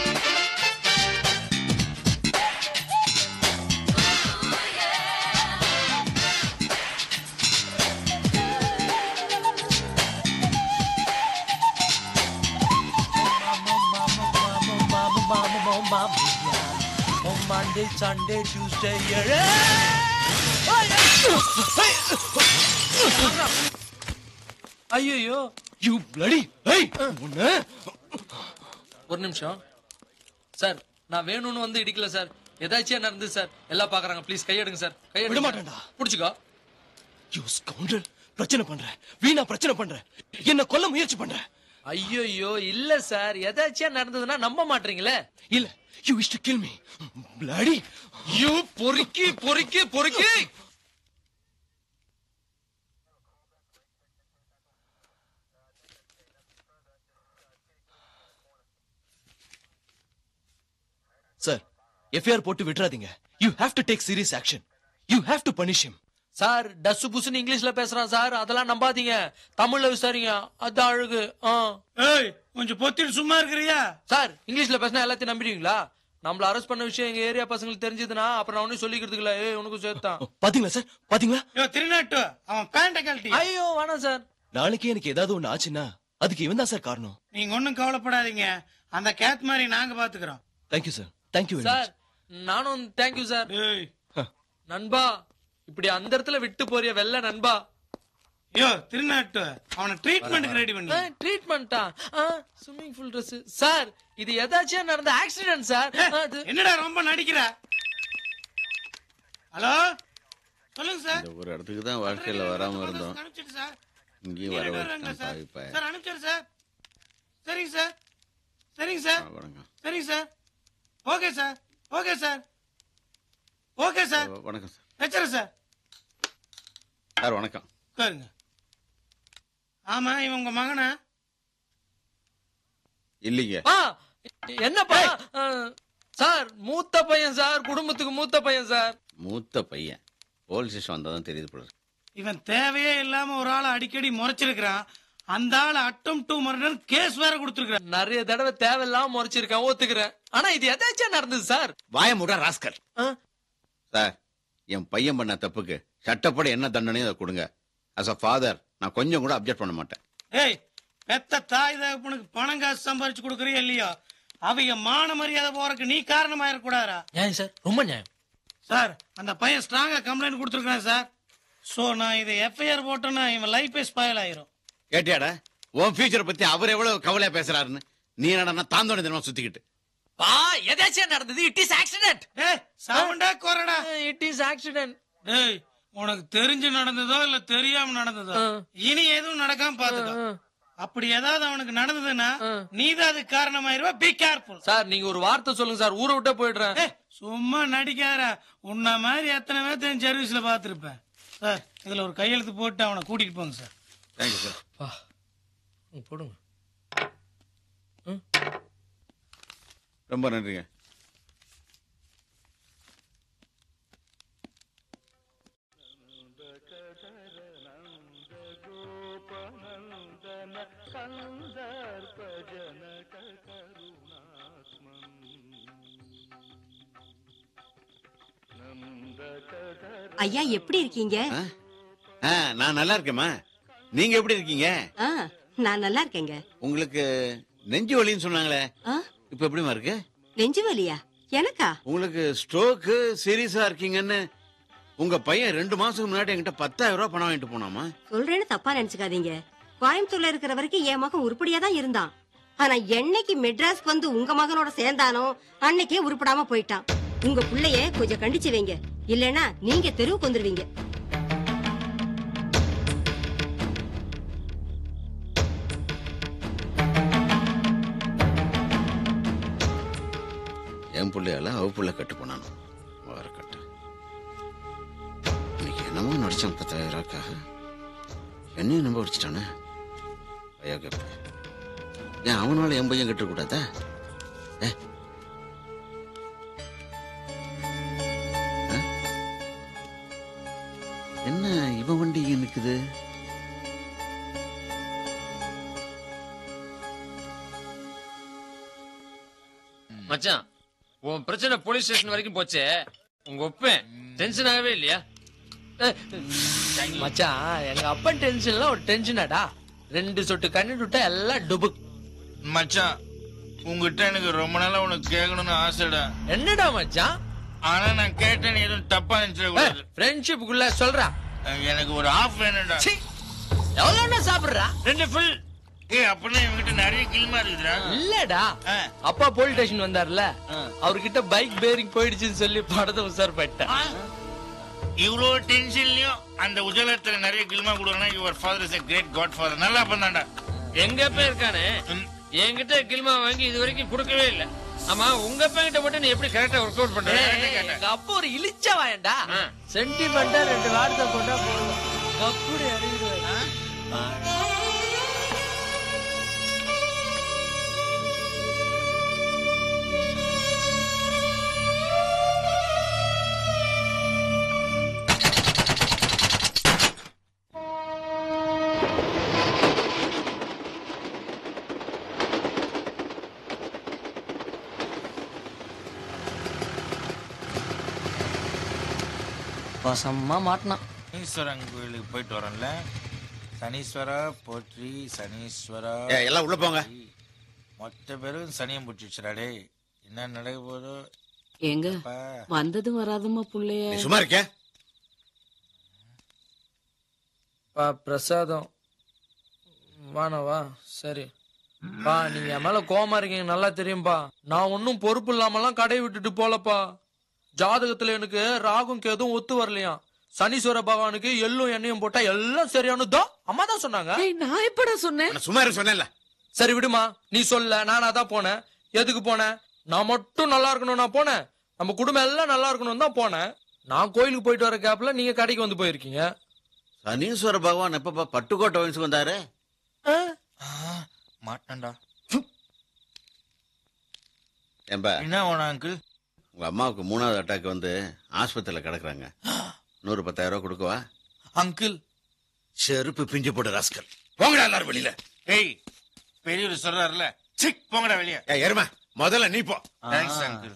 Speaker 6: Monday, Sunday, Tuesday, ஐயோ யூ பிளடி ஏய் ஒண்ணு ஒரு நிமிஷம் சார் நான் வேணும்னு வந்து இடிக்கல சார் ஏதாச்சும் நடந்து சார் எல்லாம் பாக்குறாங்க ப்ளீஸ் கையெடுங்க சார் கையெடுங்க
Speaker 1: விட மாட்டேன்டா.
Speaker 6: புடிச்சுக்கோ
Speaker 1: யூ ஸ்கவுண்டல் பிரச்சனை பண்ற வீணா பிரச்சனை பண்ற என்ன கொல்ல முயற்சி பண்ற
Speaker 6: ஐயோ இல்ல சார் ஏதாச்சும் நடந்ததுன்னா நம்ப மாட்டீங்களே
Speaker 1: இல்ல you wish to kill me bloody
Speaker 6: you பொறுக்கி பொறுக்கி பொறுக்கி
Speaker 1: சார் எஃப்ஐஆர் போட்டு விட்டுறாதீங்க you have to take serious action you have to punish him
Speaker 6: sir டசு புசுன்னு இங்கிலீஷ்ல பேசுறான் சார் அதெல்லாம் நம்பாதீங்க தமிழ்ல விசாரிங்க அது அழகு ஆ.
Speaker 12: ஏய் கொஞ்சம் பொத்திட்டு சும்மா இருக்கிறியா
Speaker 6: சார் இங்கிலீஷ்ல பேசினா எல்லாத்தையும் நம்பிடுவீங்களா நம்மள அரெஸ்ட் பண்ண விஷயம் எங்க ஏரியா பசங்களுக்கு தெரிஞ்சதுன்னா அப்புறம் நான் ஒன்னும் சொல்லிக்கிறதுக்கு இல்ல ஏய் உனக்கு சேர்த்தான்
Speaker 1: பாத்தீங்களா சார் பாத்தீங்களா
Speaker 12: யோ திருநாட்டு அவன் பேண்ட கழட்டி
Speaker 6: ஐயோ வேணாம் சார்
Speaker 1: நாளைக்கு எனக்கு ஏதாவது ஒண்ணு ஆச்சுன்னா அதுக்கு இவன் தான் சார் காரணம்
Speaker 12: நீங்க ஒண்ணும் கவலைப்படாதீங்க அந்த கேத் மாதிரி நாங்க பாத்துக்கிறோம்
Speaker 1: தேங்க்யூ சார் தேங்க்யூ
Speaker 6: சார் நானும் தேங்க்யூ சார்
Speaker 5: நண்பா இப்படி அந்த இடத்துல விட்டு போறிய வெள்ள நண்பா
Speaker 12: யோ திருநாட்டு அவனை ட்ரீட்மெண்ட்டுக்கு ரெடி பண்ணி
Speaker 5: ட்ரீட்மெண்டா ஸ்விம்மிங் ஃபுல் Dress சார் இது எதாச்சும் நடந்த ஆக்சிடென்ட் சார்
Speaker 12: என்னடா ரொம்ப நடிக்கிற ஹலோ சொல்லுங்க சார்
Speaker 9: இந்த ஒரு இடத்துக்கு தான் வாழ்க்கையில வராம இருந்தோம்
Speaker 12: அனுப்பிச்சிட்டு சார்
Speaker 9: இங்கேயும் வர
Speaker 12: இருக்காங்க
Speaker 9: வச்சுட்டான்
Speaker 12: சார்
Speaker 9: பாவி பையன்.
Speaker 12: சார் அனுப்பிச்சிரு சார் சரிங்க சார் சரிங்க சார்
Speaker 9: வணக்கம்
Speaker 12: சரிங்க sir okay sir okay sir okay sir
Speaker 9: வணக்கம் சார்
Speaker 12: வச்சுறேன் சார்
Speaker 9: சார் வணக்கம்
Speaker 12: உட்காருங்க ஆமா இவன் உங்க மகனா
Speaker 9: இல்லைங்க
Speaker 5: ஆ, என்னப்பா ஆ, சார் மூத்த பையன் சார் குடும்பத்துக்கு மூத்த பையன் சார்
Speaker 9: மூத்த பையன் போலீஸ் ஸ்டேஷன் வந்தாதான் தெரியுது போல இருக்கு.
Speaker 12: இவன் தேவையே இல்லாம ஒரு ஆளை அடிக்கடி முறைச்சிருக்கிறான் அந்த ஆளு அட்டம் டூ மர்டர் கேஸ் வேற கொடுத்துருக்கான்
Speaker 5: நிறைய தடவை தேவையில்லாம முறைச்சிருக்கேன் ஒத்துக்கிறேன் ஆனா இது எதாச்சும் நடந்தது சார்
Speaker 9: வாய மூட ராஸ்கர் சார் என் பையன் பண்ண தப்புக்கு சட்டப்படி என்ன தண்டனையும் அதை கொடுங்க அஸ் அ ஃபாதர் நான் கொஞ்சம் கூட அப்செக்ட் பண்ண மாட்டேன்
Speaker 12: ஏய் பெத்த தாய் தகப்பனுக்கு பணம் காசு சம்பாரிச்சு கொடுக்குறியா இல்லையா அவங்க மான மரியாதை போறதுக்கு நீ காரணமாயிடக்கூடாதா
Speaker 6: நியாயம் சார் ரொம்ப நியாயம்
Speaker 12: சார் அந்த பையன் ஸ்ட்ராங்கா கம்ப்ளைண்ட் கொடுத்துருக்கான் சார் சோ நான் இதை எஃப்ஐஆர் போட்டேன்னா இவன் லைஃபே ஸ்பாயில் ஆயிரும்
Speaker 9: கேட்டியாடா உன் ஃபியூச்சரை பத்தி அவர் எவ்வளவு கவலையா பேசுறாருன்னு நீ என்னடா தாந்தோட தினமா சுத்திக்கிட்டு
Speaker 5: பா எதாச்சும் நடந்தது இட் இஸ் ஆக்சிடென்ட்
Speaker 12: சவுண்டா குறடா
Speaker 5: இட் இஸ் ஆக்சிடென்ட்
Speaker 12: டேய் உனக்கு தெரிஞ்சு நடந்ததோ இல்ல தெரியாம நடந்ததோ இனி எதுவும் நடக்காம பாத்துக்கோ அப்படி ஏதாவது அவனுக்கு நடந்ததுன்னா நீதான் அதுக்கு காரணமாயிருவ பி கேர்ஃபுல்
Speaker 5: சார் நீங்க ஒரு வார்த்தை சொல்லுங்க சார் ஊரை விட்டே போயிடுறேன்
Speaker 12: சும்மா நடிக்காத உன்ன மாதிரி எத்தனை பேர்த்த என் சர்வீஸ்ல பாத்துருப்பேன் சார் இதுல ஒரு கையெழுத்து போட்டு அவனை கூட்டிட்டு போங்க சார்
Speaker 9: தேங்க்யூ சார்
Speaker 5: போடுங்க
Speaker 9: ரொம்ப நன்றிங்க
Speaker 3: ஐயா எப்படி இருக்கீங்க
Speaker 9: ஆ, நான் நல்லா இருக்கேம்மா நீங்க எப்படி இருக்கீங்க
Speaker 3: ஆ, நான் நல்லா இருக்கேங்க
Speaker 9: உங்களுக்கு நெஞ்சு வலின்னு சொன்னாங்களே
Speaker 3: ஆ,
Speaker 9: இப்ப எப்படிமா இருக்கு
Speaker 3: நெஞ்சு வலியா எனக்கா
Speaker 9: உங்களுக்கு ஸ்ட்ரோக்கு சீரியஸா இருக்கீங்கன்னு உங்க பையன் ரெண்டு மாசத்துக்கு முன்னாடி என்கிட்ட பத்தாயிரம் ரூபாய் பணம் வாங்கிட்டு போனாமா
Speaker 3: சொல்றேன்னு தப்பா நினைச்சுக்காதீங்க கோயம்புத்தூர்ல இருக்கிற வரைக்கும் என் மகன் உருப்படியா தான் இருந்தான் ஆனா என்னைக்கு மெட்ராஸ்க்கு வந்து உங்க மகனோட சேர்ந்தானோ அன்னைக்கே உருப்படாம போயிட்டான் உங்க புள்ளைய கொஞ்சம் கண்டிச்சு வைங்க இல்லைன்னா நீங்க தெருவுக்கு வந்துருவீங்க
Speaker 9: என் பிள்ளையால அவ பிள்ளை கட்டு போனானோ வர கட்டு இன்னைக்கு என்னமோ நடிச்சான் பத்தாயிரம் ரூபாய்க்காக என்னையும் நம்ப வச்சுட்டானே ஐயா கேப்ப ஏன் அவனால என் பையன் கட்ட கூடாதா ஏ ஆ? என்ன இவன் வண்டி இங்க நிக்குது
Speaker 13: மச்சான் உன் பிரச்சனை போலீஸ் ஸ்டேஷன் வரைக்கும் போச்சே உங்க ஒப்பேன் டென்ஷன் ஆகவே இல்லையா
Speaker 5: மச்சான் எங்க அப்பன் டென்ஷன்ல ஒரு டென்ஷனாடா ரெண்டு சொட்டு கண்ணு விட்டா எல்லாம் டுபுக்
Speaker 16: மச்சான் உங்ககிட்ட எனக்கு ரொம்ப நாளா உனக்கு கேட்கணும்னு ஆசைடா
Speaker 5: என்னடா மச்சான்
Speaker 16: ஆனா நான் கேட்டேன்னு எதுவும் தப்பா நினைச்சிடக்கூடாது
Speaker 5: ஃப்ரெண்ட்ஷிப்புக்குள்ள சொல்றா
Speaker 16: எனக்கு ஒரு ஆஃப் வேணும்டா
Speaker 5: எவ்வளவு சாப்பிடுறா
Speaker 16: ரெண்டு ஃபுல் ஏய் அப்படின்னா இவங்கிட்ட நிறைய கில்மா இருக்குதுடா
Speaker 5: இல்லடா அப்பா போலீஸ் ஸ்டேஷன் வந்தார்ல அவர்கிட்ட பைக் பேரிங் போயிடுச்சுன்னு சொல்லி படத்தை உசார் போயிட்டேன்
Speaker 16: இவ்வளோ டென்ஷன்லயும் அந்த உஜலத்துல நிறைய கில்மா கொடுக்கணும் your father is a great godfather நல்லா பண்ணாண்டா
Speaker 13: எங்க அப்பா இருக்கானே என்கிட்ட கில்மா வாங்கி இது வரைக்கும் கொடுக்கவே இல்ல ஆமா உங்க அப்பா கிட்ட மட்டும் நீ எப்படி கரெக்டா ஒர்க் அவுட் பண்ற
Speaker 5: எங்க அப்பா ஒரு இழிச்ச வாயண்டா சென்டிமெண்டா ரெண்டு வார்த்தை போட்டா போதும் அப்படி அறிவிடுவாரு
Speaker 12: வசமா மாட்டினான்
Speaker 16: சனீஸ்வரன் கோயிலுக்கு போயிட்டு வரோம்ல சனீஸ்வரா போற்றி சனீஸ்வரா
Speaker 9: ஏய், எல்லாம் உள்ள போங்க.
Speaker 16: மொத்த பேரும் சனியம் பிடிச்சிச்சுடா டேய் என்ன நடக்க போதோ
Speaker 10: எங்க
Speaker 16: அப்பா.
Speaker 10: வந்ததும் வராதுமா புள்ளைய
Speaker 9: நீ சும்மா இருக்கியா
Speaker 6: பா பிரசாதம் வானவா சரி பா நீங்க என் மேல கோவமா இருக்கீங்க நல்லா தெரியும்பா நான் ஒன்னும் பொறுப்பு இல்லாமலாம் கடையை விட்டுட்டு போலப்பா ஜாதகத்துல எனக்கு ராகும் கேதும் ஒத்து வரலையாம் சனீஸ்வர பகவானுக்கு எள்ளும் எண்ணெயும் போட்டா எல்லாம் சரியானதோ அம்மா தான் சொன்னாங்க
Speaker 4: நான் எப்படா சொன்னேன்
Speaker 9: சும்மா இருக்க சொன்னேன்ல
Speaker 6: சரி விடுமா நீ சொல்ல நானா தான் போனேன் எதுக்கு போனேன் நான் மட்டும் நல்லா இருக்கணும் நான் போனேன் நம்ம குடும்பம் எல்லாம் நல்லா இருக்கணும் தான் போனேன் நான் கோயிலுக்கு போயிட்டு வர கேப்ல நீங்க கடைக்கு வந்து போயிருக்கீங்க
Speaker 9: சனீஸ்வர பகவான் எப்பப்பா பட்டுக்கோட்டை வயசுக்கு வந்தாரு
Speaker 16: மாட்டேன்டா
Speaker 9: ஏன்பா
Speaker 16: என்ன வேணும் அங்கிள்
Speaker 9: உங்க அம்மாவுக்கு மூணாவது அட்டாக் வந்து ஆஸ்பத்திரியில கிடக்குறாங்க நூறு பத்தாயிரம் ரூபாய் கொடுக்கவா
Speaker 16: அங்கிள்
Speaker 9: செருப்பு பிஞ்சு போட்டு ராஸ்கல் போங்கடா எல்லாரும் வெளியில
Speaker 16: ஏய் பெரியவர் சொல்றாருல சிக் போங்கடா வெளியே
Speaker 9: ஏய், எருமை முதல்ல நீ போ
Speaker 16: தேங்க்ஸ் அங்கிள்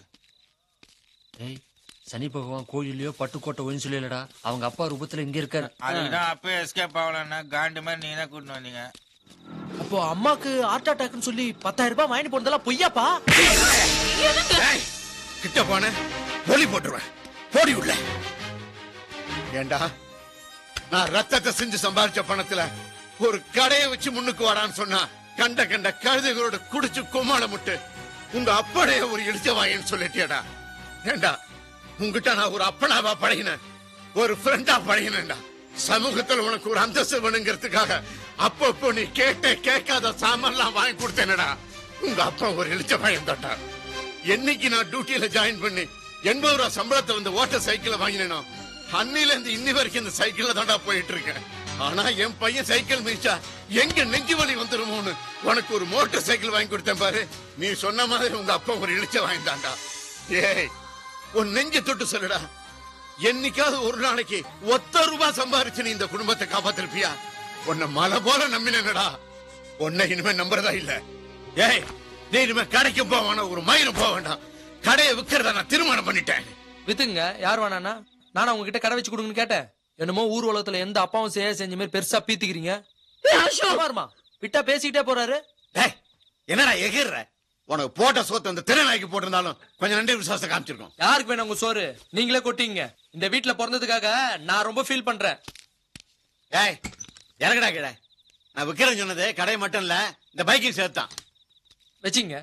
Speaker 13: ஏய் சனி பகவான் கோயிலையோ பட்டுக்கோட்டை ஒயின் சொல்லலடா அவங்க அப்பா ரூபத்துல இங்க இருக்காரு
Speaker 16: அதுதான் அப்பயே எஸ்கேப் ஆகலன்னா காண்டு மாதிரி நீங்க தான் கூட்டிட்டு வந்தீங்க
Speaker 6: அப்போ அம்மாக்கு ஹார்ட் அட்டாக்னு சொல்லி பத்தாயிரம் ரூபாய் வாங்கி போனதெல்லாம் பொய்யாப்பா
Speaker 9: ஏய், கிட்ட போன பொலி போட்டுருவேன் போடி உள்ள ஏண்டா நான் ரத்தத்தை செஞ்சு சம்பாதிச்ச பணத்துல ஒரு கடையை வச்சு முன்னுக்கு வாடான்னு சொன்னா கண்ட கண்ட கழுதைகளோட குடிச்சு கும்மாள முட்டு உங்க அப்படைய ஒரு இடிச்ச வாயின்னு சொல்லிட்டியடா ஏண்டா உங்ககிட்ட நான் ஒரு அப்பனாவா பழகினேன் ஒரு ஃப்ரெண்டா பழகினேன்டா சமூகத்துல உனக்கு ஒரு அந்தஸ்து வேணுங்கிறதுக்காக அப்பப்போ நீ கேட்ட கேட்காத சாமான்லாம் வாங்கி கொடுத்தேனடா உங்க அப்பா ஒரு இழிச்ச பையன் தட்டா என்னைக்கு நான் டியூட்டியில ஜாயின் பண்ணி எண்பது ரூபா சம்பளத்தை வந்து ஓட்ட சைக்கிளை வாங்கினேனோ அன்னில இருந்து இன்னி வரைக்கும் இந்த சைக்கிள்ல தான்டா போயிட்டு இருக்கேன் ஆனா என் பையன் சைக்கிள் மிதிச்சா எங்க நெஞ்சு வலி வந்துருமோன்னு உனக்கு ஒரு மோட்டார் சைக்கிள் வாங்கி கொடுத்தேன் பாரு நீ சொன்ன மாதிரி உங்க அப்பா ஒரு இழிச்ச வாங்கிட்டான்டா ஏய் உன் நெஞ்சு தொட்டு சொல்லுடா என்னைக்காவது ஒரு நாளைக்கு ஒத்த ரூபாய் சம்பாரிச்சு நீ இந்த குடும்பத்தை காப்பாத்திருப்பியா உன்னை மலை போல நம்பினடா உன்னை இனிமே நம்புறதா இல்ல ஏய் நீ இனிமே கடைக்கு போவான ஒரு மயிலும் போக வேண்டாம் கடையை விக்கிறத நான் திருமணம் பண்ணிட்டேன்
Speaker 6: வித்துங்க யார் வேணாண்ணா நானா உங்ககிட்ட கடை வச்சு கொடுங்கன்னு கேட்டேன் என்னமோ ஊர் உலகத்துல எந்த அப்பாவும் செய்ய செஞ்ச மாதிரி பெருசா பீத்திக்கிறீங்க பாருமா விட்டா பேசிக்கிட்டே போறாரு
Speaker 9: என்னடா எகிர்ற உனக்கு போட்ட சோத்து அந்த திருநாய்க்கு போட்டிருந்தாலும் கொஞ்சம் நன்றி விசுவாசம் காமிச்சிருக்கோம்
Speaker 6: யாருக்கு வேணும் உங்க சோறு நீங்களே கொட்டிங்க இந்த வீட்ல பிறந்ததுக்காக நான் ரொம்ப ஃபீல் பண்றேன்
Speaker 9: ஏய் இறங்கடா கிட நான் விக்கிறேன்னு சொன்னது கடை மட்டும் இல்ல இந்த பைக்கையும் சேர்த்தான்
Speaker 6: வச்சிங்க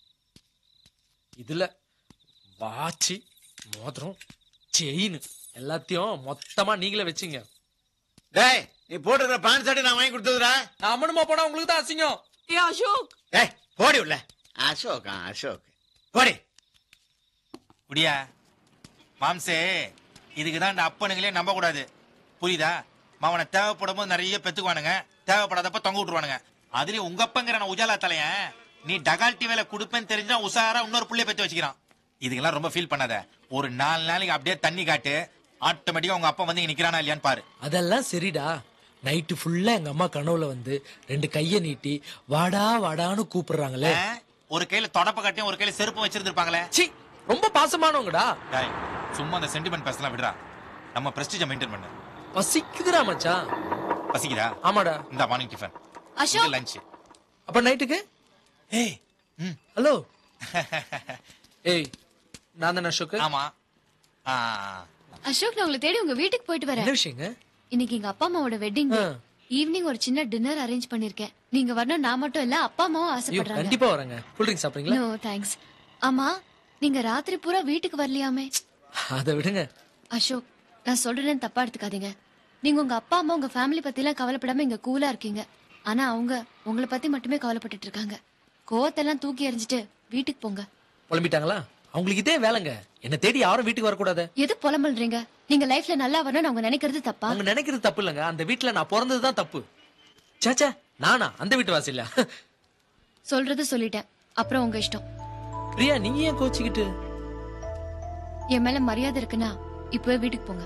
Speaker 6: இதுல வாட்சி மோதிரம் செயின் எல்லாத்தையும் மொத்தமா நீங்களே வச்சிங்க
Speaker 9: டேய் நீ போட்டுக்கிற பேண்ட் ஷர்ட் நான் வாங்கி கொடுத்ததுடா
Speaker 6: நான் அம்மனுமா போனா உங்களுக்கு தான் அசிங்கம்
Speaker 4: ஏ அசோக்
Speaker 9: ஏய் போடி உள்ள அசோக் ஆ, அசோக் போடி
Speaker 16: குடியா மாம்சே இதுக்கு தான் இந்த அப்பனுங்களே நம்ப கூடாது புரியுதா மாவனை தேவைப்படும் போது நிறைய பெத்துக்குவானுங்க தேவைப்படாதப்ப தொங்க விட்டுருவானுங்க அதுலயும் உங்க அப்பங்கிற நான் உஜாலா தலையன் நீ டகால்ட்டி வேலை கொடுப்பேன்னு தெரிஞ்சா உசாரா இன்னொரு புள்ளைய பெத்து வச்சுக்கிறான் இதுக்கெல்லாம் ரொம்ப ஃபீல் பண்ணாத ஒரு நாலு நாளைக்கு அப்படியே தண்ணி காட்டு ஆட்டோமேட்டிக்கா உங்க அப்பா வந்து இங்க நிக்கிறானா இல்லையான்னு பாரு
Speaker 6: அதெல்லாம் சரிடா நைட்டு ஃபுல்லா எங்க அம்மா கனவுல வந்து ரெண்டு கைய நீட்டி வாடா வாடான்னு கூப்பிடுறாங்களே
Speaker 16: ஆ? ஒரு கையில தொடப்ப கட்டியும் ஒரு கையில செருப்பு வச்சிருந்திருப்பாங்களே
Speaker 6: சி ரொம்ப பாசமானவங்கடா
Speaker 16: டேய், சும்மா அந்த சென்டிமெண்ட் பேசலாம் விடுறா நம்ம பிரஸ்டீஜ மெயின்டைன் பண்ணு
Speaker 6: பசிக்குதுடா மச்சான்
Speaker 16: பசிக்குதா
Speaker 6: ஆமாடா
Speaker 16: இந்த மார்னிங் டிஃபன்
Speaker 21: அசோக்
Speaker 16: லஞ்ச்
Speaker 6: அப்ப நைட்டுக்கு
Speaker 16: ஏய்
Speaker 6: ஹலோ ஏய் நான் தானே அசோக்
Speaker 16: ஆமா
Speaker 14: அசோக் நான் உங்களை தேடி உங்க வீட்டுக்கு போயிட்டு வரேன்
Speaker 6: என்ன விஷயங்க
Speaker 14: இன்னைக்கு எங்க அப்பா அம்மாவோட வெட்டிங் ஈவினிங் ஒரு சின்ன டின்னர் அரேஞ்ச் பண்ணிருக்கேன் நீங்க வரணும் நான் மட்டும் இல்ல அப்பா அம்மாவும்
Speaker 6: ஐயோ
Speaker 14: ஆசைப்படுறாங்க
Speaker 6: கண்டிப்பா வரேங்க கூல் ட்ரிங்க் சாப்பிடுறீங்களா
Speaker 14: நோ தேங்க்ஸ் ஆமா நீங்க ராத்திரி பூரா வீட்டுக்கு வரலையாமே
Speaker 6: அதை விடுங்க
Speaker 14: அசோக் நான் சொல்றேன்னு தப்பா எடுத்துக்காதீங்க நீங்க உங்க அப்பா அம்மா உங்க ஃபேமிலி பத்தி எல்லாம் கவலைப்படாம இங்க கூலா இருக்கீங்க ஆனா அவங்க உங்களை பத்தி மட்டுமே கவலைப்பட்டுட்டு இருக்காங்க கோவத்தெல்லாம் தூக்கி எறிஞ்சிட்டு வீட்டுக்கு போங்க
Speaker 6: புலம்பிட்டாங்களா அவங்களுக்கு இதே வேலைங்க என்ன தேடி யாரும் வீட்டுக்கு வரக்கூடாது
Speaker 14: எது புலம்புறீங்க நீங்க லைஃப்ல நல்லா வரணும்னு அவங்க நினைக்கிறது தப்பா
Speaker 6: அவங்க நினைக்கிறது தப்பு இல்லைங்க அந்த வீட்டுல நான் பிறந்ததுதான் தப்பு சேச்சே நானா அந்த வீட்டு வாசில
Speaker 14: சொல்றது சொல்லிட்டேன் அப்புறம் உங்க இஷ்டம்
Speaker 6: பிரியா நீங்க ஏன் கோச்சிக்கிட்டு
Speaker 14: என் மேல மரியாதை இருக்குன்னா இப்பவே வீட்டுக்கு போங்க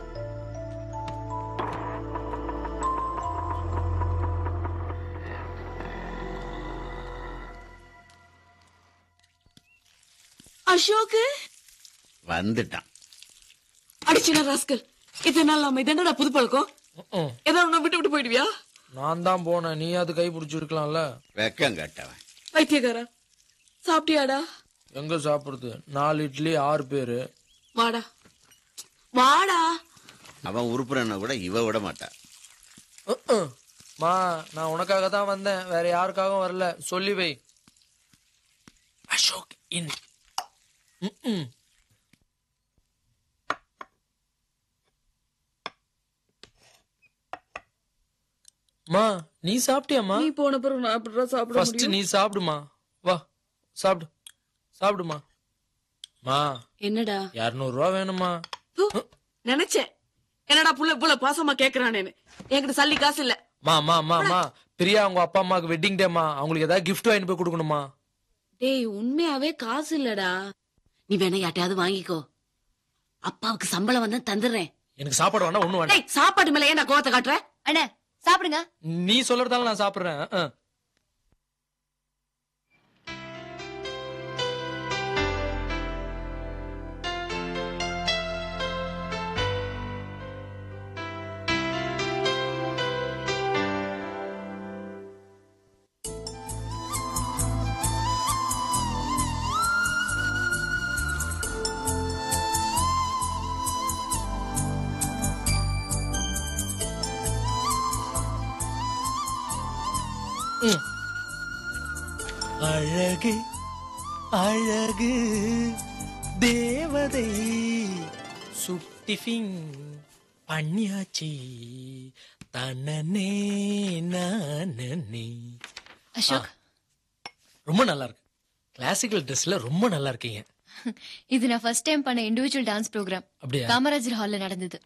Speaker 4: அசோக்
Speaker 9: வந்துட்டான்
Speaker 4: அடிச்சினா ராஸ்கல் இத்தனை நாள் நம்ம இதென்னடா புது பழக்கம் ஏதாவது உன்னை விட்டு விட்டு போயிடுவியா
Speaker 6: நான் தான் போனேன் நீ அது கை பிடிச்சிருக்கலாம்ல
Speaker 9: வெக்கம் கட்டவன்
Speaker 4: பைத்தியக்காரா சாப்பிட்டியாடா
Speaker 6: எங்க சாப்பிடுறது நாலு இட்லி ஆறு பேரு
Speaker 4: வாடா வாடா
Speaker 9: அவன் உருப்புறன கூட இவ விட மாட்டா
Speaker 6: உம். மா நான் உனக்காக தான் வந்தேன் வேற யாருக்காகவும் வரல சொல்லி வை அசோக் இன் ம்ம். மா நீ சாப்பிட்டியாமா
Speaker 4: நீ போன பிறகு நான் எப்படிடா சாப்பிட
Speaker 6: ஃபர்ஸ்ட்
Speaker 4: முடியும்
Speaker 6: நீ சாப்பிடுமா வா சாப்பிடு சாப்பிடுமா மா
Speaker 4: என்னடா
Speaker 6: இருநூறு ரூபா வேணுமா
Speaker 4: நினைச்சேன் என்னடா புள்ள புள்ள பாசமா கேக்குறானேன்னு என்கிட்ட சல்லி காசு இல்ல
Speaker 6: மா மா மா மா பிரியா அவங்க அப்பா அம்மாக்கு வெட்டிங் டேமா அவங்களுக்கு ஏதாவது gift வாங்கிட்டு போய் கொடுக்கணுமா
Speaker 4: டேய் உண்மையாவே காசு இல்லடா நீ வேணா யார்ட்டையாவது வாங்கிக்கோ அப்பாவுக்கு சம்பளம் வந்தா தந்துடுறேன்
Speaker 6: எனக்கு சாப்பாடு வேணா ஒண்ணு வேண்டாம்
Speaker 4: டேய் சாப்பாடு மேல ஏன் கோவத்தை காட்டுற
Speaker 21: அண்ணா சாப்பிடுங்க
Speaker 6: நீ சொல்றதால நான் சாப்பிடுறேன் அஹ். ம். அழகு அழகு தேவதை சுட்டிஃபிங் பண்ணியாச்சி தன்னே நானே
Speaker 14: அசோக்
Speaker 6: ரொம்ப நல்லா இருக்கு கிளாசிக்கல் ட்ரெஸ்ல ரொம்ப நல்லா இருக்கீங்க
Speaker 14: இது நான் ஃபர்ஸ்ட் டைம் பண்ண இண்டிவிஜுவல் டான்ஸ் ப்ரோக்ராம்
Speaker 6: அப்படியா?
Speaker 14: காமராஜர் ஹால்ல நடந்தது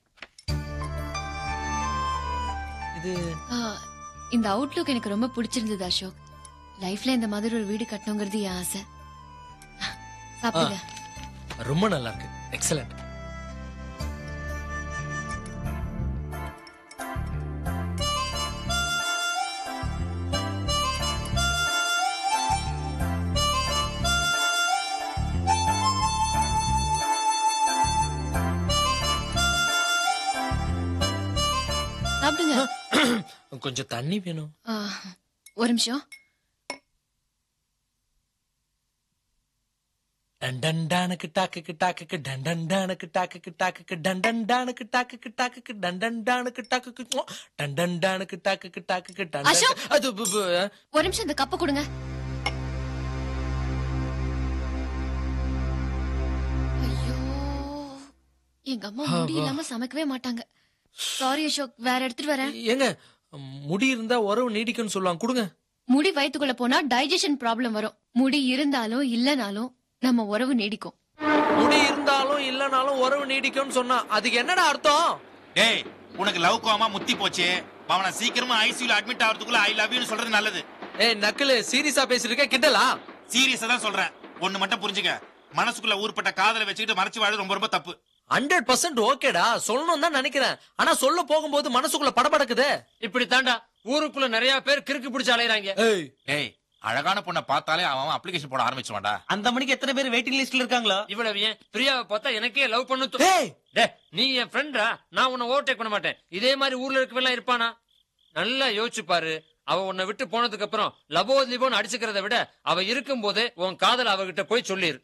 Speaker 6: இது
Speaker 14: ஆ, இந்த அவுட்லுக் எனக்கு ரொம்ப பிடிச்சிருந்தது அசோக் லைஃப்ல இந்த மாதிரி ஒரு வீடு கட்டணுங்கிறது என் ஆசை சாப்பிடுங்க
Speaker 6: ரொம்ப நல்லா இருக்கு எக்ஸலண்ட்
Speaker 14: சாப்பிடுங்க
Speaker 6: கொஞ்சம் தண்ணி வேணும்
Speaker 14: ஆ, ஒரு நிமிஷம்
Speaker 6: டண்டன்டானுக்கு டாக்குக்கு டாக்குக்கு டண்டன்டானுக்கு டாக்குக்கு டாக்குக்கு டண்டன்டானுக்கு டாக்குக்கு டாக்குக்கு டண்டன்டானுக்கு டாக்குக்கு உம், டண்டன்டானுக்கு டாக்குக்கு டாக்குக்கு டண்டன்
Speaker 14: அசோக்!
Speaker 6: அது பு- பு-
Speaker 14: ஒரு நிமிஷம் இந்த கப்பை கொடுங்க ஐயோ எங்க அம்மா முடி
Speaker 6: அப்பா.
Speaker 14: இல்லாம சமைக்கவே மாட்டாங்க சாரி அசோக் வேற எடுத்துட்டு வரேன்
Speaker 6: ஏங்க முடி இருந்தா உறவு நீடிக்கும்னு சொல்லுவாங்க கொடுங்க
Speaker 14: முடி வயித்துக்குள்ள போனா டைஜஷன் ப்ராப்ளம் வரும் முடி இருந்தாலும் இல்லனாலும் நம்ம உறவு நீடிக்கும்
Speaker 6: முடி இருந்தாலும் இல்லனாலும் உறவு நீடிக்கும்னு சொன்னா அதுக்கு என்னடா அர்த்தம்
Speaker 16: டேய் உனக்கு லவ் கோமா முத்தி போச்சு அவனை சீக்கிரமா ஐசியூல அட்மிட் ஆகிறதுக்குள்ள ஐ லவ் யூ சொல்றது நல்லது
Speaker 6: ஏய் நக்கலு சீரியஸா பேசிருக்க கிண்டலா
Speaker 16: சீரியஸா தான் சொல்றேன் ஒண்ணு மட்டும் புரிஞ்சுக்க மனசுக்குள்ள ஊர்பட்ட காதலை வச்சுக்கிட்டு மறைச்சு வாழ ரொம்ப ரொம்ப தப்பு
Speaker 6: ஹண்ட்ரட் பர்சன்ட் ஓகேடா சொல்லணும் தான் நினைக்கிறேன் ஆனா சொல்ல போகும்போது மனசுக்குள்ள படபடக்குது
Speaker 13: இப்படி தாண்டா ஊருக்குள்ள நிறைய பேர் கிறுக்கு பிடிச்சு அலையறாங்க
Speaker 16: டேய் அழகான பொண்ணை பார்த்தாலே அவன் அப்ளிகேஷன் போட ஆரம்பிச்சுவான்டா
Speaker 12: அந்த மணிக்கு எத்தனை பேர் வெயிட்டிங் லிஸ்ட்ல இருக்காங்களோ
Speaker 13: இவ்வளவு ஏன் பிரியாவை பார்த்தா எனக்கே லவ் பண்ணு தோ- டேய் நீ என் ஃப்ரெண்டா நான் உன்னை ஓவர்டேக் பண்ண மாட்டேன் இதே மாதிரி ஊர்ல இருக்கவெல்லாம் இருப்பானா நல்லா யோசிச்சு பாரு அவ உன்னை விட்டு போனதுக்கு அப்புறம் லபோ லிபோன்னு அடிச்சுக்கிறத விட அவ இருக்கும் போதே உன் காதல் அவகிட்ட போய் சொல்லிரு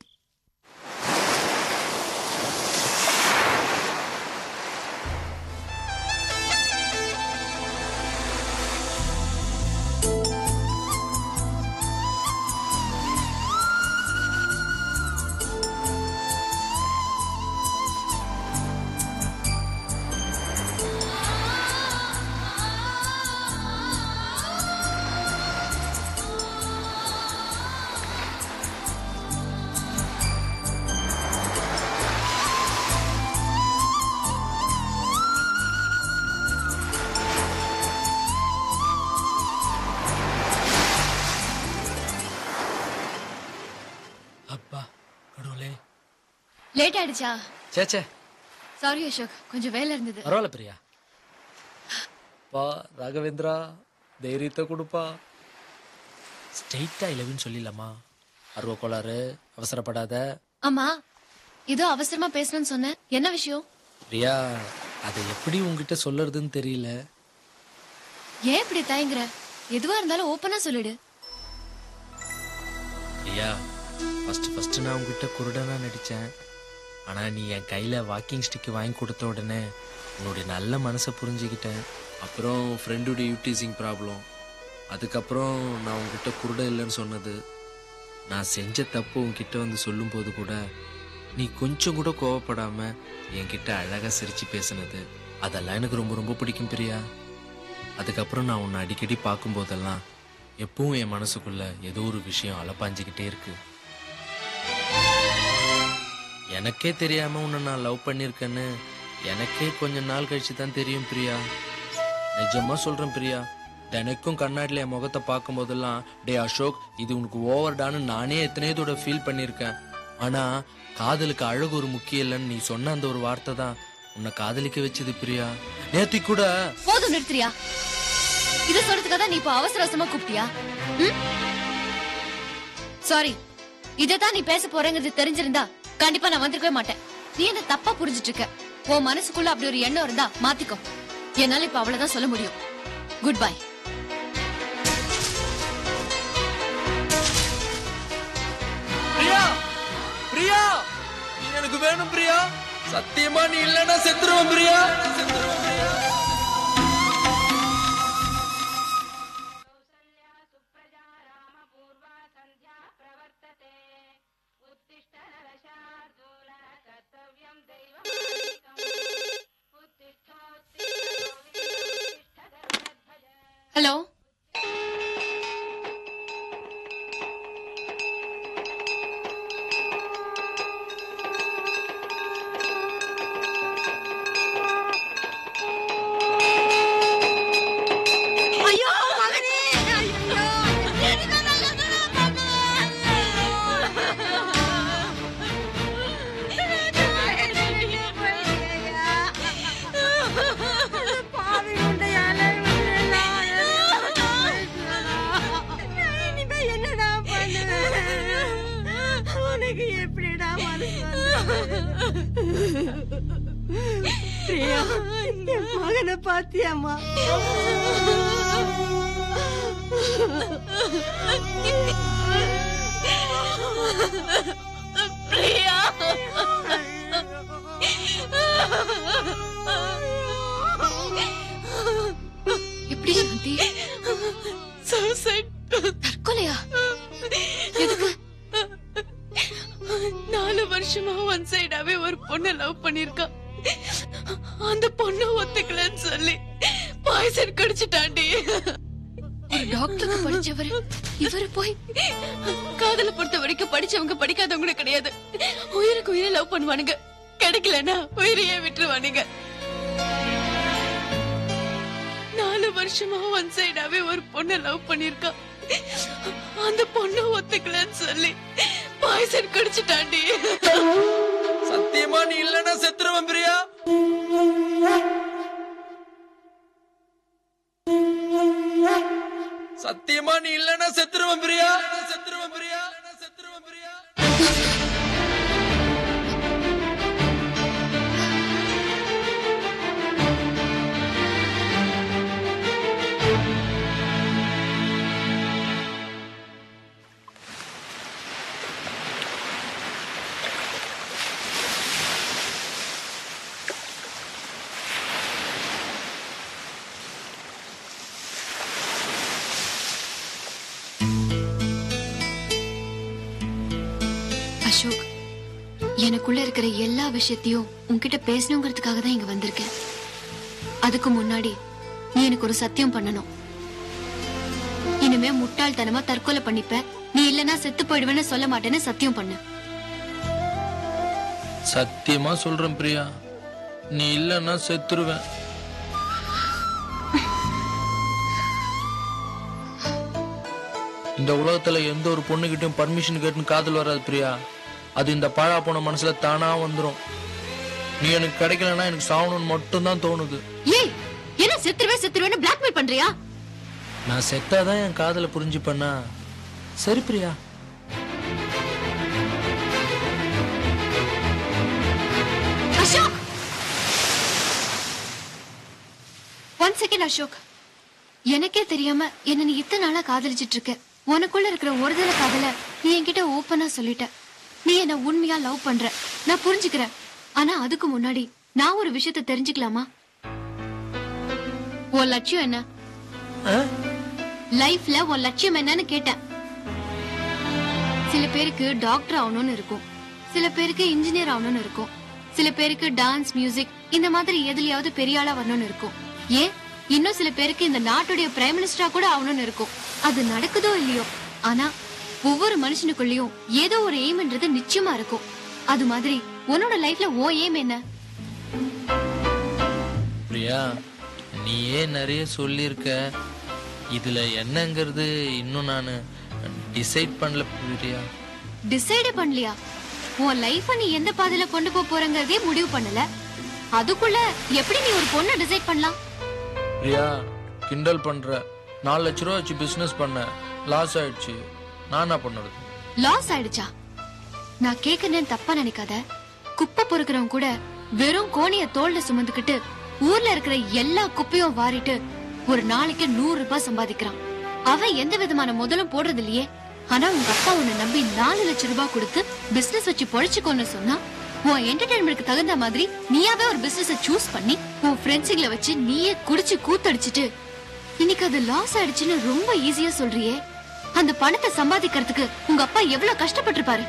Speaker 6: அப்பா கடவுளே
Speaker 14: லேட் ஆயிடுச்சா
Speaker 6: சேச்சே
Speaker 14: சாரி அசோக் கொஞ்சம் வேலை இருந்தது
Speaker 6: பரவாயில்ல பிரியா பா ராகவேந்திரா தைரியத்தை கொடுப்பா ஸ்ட்ரெயிட்டா இலவின்னு சொல்லிடலாமா அருவ கோளாறு அவசரப்படாத
Speaker 14: ஆமா ஏதோ அவசரமா பேசணும்னு சொன்னேன் என்ன விஷயம்
Speaker 6: பிரியா அதை எப்படி உங்ககிட்ட சொல்லறதுன்னு தெரியல
Speaker 14: ஏன் இப்படி தயங்குற எதுவா இருந்தாலும் ஓப்பனா சொல்லிடு
Speaker 6: பிரியா ஃபர்ஸ்ட் ஃபர்ஸ்ட் நான் உங்ககிட்ட குருடனா நடிச்சேன் ஆனா நீ என் கையில வாக்கிங் ஸ்டிக் வாங்கி கொடுத்த உடனே உன்னுடைய நல்ல மனசை புரிஞ்சுக்கிட்டேன்
Speaker 5: அப்புறம் ஃப்ரெண்டுடைய யூட்டிசிங் ப்ராப்ளம் அதுக்கப்புறம் நான் உங்ககிட்ட குருடன் இல்லைன்னு சொன்னது நான் செஞ்ச தப்பு உன்கிட்ட வந்து சொல்லும்போது கூட நீ கொஞ்சம் கூட கோவப்படாம என்கிட்ட அழகா சிரிச்சு பேசுனது அதெல்லாம் எனக்கு ரொம்ப ரொம்ப பிடிக்கும் பிரியா அதுக்கப்புறம் நான் உன்னை அடிக்கடி பார்க்கும்போதெல்லாம் எப்பவும் என் மனசுக்குள்ள ஏதோ ஒரு விஷயம் அலப்பாஞ்சுக்கிட்டே இருக்கு எனக்கே தெரியாம உன்னை நான் லவ் பண்ணிருக்கேன்னு எனக்கே கொஞ்ச நாள் கழிச்சு தான் தெரியும் பிரியா நிஜமா சொல்றேன் பிரியா தினைக்கும் கண்ணாடில என் முகத்தை பார்க்கும் போதெல்லாம் டே அசோக் இது உனக்கு ஓவர்டான்னு நானே எத்தனையோ தடவை ஃபீல் பண்ணியிருக்கேன் ஆனா காதலுக்கு அழகு ஒரு முக்கியம் இல்லைன்னு நீ சொன்ன அந்த ஒரு வார்த்தை தான் உன்னை காதலிக்க வச்சது பிரியா நேத்தி கூட
Speaker 14: போதும் நிறுத்துறியா இத சொல்றதுக்காக தான் நீ இப்போ அவசர அவசரமா கூப்பிட்டியா சாரி இததான் நீ பேச போறேங்கிறது தெரிஞ்சிருந்தா கண்டிப்பா நான் வந்திருக்கவே மாட்டேன் நீ என்ன தப்பா புரிஞ்சிட்டு இருக்க உன் மனசுக்குள்ள அப்படி ஒரு எண்ணம் இருந்தா மாத்திக்கோ என்னால இப்ப அவ்வளவுதான் சொல்ல முடியும் குட் பை
Speaker 5: பிரியா பிரியா நீ எனக்கு வேணும் பிரியா சத்தியமா நீ இல்லைன்னா செத்துருவேன் பிரியா செத்துருவேன் பிரியா
Speaker 14: ஹலோ
Speaker 3: ஐயோ மகனே ஐயோ என்னடா பண்ணுவேன் உனக்கு எப்படிடா பிரியா என் மகனை பாத்தியாமா
Speaker 4: பிரியா
Speaker 14: எப்படி சாந்தி
Speaker 4: சூசைட்
Speaker 14: தற்கொலையா எதுக்கு
Speaker 4: நாலு வருஷமா ஒன் சைடாவே ஒரு பொண்ணை லவ் பண்ணிருக்கா அந்த பொண்ணு ஒத்துக்கலன்னு சொல்லி பாய்சன் கடிச்சிட்டாண்டி
Speaker 14: ஒரு டாக்டருக்கு படிச்சவர் இவரு போய்
Speaker 4: காதல பொறுத்த வரைக்கும் படிச்சவங்க படிக்காதவங்க கிடையாது உயிருக்கு உயிரை லவ் பண்ணுவானுங்க கிடைக்கலன்னா உயிரையே விட்டுருவானுங்க நாலு வருஷமா ஒன் சைடாவே ஒரு பொண்ணை லவ் பண்ணிருக்கா அந்த பொண்ணு ஒத்துக்கலன்னு சொல்லி பாய்சன் கடிச்சிட்டாண்டி
Speaker 5: சத்தியமா நீ இல்லைன்னா செத்துருவேன் பிரியா சத்தியமா நீ இல்லைன்னா செத்துருவேன் பிரியா செத்துருவேன் பிரியா செத்துருவேன் பிரியா
Speaker 14: அசோக் எனக்குள்ள இருக்கிற எல்லா விஷயத்தையும் உன்கிட்ட பேசணுங்கிறதுக்காக தான் இங்க வந்திருக்கேன் அதுக்கு முன்னாடி நீ எனக்கு ஒரு சத்தியம் பண்ணணும் இனிமே முட்டாள்தனமா தற்கொலை பண்ணிப்ப நீ இல்லனா செத்து போயிடுவேன்னு சொல்ல மாட்டேன்னு சத்தியம் பண்ணு
Speaker 5: சத்தியமா சொல்றேன் பிரியா நீ இல்லைன்னா செத்துருவேன் இந்த உலகத்துல எந்த ஒரு பொண்ணுகிட்டயும் பர்மிஷன் கேட்டுன்னு காதல் வராது பிரியா அது இந்த பாழா போன மனசுல தானா வந்துரும் நீ எனக்கு கிடைக்கலன்னா எனக்கு சாகணும்னு மட்டும்தான் தோணுது
Speaker 14: ஏய் என்ன செத்துருவே செத்துருவேன்னு பிளாக்மெயில் பண்றியா
Speaker 5: நான் செத்தாதான் என் காதலை புரிஞ்சுப்பேன்னா சரி பிரியா
Speaker 14: அசோக் ஒன் செகண்ட் அசோக் எனக்கே தெரியாம என்ன நீ இத்தனை நாளா காதலிச்சிட்டு இருக்க உனக்குள்ள இருக்கிற ஒருதல காதல நீ என்கிட்ட ஓப்பனா சொல்லிட்ட நீ என்ன உண்மையா லவ் பண்ற நான் புரிஞ்சுக்கிறேன் ஆனா அதுக்கு முன்னாடி நான் ஒரு விஷயத்த தெரிஞ்சுக்கலாமா
Speaker 21: உன் லட்சியம் என்ன லைஃப்ல உன் லட்சியம் என்னன்னு கேட்டேன் சில பேருக்கு டாக்டர் ஆகணும்னு இருக்கும் சில பேருக்கு இன்ஜினியர் ஆகணும்னு இருக்கும் சில பேருக்கு டான்ஸ் மியூசிக் இந்த மாதிரி எதுலயாவது பெரிய ஆளா வரணும்னு இருக்கும் ஏன் இன்னும் சில பேருக்கு இந்த நாட்டுடைய பிரைம் மினிஸ்டரா கூட ஆகணும்னு இருக்கும் அது நடக்குதோ இல்லையோ ஆனா ஒவ்வொரு மனுஷனுக்குள்ளயும் ஏதோ ஒரு எய்ம்ன்றது நிச்சயமா இருக்கும் அது மாதிரி உன்னோட லைஃப்ல ஓ எய்ம் என்ன
Speaker 5: பிரியா நீயே நிறைய சொல்லியிருக்க இதுல என்னங்கிறது இன்னும் நான் டிசைட் பண்ணல பிரியா
Speaker 21: டிசைடே பண்ணலையா உன் லைஃப நீ எந்த பாதையில கொண்டு போக போறங்கிறதே முடிவு பண்ணல அதுக்குள்ள எப்படி நீ ஒரு பொண்ணை டிசைட் பண்ணலாம்
Speaker 5: பிரியா கிண்டல் பண்ற நாலு லட்ச ரூபா வச்சு பிசினஸ் பண்ணேன் லாஸ் ஆயிடுச்சு நான் என்ன பண்ணுறது
Speaker 21: லாஸ் ஆயிடுச்சா நான் கேக்குறேன்னு தப்பா நினைக்காத குப்பை பொறுக்கிறவன் கூட வெறும் கோணிய தோல்ல சுமந்துக்கிட்டு ஊர்ல இருக்கிற எல்லா குப்பையும் வாரிட்டு ஒரு நாளைக்கு நூறு ரூபாய் சம்பாதிக்கிறான் அவன் எந்த விதமான முதலும் போடுறது இல்லையே ஆனா உங்க அப்பா உன்னை நம்பி நாலு லட்சம் ரூபாய் கொடுத்து பிசினஸ் வச்சு பொழைச்சுக்கோன்னு சொன்னா உன் என்டர்டைன்மெண்ட்க்கு தகுந்த மாதிரி நீயாவே ஒரு பிசினஸ் சூஸ் பண்ணி உன் ஃப்ரெண்ட்ஸுங்களை வச்சு நீயே குடிச்சு கூத்தடிச்சிட்டு இன்னைக்கு அது லாஸ் ஆயிடுச்சுன்னு ரொம்ப ஈஸியா சொல்றியே அந்த பணத்தை சம்பாதிக்கிறதுக்கு உங்க அப்பா எவ்வளவு கஷ்டப்பட்டிருப்பாரு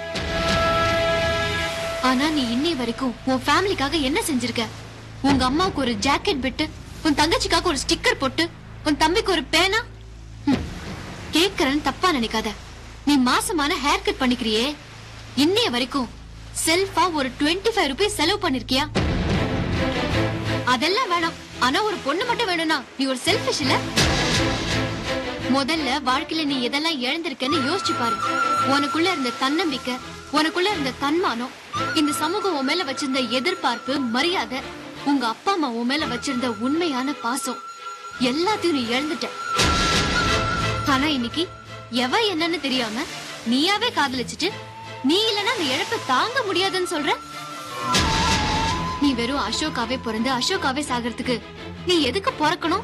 Speaker 21: ஆனா நீ இன்னை வரைக்கும் உன் ஃபேமிலிக்காக என்ன செஞ்சிருக்க உங்க அம்மாவுக்கு ஒரு ஜாக்கெட் பெட்டு உன் தங்கச்சிக்காக ஒரு ஸ்டிக்கர் போட்டு உன் தம்பிக்கு ஒரு பேனா ஹம். கேக்குறேன்னு தப்பா நினைக்காத நீ மாசமான ஹேர் கட் பண்ணிக்கிறியே இன்னைய வரைக்கும் செல்ஃபா ஒரு 25 ஃபைவ் ருபீஸ் செலவு பண்ணிருக்கியா அதெல்லாம் வேணாம் ஆனா ஒரு பொண்ணு மட்டும் வேணும்னா நீ ஒரு செல்ஃபிஷ் இல்ல முதல்ல வாழ்க்கையில நீ எதெல்லாம் இழந்திருக்கன்னு யோசிச்சு பாரு உனக்குள்ள இருந்த தன்னம்பிக்கை உனக்குள்ள இருந்த தன்மானம் இந்த சமூகம் உன் மேல வச்சிருந்த எதிர்பார்ப்பு மரியாதை உங்க அப்பா அம்மா உன் மேல வச்சிருந்த உண்மையான பாசம் எல்லாத்தையும் நீ இழந்துட்ட ஆனா இன்னைக்கு எவ என்னன்னு தெரியாம நீயாவே காதலிச்சிட்டு நீ இல்லனா அந்த இழப்பை தாங்க முடியாதுன்னு சொல்ற நீ வெறும் அசோகாவே பிறந்து அசோகாவே சாகிறதுக்கு நீ எதுக்கு பிறக்கணும்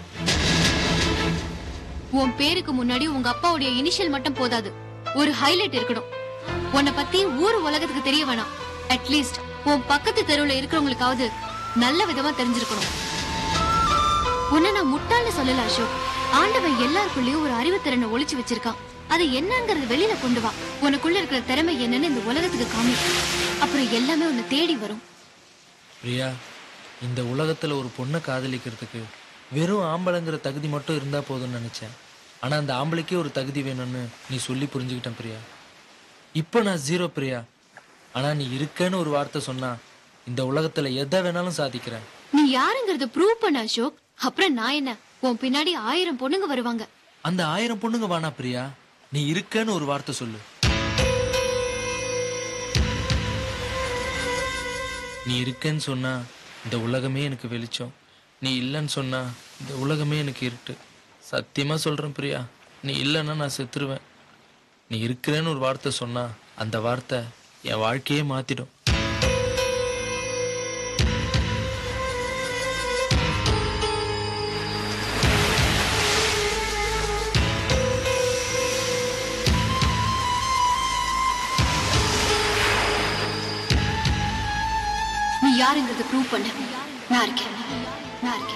Speaker 21: உன் பேருக்கு முன்னாடி உங்க அப்பாவுடைய இனிஷியல் மட்டும் போதாது ஒரு ஹைலைட் இருக்கணும் உன்னை பத்தி ஊர் உலகத்துக்கு தெரிய வேணாம் அட்லீஸ்ட் உன் பக்கத்து தெருவுல இருக்கிறவங்களுக்காவது நல்ல விதமா தெரிஞ்சிருக்கணும் உன்னை நான் முட்டாள்னு சொல்லல அசோக் ஆண்டவன் எல்லாருக்குள்ளயும் ஒரு அறிவுத்திறனை ஒளிச்சு வச்சிருக்கான் அது என்னங்கறது வெளியில கொண்டு வா உனக்குள்ள இருக்கிற திறமை என்னன்னு இந்த உலகத்துக்கு காமி அப்புறம் எல்லாமே உன்னை தேடி வரும்
Speaker 5: பிரியா இந்த உலகத்துல ஒரு பொண்ணை காதலிக்கிறதுக்கு வெறும் ஆம்பளைங்கிற தகுதி மட்டும் இருந்தா போதும்னு நினைச்சேன் ஆனா அந்த ஆம்பளைக்கே ஒரு தகுதி வேணும்னு நீ சொல்லி புரிஞ்சுக்கிட்டேன் பிரியா இப்போ நான் ஜீரோ பிரியா ஆனா நீ இருக்கேன்னு ஒரு வார்த்தை சொன்னா இந்த உலகத்துல எதை வேணாலும் சாதிக்கிறேன்
Speaker 21: நீ யாருங்கறத ப்ரூவ் பண்ண அசோக் அப்புறம் நான் என்ன உன் பின்னாடி ஆயிரம் பொண்ணுங்க வருவாங்க
Speaker 5: அந்த ஆயிரம் பொண்ணுங்க வானா பிரியா நீ இருக்கேன்னு ஒரு வார்த்தை சொல்லு நீ இருக்கேன்னு சொன்னா இந்த உலகமே எனக்கு வெளிச்சம் நீ இல்லைன்னு சொன்னா இந்த உலகமே எனக்கு இருட்டு சத்தியமா சொல்றேன் பிரியா நீ இல்லைன்னா நான் செத்துருவேன் நீ இருக்கிறேன்னு ஒரு வார்த்தை சொன்னா அந்த வார்த்தை என் வாழ்க்கையே மாத்திடும்
Speaker 21: நீ யாருங்கறத ப்ரூவ் பண்ண நான் இருக்கேன் நான் இருக்கேன்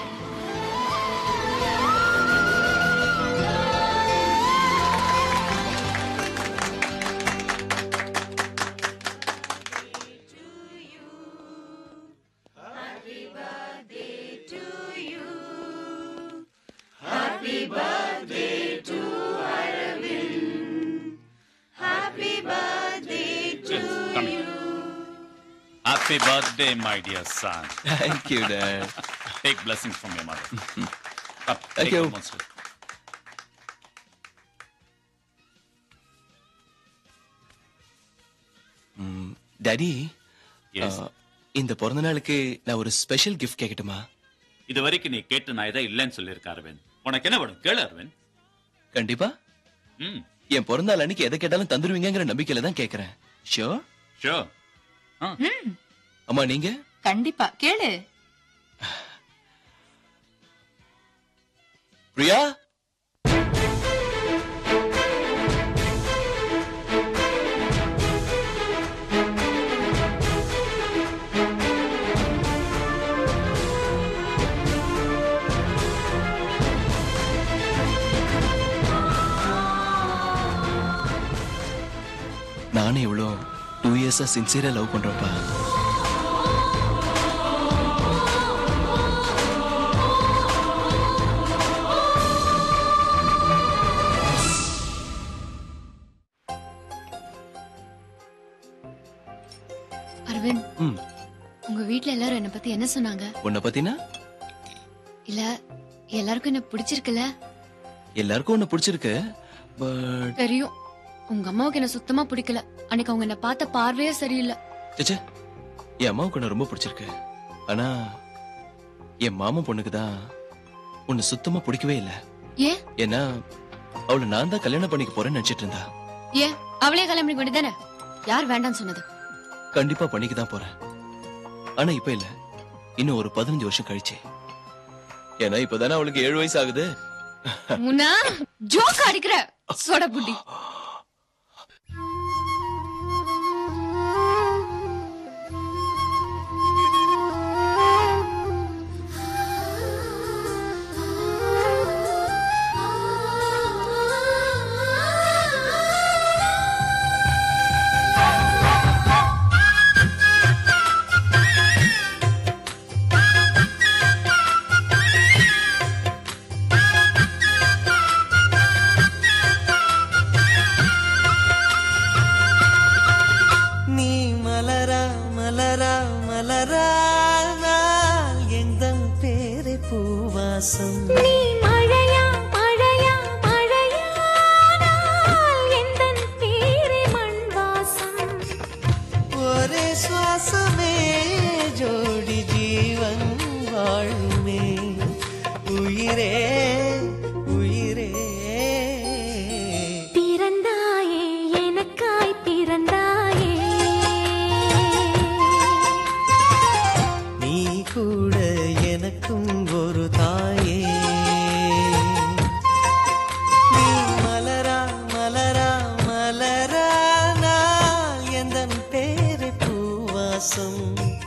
Speaker 2: Happy birthday to Arvind. Happy birthday to
Speaker 16: come
Speaker 2: you.
Speaker 16: Happy birthday, my dear son.
Speaker 1: Thank you, Dad.
Speaker 16: Take blessings from your mother. Up,
Speaker 1: Thank
Speaker 16: take
Speaker 1: you.
Speaker 16: one more step.
Speaker 1: Daddy
Speaker 16: Yes.
Speaker 1: இந்த பிறந்த நாளுக்கு நான் ஒரு ஸ்பெஷல் கிஃப்ட் கேட்கட்டுமா
Speaker 16: இது வரைக்கும் நீ கேட்டு நான் இதை இல்லைன்னு சொல்லியிருக்க அரவிந்த் உனக்கு என்ன வேணும் கேளு அரவிந்த்
Speaker 1: கண்டிப்பா
Speaker 16: ம்
Speaker 1: என் பிறந்த நாள் அன்னைக்கு எதை கேட்டாலும் தந்துருவீங்கங்கிற நம்பிக்கையில தான் கேக்குறேன் ஷியோர்
Speaker 16: ஷோர்
Speaker 1: அம்மா நீங்க
Speaker 8: கண்டிப்பா கேளு
Speaker 1: பிரியா நானே இவ்வளோ டூ இயர்ஸா சின்சியரா லவ் பண்றப்பா
Speaker 21: அரவிந்த்
Speaker 1: ம்
Speaker 21: உங்க வீட்ல எல்லாரும் என்ன பத்தி என்ன சொன்னாங்க
Speaker 1: உன்னை பத்தினா
Speaker 21: இல்ல எல்லாருக்கும் என்ன பிடிச்சிருக்குல்ல
Speaker 1: எல்லாருக்கும் உன்னை பிடிச்சிருக்கு பட்
Speaker 21: தெரியும் உங்க அம்மாவுக்கு என்ன சுத்தமா பிடிக்கல அன்னைக்கு அவங்க என்ன பார்த்த பார்வையே சரியில்லை
Speaker 1: சேச்சே என் அம்மாவுக்கு உன்னை ரொம்ப பிடிச்சிருக்கு ஆனா என் மாமன் பொண்ணுக்கு தான் உன்னை சுத்தமா பிடிக்கவே இல்லை
Speaker 21: ஏன்
Speaker 1: ஏன்னா அவளை நான் தான் கல்யாணம் பண்ணிக்க போறேன்னு நினைச்சிட்டு இருந்தா
Speaker 21: ஏன் அவளே கல்யாணம் பண்ணி வேண்டியதானே யார் வேண்டாம்னு சொன்னது
Speaker 1: கண்டிப்பா பண்ணிக்க தான் போறேன் ஆனா இப்ப இல்ல இன்னும் ஒரு பதினஞ்சு வருஷம் கழிச்சு ஏன்னா இப்பதானே அவளுக்கு ஏழு வயசு ஆகுது
Speaker 21: முன்னா ஜோக் அடிக்கிற சோட புட்டி
Speaker 2: நீ மலரா மலரா மலரானால் எந்த பேரை பூவாசம்
Speaker 8: நீ மழையா மழையா மழையானால் எந்தன் பேரே மண் வாசம்
Speaker 2: ஒரே சுவாசமே ஜோடி ஜீவன் வாழுமே உயிரே உயிரே
Speaker 8: பிறந்தாயே எனக்காய் பிறந்தாயே
Speaker 2: நீ கூட எனக்கும் ஒரு தாயே நீ மலரா மலரா மலரானால் எந்த பேரு பூவாசம்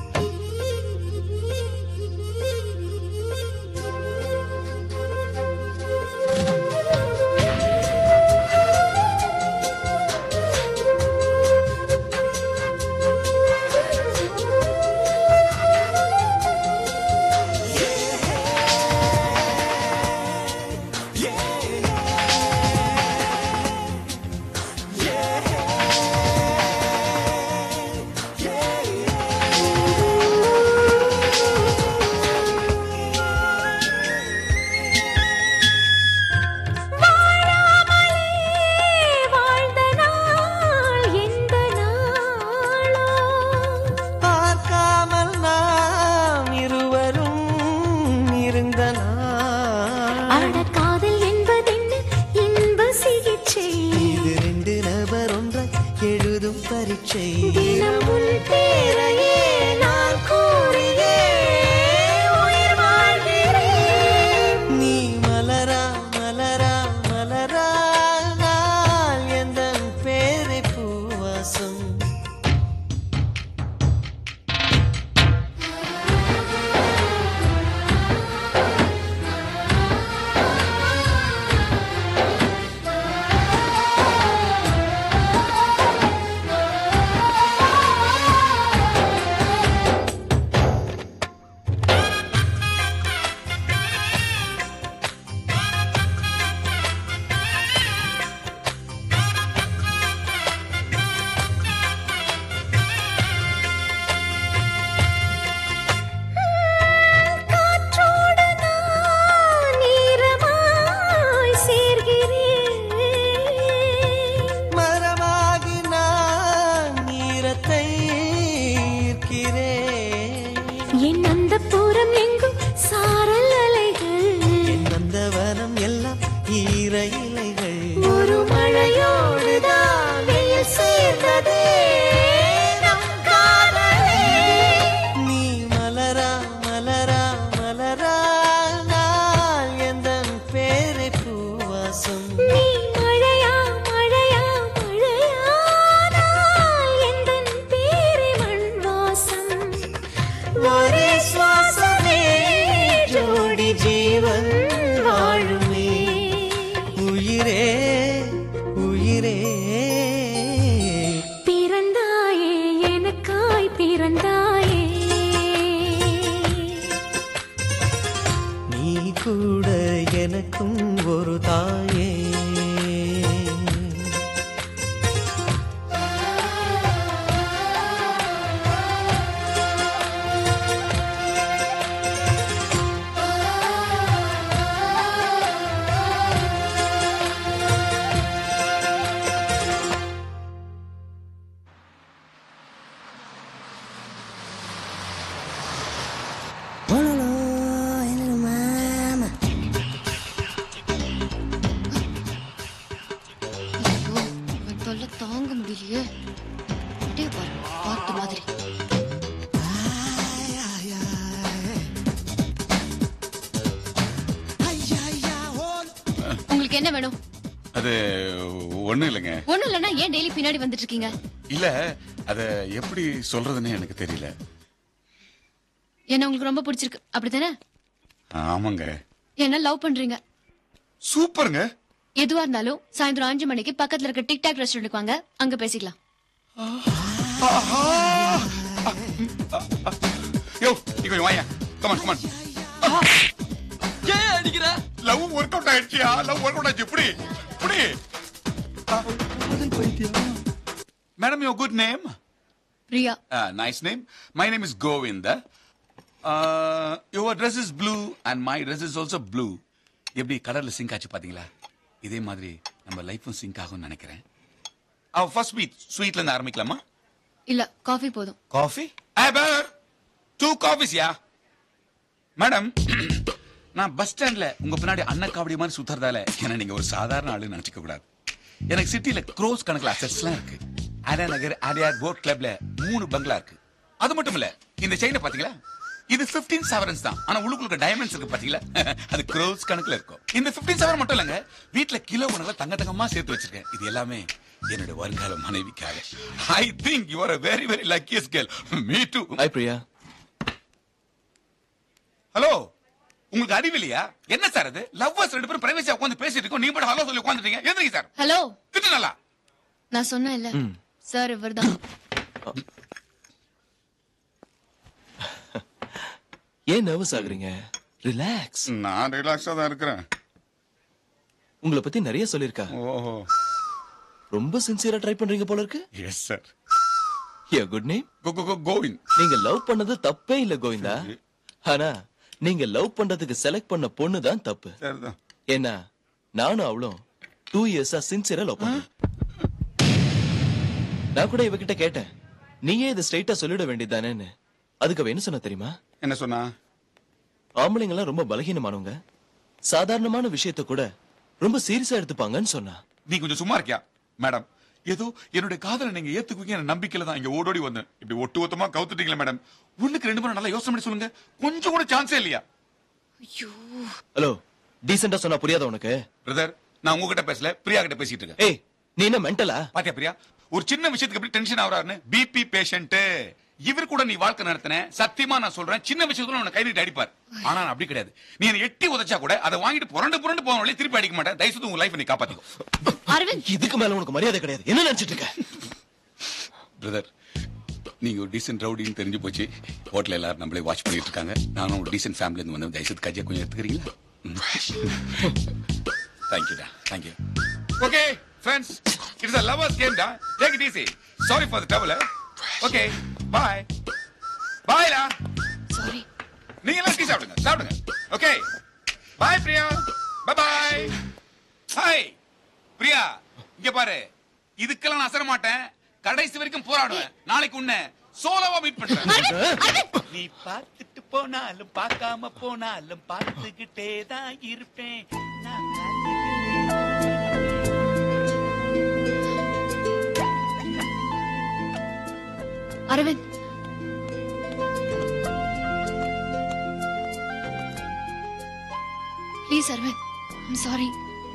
Speaker 8: வாழ்ந்த நாள் எந்த நாளோ
Speaker 2: பார்க்காமல் நாம் இருவரும் இருந்த
Speaker 8: அட
Speaker 2: நாள்
Speaker 8: காதல் என்பதென்ன இன்ப சிகிச்சை
Speaker 2: இது ரெண்டு நபர் ஒன்றை எழுதும் பரீட்சை
Speaker 8: தினம் உன் பேரையே நான் கூறியே உயிர் வாழ்கிறேன்
Speaker 2: நீ மலரா மலரா மலரானால் எந்த பேரை பூவாசம்
Speaker 8: காற்றோடு நான் ஈரமாய் சேர்கிறேன்
Speaker 2: மரமாகி நான் ஈரத்தை ஈர்க்கிறேன்
Speaker 8: என் அந்த புறம் எங்கும் சாரல் அலைகள்
Speaker 2: என் நந்தவனம் எல்லாம் ஈர இலைகள்
Speaker 8: ஒரு மழையோடுதான் வெயில் சேர்ந்ததே நம் காதலே
Speaker 2: நீ மலரா மலரா மலரானால் எந்த பேரை பூவாசம்
Speaker 8: நீ மழையா மழையா மழையானால் எந்தன் பேரே மண் வாசம்
Speaker 2: ஒரே சுவாசமே ஜோடி ஜீவன் வாழுமே உயிரே உயிரே எனக்கும் ஒரு தாயே
Speaker 21: இவன் தொல்லை தாங்க முடியலையே அப்படியே பாரு பார்த்த மாதிரி உங்களுக்கு என்ன வேணும்
Speaker 11: அது ஒண்ணும் இல்லைங்க
Speaker 21: ஒண்ணும் இல்லைன்னா ஏன் டெய்லி பின்னாடி வந்துட்டு இருக்கீங்க
Speaker 11: இல்ல அத எப்படி சொல்றதுன்னு எனக்கு தெரியல
Speaker 21: என்ன உங்களுக்கு ரொம்ப பிடிச்சிருக்கு அப்படித்தானே
Speaker 11: ஆமாங்க
Speaker 21: என்ன லவ் பண்றீங்க
Speaker 11: சூப்பருங்க
Speaker 21: எதுவா இருந்தாலும் சாயந்தரம் அஞ்சு மணிக்கு பக்கத்துல இருக்க டிக்டாக் ரெஸ்டாரண்ட்டுக்கு வாங்க அங்க பேசிக்கலாம்
Speaker 11: யோ நீ கொஞ்சம் வாயா கமான் கமான்
Speaker 1: ஏன் அடிக்கிற
Speaker 11: லவ் ஒர்க் அவுட் ஆயிடுச்சியா லவ் ஒர்க் அவுட் ஆயிடுச்சு இப்படி இப்படி madam your good name
Speaker 21: Priya
Speaker 11: nice name my name is Govind your dress is blue and my dress is also blue எப்படி கடல்ல சிங்க் ஆச்சு பாத்தீங்களா இதே மாதிரி நம்ம லைஃப்பும் சிங்க் ஆகும்னு நினைக்கிறேன் அவ ஃபர்ஸ்ட் ஸ்வீட் ஸ்வீட்ல இருந்து ஆரம்பிக்கலாமா
Speaker 21: இல்ல காஃபி போதும்
Speaker 11: காஃபி பேர் டூ காஃபிஸ் யா மேடம் நான் பஸ் ஸ்டாண்ட்ல உங்க பின்னாடி அன்னக்காவடி மாதிரி சுத்துறதால என்ன நீங்க ஒரு சாதாரண ஆளு நினைச்சுக்க கூடாது எனக்கு சிட்டில க்ரோஸ் கணக்குல அசட்ஸ்லாம் இருக்கு அண்ணா நகர் அடியார் போட் கிளப்ல மூணு பங்களா இருக்கு அது மட்டும் இல்ல இந்த செயினை பாத்தீங்களா இது 15 செவரன்ஸ் தான் ஆனா உள்ளுக்குள்ள டைமண்ட்ஸ் இருக்கு பாத்தீங்களா அது க்ரோஸ் கணக்குல இருக்கும் இந்த 15 செவரன் மட்டும் இல்லங்க வீட்ல கிலோ கணக்குல தங்க தங்கமா சேர்த்து வச்சிருக்கேன் இது எல்லாமே என்னோட வருங்கால மனைவிக்காக I think you are a very very luckiest girl me too
Speaker 1: hi Priya
Speaker 11: hello உங்களுக்கு அறிவில்லையா என்ன சார் அது லவ்வர்ஸ் ரெண்டு பேரும் பிரைவேசியா உட்கார்ந்து பேசிட்டு இருக்கோம் நீங்க மட்டும் ஹலோ சொல்லி உட்கார்ந்துட்டீங்க எந்திரிங்க சார்
Speaker 21: ஹலோ
Speaker 11: திட்டுனலா
Speaker 21: நான் சொன்னேன்ல சார் இவர்தான்
Speaker 1: ஏன் நர்வஸ் ஆகுறீங்க ரிலாக்ஸ்
Speaker 11: நான் ரிலாக்ஸா தான் இருக்கிறேன்
Speaker 1: உங்களை பத்தி நிறைய சொல்லிருக்கா
Speaker 11: ஓஹோ
Speaker 1: ரொம்ப சின்சியரா ட்ரை பண்றீங்க போல இருக்கு
Speaker 11: yes sir
Speaker 1: yeah good name
Speaker 11: Govind
Speaker 1: நீங்க லவ் பண்ணது தப்பே இல்ல கோவிந்தா ஆனா நீங்க லவ் பண்றதுக்கு செலக்ட் பண்ண பொண்ணு தான் தப்பு
Speaker 11: சரிதான்
Speaker 1: ஏன்னா நானும் அவளும் டூ இயர்ஸா சின்சியரா லவ் பண்றோம் நான் கூட இவகிட்ட கேட்டேன் நீயே இதை ஸ்ட்ரைட்டா சொல்லிட வேண்டியதானேன்னு அதுக்கு அவ என்ன சொன்ன தெரியுமா
Speaker 11: என்ன சொன்னா
Speaker 1: ஆம்பளைங்க எல்லாம் ரொம்ப பலகீனமானவங்க சாதாரணமான விஷயத்த கூட ரொம்ப சீரியஸா எடுத்துப்பாங்கன்னு சொன்னா
Speaker 11: நீ கொஞ்சம் சும்மா இருக்கியா மேடம் ஏதோ என்னுடைய காதலை நீங்க ஏத்துக்குவீங்க நம்பிக்கையில தான் இங்க ஓடோடி வந்தேன் இப்படி ஒட்டு ஒத்தமா கவுத்துட்டீங்களா மேடம் ஒண்ணுக்கு ரெண்டு பேரும் நல்லா யோசனை பண்ணி சொல்லுங்க கொஞ்சம் கூட சான்ஸே இல்லையா
Speaker 1: ஹலோ டீசெண்டா சொன்னா புரியாத உனக்கு
Speaker 11: பிரதர் நான் உங்ககிட்ட பேசல பிரியா கிட்ட பேசிட்டு இருக்கேன்
Speaker 1: ஏய் நீ என்ன மென்டலா
Speaker 11: பாத்தியா பிரியா ஒரு சின்ன விஷயத்துக்கு எப்படி டென்ஷன் ஆகுறாருன்னு பிபி பேஷண்ட் இவர் கூட நீ வாழ்க்கை நடத்தின சத்தியமா நான் சொல்றேன் சின்ன விஷயத்துல உன்னை கை நீட்டி அடிப்பார் ஆனா நான் அப்படி கிடையாது நீ என்னை எட்டி உதைச்சா கூட அதை வாங்கிட்டு புரண்டு புரண்டு போன வழியே திருப்பி அடிக்க மாட்டேன் தயவுசெய்து உங்க லைஃப் நீ காப்பாத்திக்கோ
Speaker 21: அரவிந்த்
Speaker 1: இதுக்கு மேல உனக்கு மரியாதை கிடையாது என்ன நினைச்சிட்டு இருக்க
Speaker 11: பிரதர் நீங்க ஒரு டீசென்ட் ரவுடின்னு தெரிஞ்சு போச்சு ஹோட்டல் எல்லாரும் நம்மளே வாட்ச் பண்ணிட்டு இருக்காங்க நானும் ஒரு டீசென்ட் ஃபேமிலி இருந்து வந்து தயவுசெய்து கஜ்ஜா கொஞ்சம் எடுத்துக்கிறீங்களா தேங்க்யூடா thank you okay friends it's a lovers game டா take it easy sorry for the trouble okay bye பாய்டா
Speaker 21: சாரி
Speaker 11: நீங்க எல்லாம் டீ சாப்பிடுங்க சாப்பிடுங்க okay bye Priya bye bye hi Priya இங்க பாரு இதுக்கெல்லாம் நான் அசர மாட்டேன் கடைசி வரைக்கும் போராடுவேன் நாளைக்கு உன்னை சோலோவா மீட் பண்றேன் நீ பார்த்துட்டு போனாலும் பார்க்காம போனாலும் பார்த்துக்கிட்டே தான் இருப்பேன் நான்
Speaker 21: Aravind please Aravind I'm sorry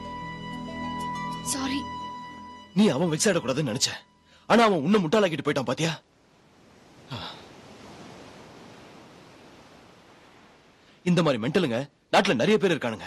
Speaker 21: sorry
Speaker 1: நீ அவன் வெக்ஸ் ஆயிடக்கூடாதுன்னு நினைச்ச ஆனா அவன் உன்னை முட்டாளாக்கிட்டு போயிட்டான் பாத்தியா இந்த மாதிரி மென்டலுங்க நாட்டுல நிறைய பேர் இருக்கானுங்க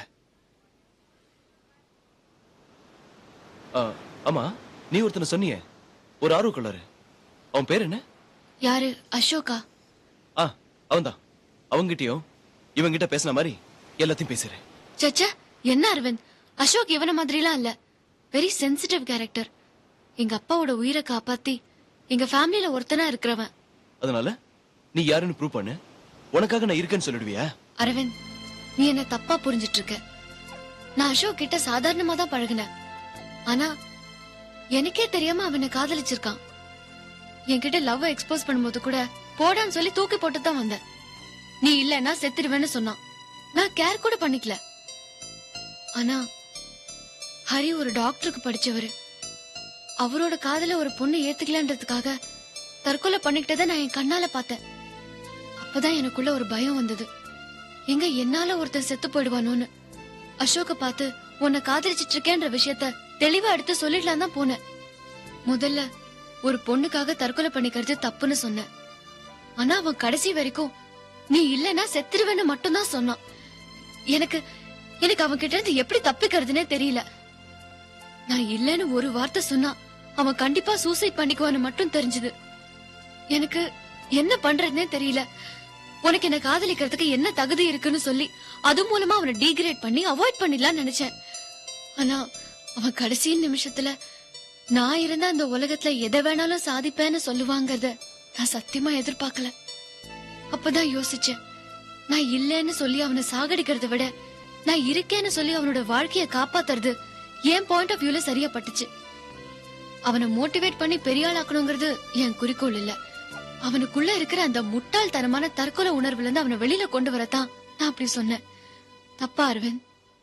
Speaker 1: ஆ, ஆமா நீ ஒருத்தனை சொன்னியே ஒரு ஆர்வ கொள்ளாரு அவன் பேர் என்ன
Speaker 21: யாரு அசோகா
Speaker 1: ஆ அவன்தான் அவங்கிட்டயும் இவங்கிட்ட பேசின மாதிரி எல்லாத்தையும் பேசுறேன்
Speaker 21: சச்சா என்ன அரவிந்த் அசோக் இவன மாதிரிலாம் இல்ல வெரி சென்சிட்டிவ் கேரக்டர் எங்க அப்பாவோட உயிரை காப்பாத்தி எங்க ஃபேமிலில ஒருத்தனா இருக்கிறவன்
Speaker 1: அதனால நீ யாருன்னு ப்ரூவ் பண்ணு உனக்காக நான் இருக்கேன்னு சொல்லிடுவியா
Speaker 21: அரவிந்த் நீ என்ன தப்பா புரிஞ்சிட்டு இருக்க நான் அசோக் கிட்ட சாதாரணமா தான் பழகுனேன் ஆனா எனக்கே தெரியாம அவனை காதலிச்சிருக்கான் என்கிட்ட லவ் எக்ஸ்போஸ் பண்ணும்போது கூட போடான்னு சொல்லி தூக்கி போட்டு தான் வந்தேன் நீ இல்லன்னா செத்துருவேன்னு சொன்னான் நான் கேர் கூட பண்ணிக்கல ஆனா ஹரி ஒரு டாக்டருக்கு படிச்சவரு அவரோட காதல ஒரு பொண்ணு ஏத்துக்கலன்றதுக்காக தற்கொலை பண்ணிக்கிட்டதை நான் என் கண்ணால பார்த்தேன் அப்பதான் எனக்குள்ள ஒரு பயம் வந்தது எங்க என்னால ஒருத்தன் செத்து போயிடுவானோன்னு அசோக்க பார்த்து உன்னை காதலிச்சிட்டு இருக்கேன்ற விஷயத்த தெளிவா எடுத்து சொல்லிடலாம் தான் போனேன் முதல்ல ஒரு பொண்ணுக்காக தற்கொலை பண்ணிக்கிறது தப்புன்னு சொன்னேன் ஆனா அவன் கடைசி வரைக்கும் நீ இல்லனா செத்துருவேன்னு மட்டும்தான் சொன்னான் எனக்கு எனக்கு அவன் கிட்ட இருந்து எப்படி தப்பிக்கிறதுனே தெரியல நான் இல்லன்னு ஒரு வார்த்தை சொன்னா அவன் கண்டிப்பா சூசைட் பண்ணிக்குவான்னு மட்டும் தெரிஞ்சது எனக்கு என்ன பண்றதுனே தெரியல உனக்கு என்ன காதலிக்கிறதுக்கு என்ன தகுதி இருக்குன்னு சொல்லி அது மூலமா அவனை டீக்ரேட் பண்ணி அவாய்ட் பண்ணிடலாம்னு நினைச்சேன் ஆனா அவன் கடைசி நிமிஷத்துல நான் இருந்த அந்த உலகத்துல எதை வேணாலும் சாதிப்பேன்னு சொல்லுவாங்கறத நான் சத்தியமா எதிர்பார்க்கல அப்பதான் யோசிச்சேன் நான் இல்லைன்னு சொல்லி அவனை சாகடிக்கிறத விட நான் இருக்கேன்னு சொல்லி அவனோட வாழ்க்கைய காப்பாத்துறது என் பாயிண்ட் ஆஃப் வியூல சரியா பட்டுச்சு அவனை மோட்டிவேட் பண்ணி பெரிய ஆளாக்கணுங்கிறது என் குறிக்கோள் இல்ல அவனுக்குள்ள இருக்கிற அந்த முட்டாள்தனமான தற்கொலை உணர்வுல இருந்து அவனை வெளியில கொண்டு வரத்தான் நான் அப்படி சொன்னேன் தப்பா அரவிந்த்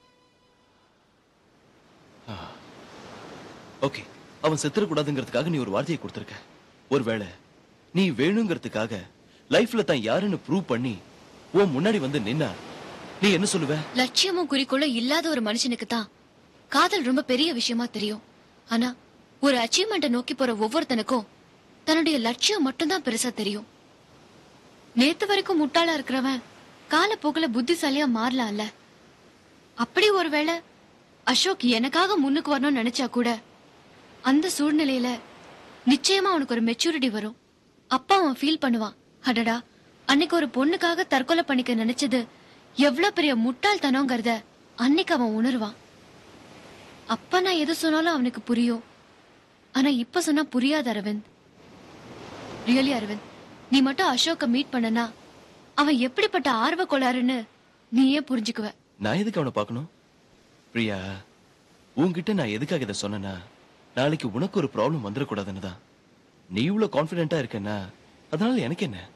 Speaker 1: ஓகே அவன் செத்துறக்கூடாதுங்கிறதுக்காக நீ ஒரு வார்த்தையை கொடுத்திருக்க ஒருவேளை நீ வேணுங்கிறதுக்காக லைஃப்ல தான் யாருன்னு ப்ரூவ் பண்ணி உன் முன்னாடி வந்து நின்னா நீ என்ன சொல்லுவ
Speaker 21: லட்சியமும் குறிக்கோளும் இல்லாத ஒரு மனுஷனுக்கு தான் காதல் ரொம்ப பெரிய விஷயமா தெரியும் ஆனா ஒரு அச்சீவ்மெண்ட்டை நோக்கி போற ஒவ்வொருத்தனுக்கும் தன்னுடைய லட்சியம் மட்டும்தான் பெருசா தெரியும் நேத்து வரைக்கும் முட்டாளா இருக்கிறவன் காலப்போக்குல புத்திசாலியா மாறலாம்ல அப்படி ஒருவேளை அசோக் எனக்காக முன்னுக்கு வரணும்னு நினைச்சா கூட அந்த சூழ்நிலையில நிச்சயமா அவனுக்கு ஒரு மெச்சூரிட்டி வரும் அப்ப அவன் ஃபீல் பண்ணுவான் அடடா அன்னைக்கு ஒரு பொண்ணுக்காக தற்கொலை பண்ணிக்க நினைச்சது எவ்வளவு பெரிய முட்டாள்தனங்கிறத அன்னைக்கு அவன் உணர்வான் அப்ப நான் எது சொன்னாலும் அவனுக்கு புரியும் ஆனா இப்ப சொன்னா புரியாது அரவிந்த் ரியலி அரவிந்த் நீ மட்டும் அசோக்க மீட் பண்ணனா அவன் எப்படிப்பட்ட ஆர்வ கோளாறுன்னு நீயே புரிஞ்சுக்குவ
Speaker 1: நான் எதுக்கு அவனை பார்க்கணும் பிரியா உன்கிட்ட நான் எதுக்காக இதை சொன்னேன்னா நாளைக்கு உனக்கு ஒரு ப்ராப்ளம் வந்துடக்கூடாதுன்னு தான் நீ இவ்வளவு கான்பிடென்ட்டா இருக்கேன்னா அதனால எனக்கு என்ன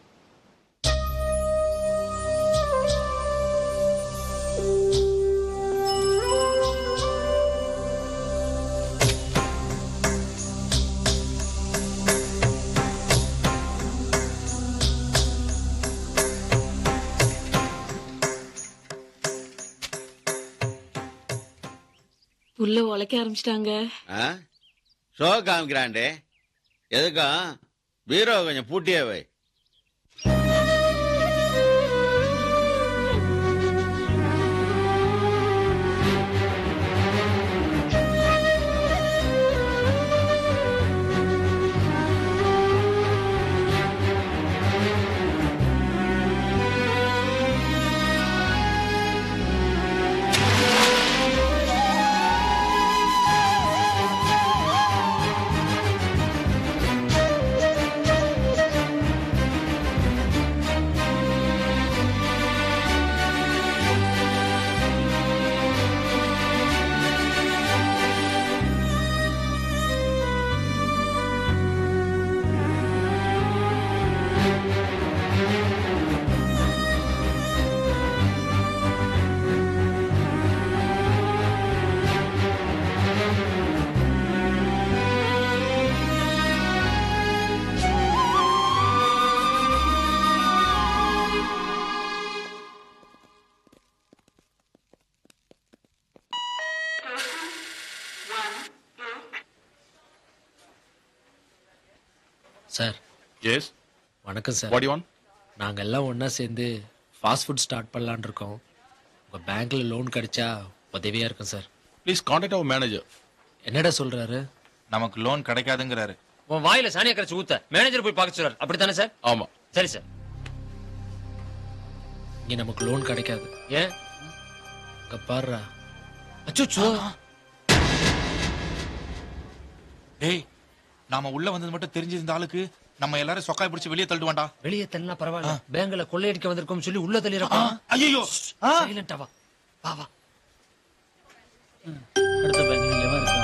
Speaker 10: புல்ல உழைக்க ஆரம்பிச்சிட்டாங்க
Speaker 9: ஆ? ஷோ காமிக்கிறான்டே எதுக்கும் பீரோ கொஞ்சம் பூட்டியே வை
Speaker 5: சார்
Speaker 11: எஸ்
Speaker 5: வணக்கம் sir
Speaker 11: What do you want?
Speaker 5: நாங்க எல்லாம் ஒண்ணா சேர்ந்து ஃபாஸ்ட் ஃபுட் ஸ்டார்ட் பண்ணலாம்னு இருக்கோம் உங்க பேங்க்ல லோன் கிடைச்சா உதவியா இருக்கும் சார்
Speaker 11: ப்ளீஸ் காண்டாக்ட் அவர் மேனேஜர்
Speaker 5: என்னடா சொல்றாரு
Speaker 16: நமக்கு லோன் கிடைக்காதுங்கிறாரு
Speaker 13: உன் வாயில சாணியை கரைச்சு ஊத்த மேனேஜர் போய் பார்க்க சொல்றாரு அப்படித்தானே சார்
Speaker 11: ஆமா
Speaker 13: சரி சார்
Speaker 5: இங்க நமக்கு லோன் கிடைக்காது
Speaker 13: ஏன்
Speaker 5: இங்க பாருடா
Speaker 13: அச்சோ
Speaker 16: டேய் நாம உள்ள வந்தது மட்டும் தெரிஞ்சிருந்த ஆளுக்கு நம்ம எல்லாரும் சொக்காய் பிடிச்சு வெளியே தள்ளிடுவான்டா
Speaker 13: வெளியே தள்ளினா பரவாயில்ல பேங்க்ல கொள்ளையடிக்க வந்திருக்கோம் சொல்லி உள்ள தள்ளிடப்பா
Speaker 16: ஐயோ
Speaker 13: சைலண்டா வா வா வா
Speaker 12: அடுத்த பேங்க்ல எவன் இருக்கான்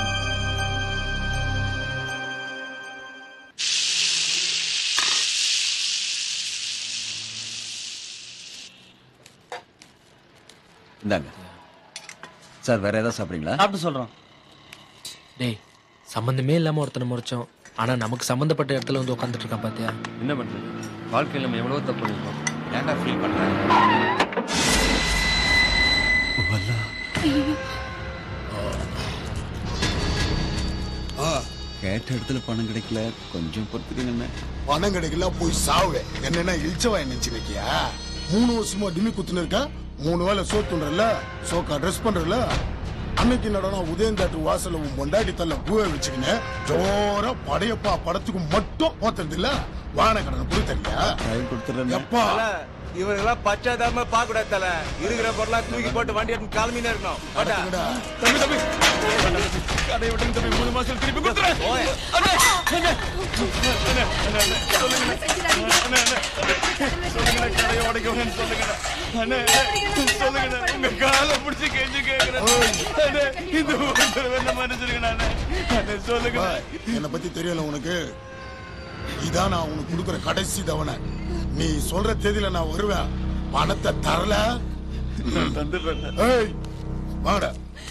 Speaker 18: இந்தாங்க சார் வேற ஏதாவது சாப்பிடுறீங்களா
Speaker 12: சாப்பிட்டு சொல்றோம்
Speaker 5: டேய் சம்பந்தமே இல்லாம ஒருத்தனை முறைச்சோம் ஆனா நமக்கு சம்பந்தப்பட்ட இடத்துல வந்து உட்காந்துட்டு இருக்கான் பாத்தியா
Speaker 13: என்ன பண்றது வாழ்க்கையில் நம்ம எவ்வளவு தப்பு பண்ணிருக்கோம்
Speaker 16: ஏன்டா ஃபீல் பண்ற
Speaker 18: கேட்ட இடத்துல பணம் கிடைக்கல கொஞ்சம் பொறுத்துக்கங்க
Speaker 19: பணம் கிடைக்கல போய் சாவு என்னன்னா இழிச்சவா நினைச்சுக்கியா மூணு வருஷமா டிமி குத்துன்னு இருக்க மூணு வேளை சோத்துன்றல சோக்கா ட்ரெஸ் பண்றல அன்னைக்கு நடனா உதயம் தேட்டர் வாசல்ல உன் பொண்டாட்டி தள்ள பூவை வச்சுக்கின்னு ஜோரா படையப்பா படத்துக்கு மட்டும் போத்துறது இல்ல வான கடனை கொடுத்தறியா
Speaker 18: கொடுத்துறேன்
Speaker 19: எப்பா
Speaker 20: இவங்கெல்லாம் பச்சாதாம பார்க்க கூடாது தல இருக்கிற பொருளா தூக்கி போட்டு வண்டி எடுத்து கிளம்பினே இருக்கணும் வாடா.
Speaker 16: தம்பி தம்பி கடையை விட்டு தம்பி மூணு மாசம் திருப்பி கொடுத்துறேன்
Speaker 20: ஓய்.
Speaker 16: அண்ணே, அண்ணே. அண்ணே, அண்ணே, அண்ணே, சொல்லுங்கண்ணே. அண்ணே, அண்ணே. சொல்லுங்கண்ணே, கடையை உடைக்கணும்னு சொல்லுங்கண்ணே. அண்ணே, அண்ணே, சொல்லுங்கண்ணே. உங்க காலை பிடிச்சு கெஞ்சி கேட்கிறேன். அண்ணே, இந்த ஒரு தடவை என்ன மன்னிச்சிருங்கண்ணே, அண்ணே. அண்ணே, சொல்லுங்கண்ணே.
Speaker 19: என்னை பத்தி தெரியல உனக்கு இதான் நான் உனக்கு கொடுக்குற கடைசி தவணை நீ சொல்ற தேதியில நான் வருவேன் பணத்தை தரல
Speaker 16: தந்துடுறேன்
Speaker 19: ஏய் வாடா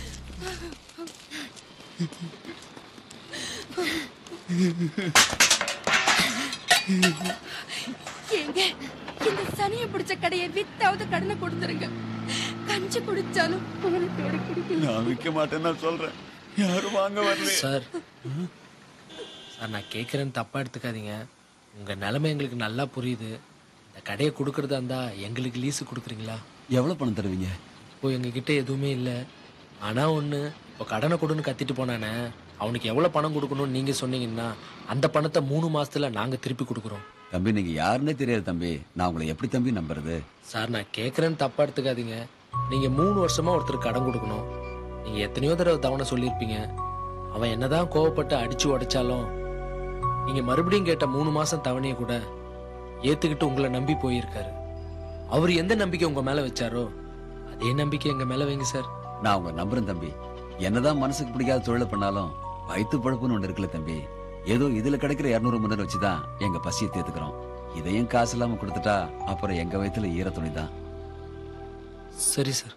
Speaker 23: ஏங்க இந்த சனியை பிடிச்ச கடையை வித்தாவது கடனை கொடுத்துருங்க கஞ்சி குடிச்சாலும் உனக்கு குடிக்கல
Speaker 18: நான் விற்க மாட்டேன்னு நான் சொல்றேன் யாரும் வாங்க வரல
Speaker 5: சார் சார் நான் கேட்குறேன்னு தப்பா எடுத்துக்காதீங்க உங்க நிலைமை எங்களுக்கு நல்லா புரியுது இந்த கடையை கொடுக்கறதா இருந்தா எங்களுக்கு லீஸு கொடுக்குறீங்களா
Speaker 18: எவ்வளவு பணம் தருவீங்க
Speaker 5: இப்போ எங்ககிட்ட எதுவுமே இல்லை ஆனா ஒண்ணு இப்போ கடனை கொடுன்னு கத்திட்டு போனானே அவனுக்கு எவ்வளவு பணம் கொடுக்கணும்னு நீங்க சொன்னீங்கன்னா அந்த பணத்தை மூணு மாசத்துல நாங்க திருப்பி கொடுக்குறோம்
Speaker 18: தம்பி நீங்க யாருன்னே தெரியாது தம்பி நான் உங்களை எப்படி தம்பி நம்புறது
Speaker 5: சார் நான் கேட்குறேன்னு தப்பா எடுத்துக்காதீங்க நீங்க மூணு வருஷமா ஒருத்தருக்கு கடன் கொடுக்கணும் நீங்க எத்தனையோ தடவை தவணை சொல்லியிருப்பீங்க அவன் என்னதான் கோவப்பட்டு அடிச்சு உடைச்சாலும் நீங்க மறுபடியும் கேட்ட மூணு மாசம் தவணையை கூட ஏத்துக்கிட்டு உங்களை நம்பி போயிருக்காரு அவர் எந்த நம்பிக்கை உங்க மேல வச்சாரோ அதே நம்பிக்கை எங்க மேல வைங்க சார்
Speaker 18: நான் உங்க நம்புறேன் தம்பி என்னதான் மனசுக்கு பிடிக்காத தொழிலை பண்ணாலும் வயிற்று பழப்புன்னு ஒண்ணு இருக்குல்ல தம்பி ஏதோ இதுல கிடைக்கிற இருநூறு முன்னூறு வச்சுதான் எங்க பசியை தேத்துக்கிறோம் இதையும் காசு இல்லாம கொடுத்துட்டா அப்புறம் எங்க வயித்துல ஈர துணி தான்
Speaker 5: சரி சார்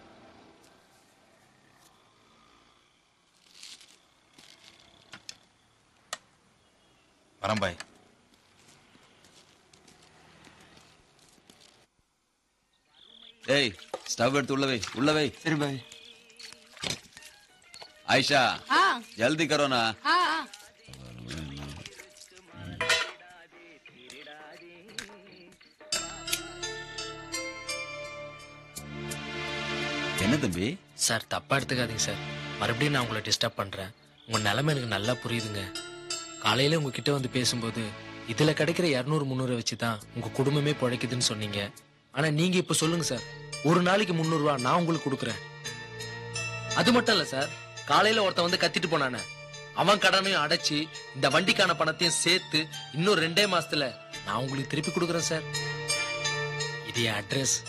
Speaker 16: வரேன் பாய்
Speaker 18: ஏய் ஸ்டவ் எடுத்து உள்ள வை உள்ள வை
Speaker 20: சரி பாய்
Speaker 18: ஆயிஷா
Speaker 23: ஆ
Speaker 18: ஜல்தி கரோ ना
Speaker 23: ஆ ஆ.
Speaker 18: என்ன தம்பி
Speaker 5: சார் தப்பா எடுத்துக்காதீங்க சார் மறுபடியும் நான் உங்களை டிஸ்டர்ப் பண்றேன் உங்க நிலைமை எனக்கு நல்லா புரியுதுங்க காலையில உங்ககிட்ட வந்து பேசும்போது இதுல கிடைக்கிற இருநூறு முந்நூறு வச்சு தான் உங்க குடும்பமே பிழைக்குதுன்னு சொன்னீங்க ஆனா நீங்க இப்ப சொல்லுங்க சார் ஒரு நாளைக்கு முந்நூறு ரூபா நான் உங்களுக்கு கொடுக்குறேன் அது மட்டும் இல்ல சார் காலையில ஒருத்தன் வந்து கத்திட்டு போனானே அவன் கடனையும் அடைச்சு இந்த வண்டிக்கான பணத்தையும் சேர்த்து இன்னும் ரெண்டே மாசத்துல நான் உங்களுக்கு திருப்பி கொடுக்குறேன் சார் இது என் அட்ரஸ்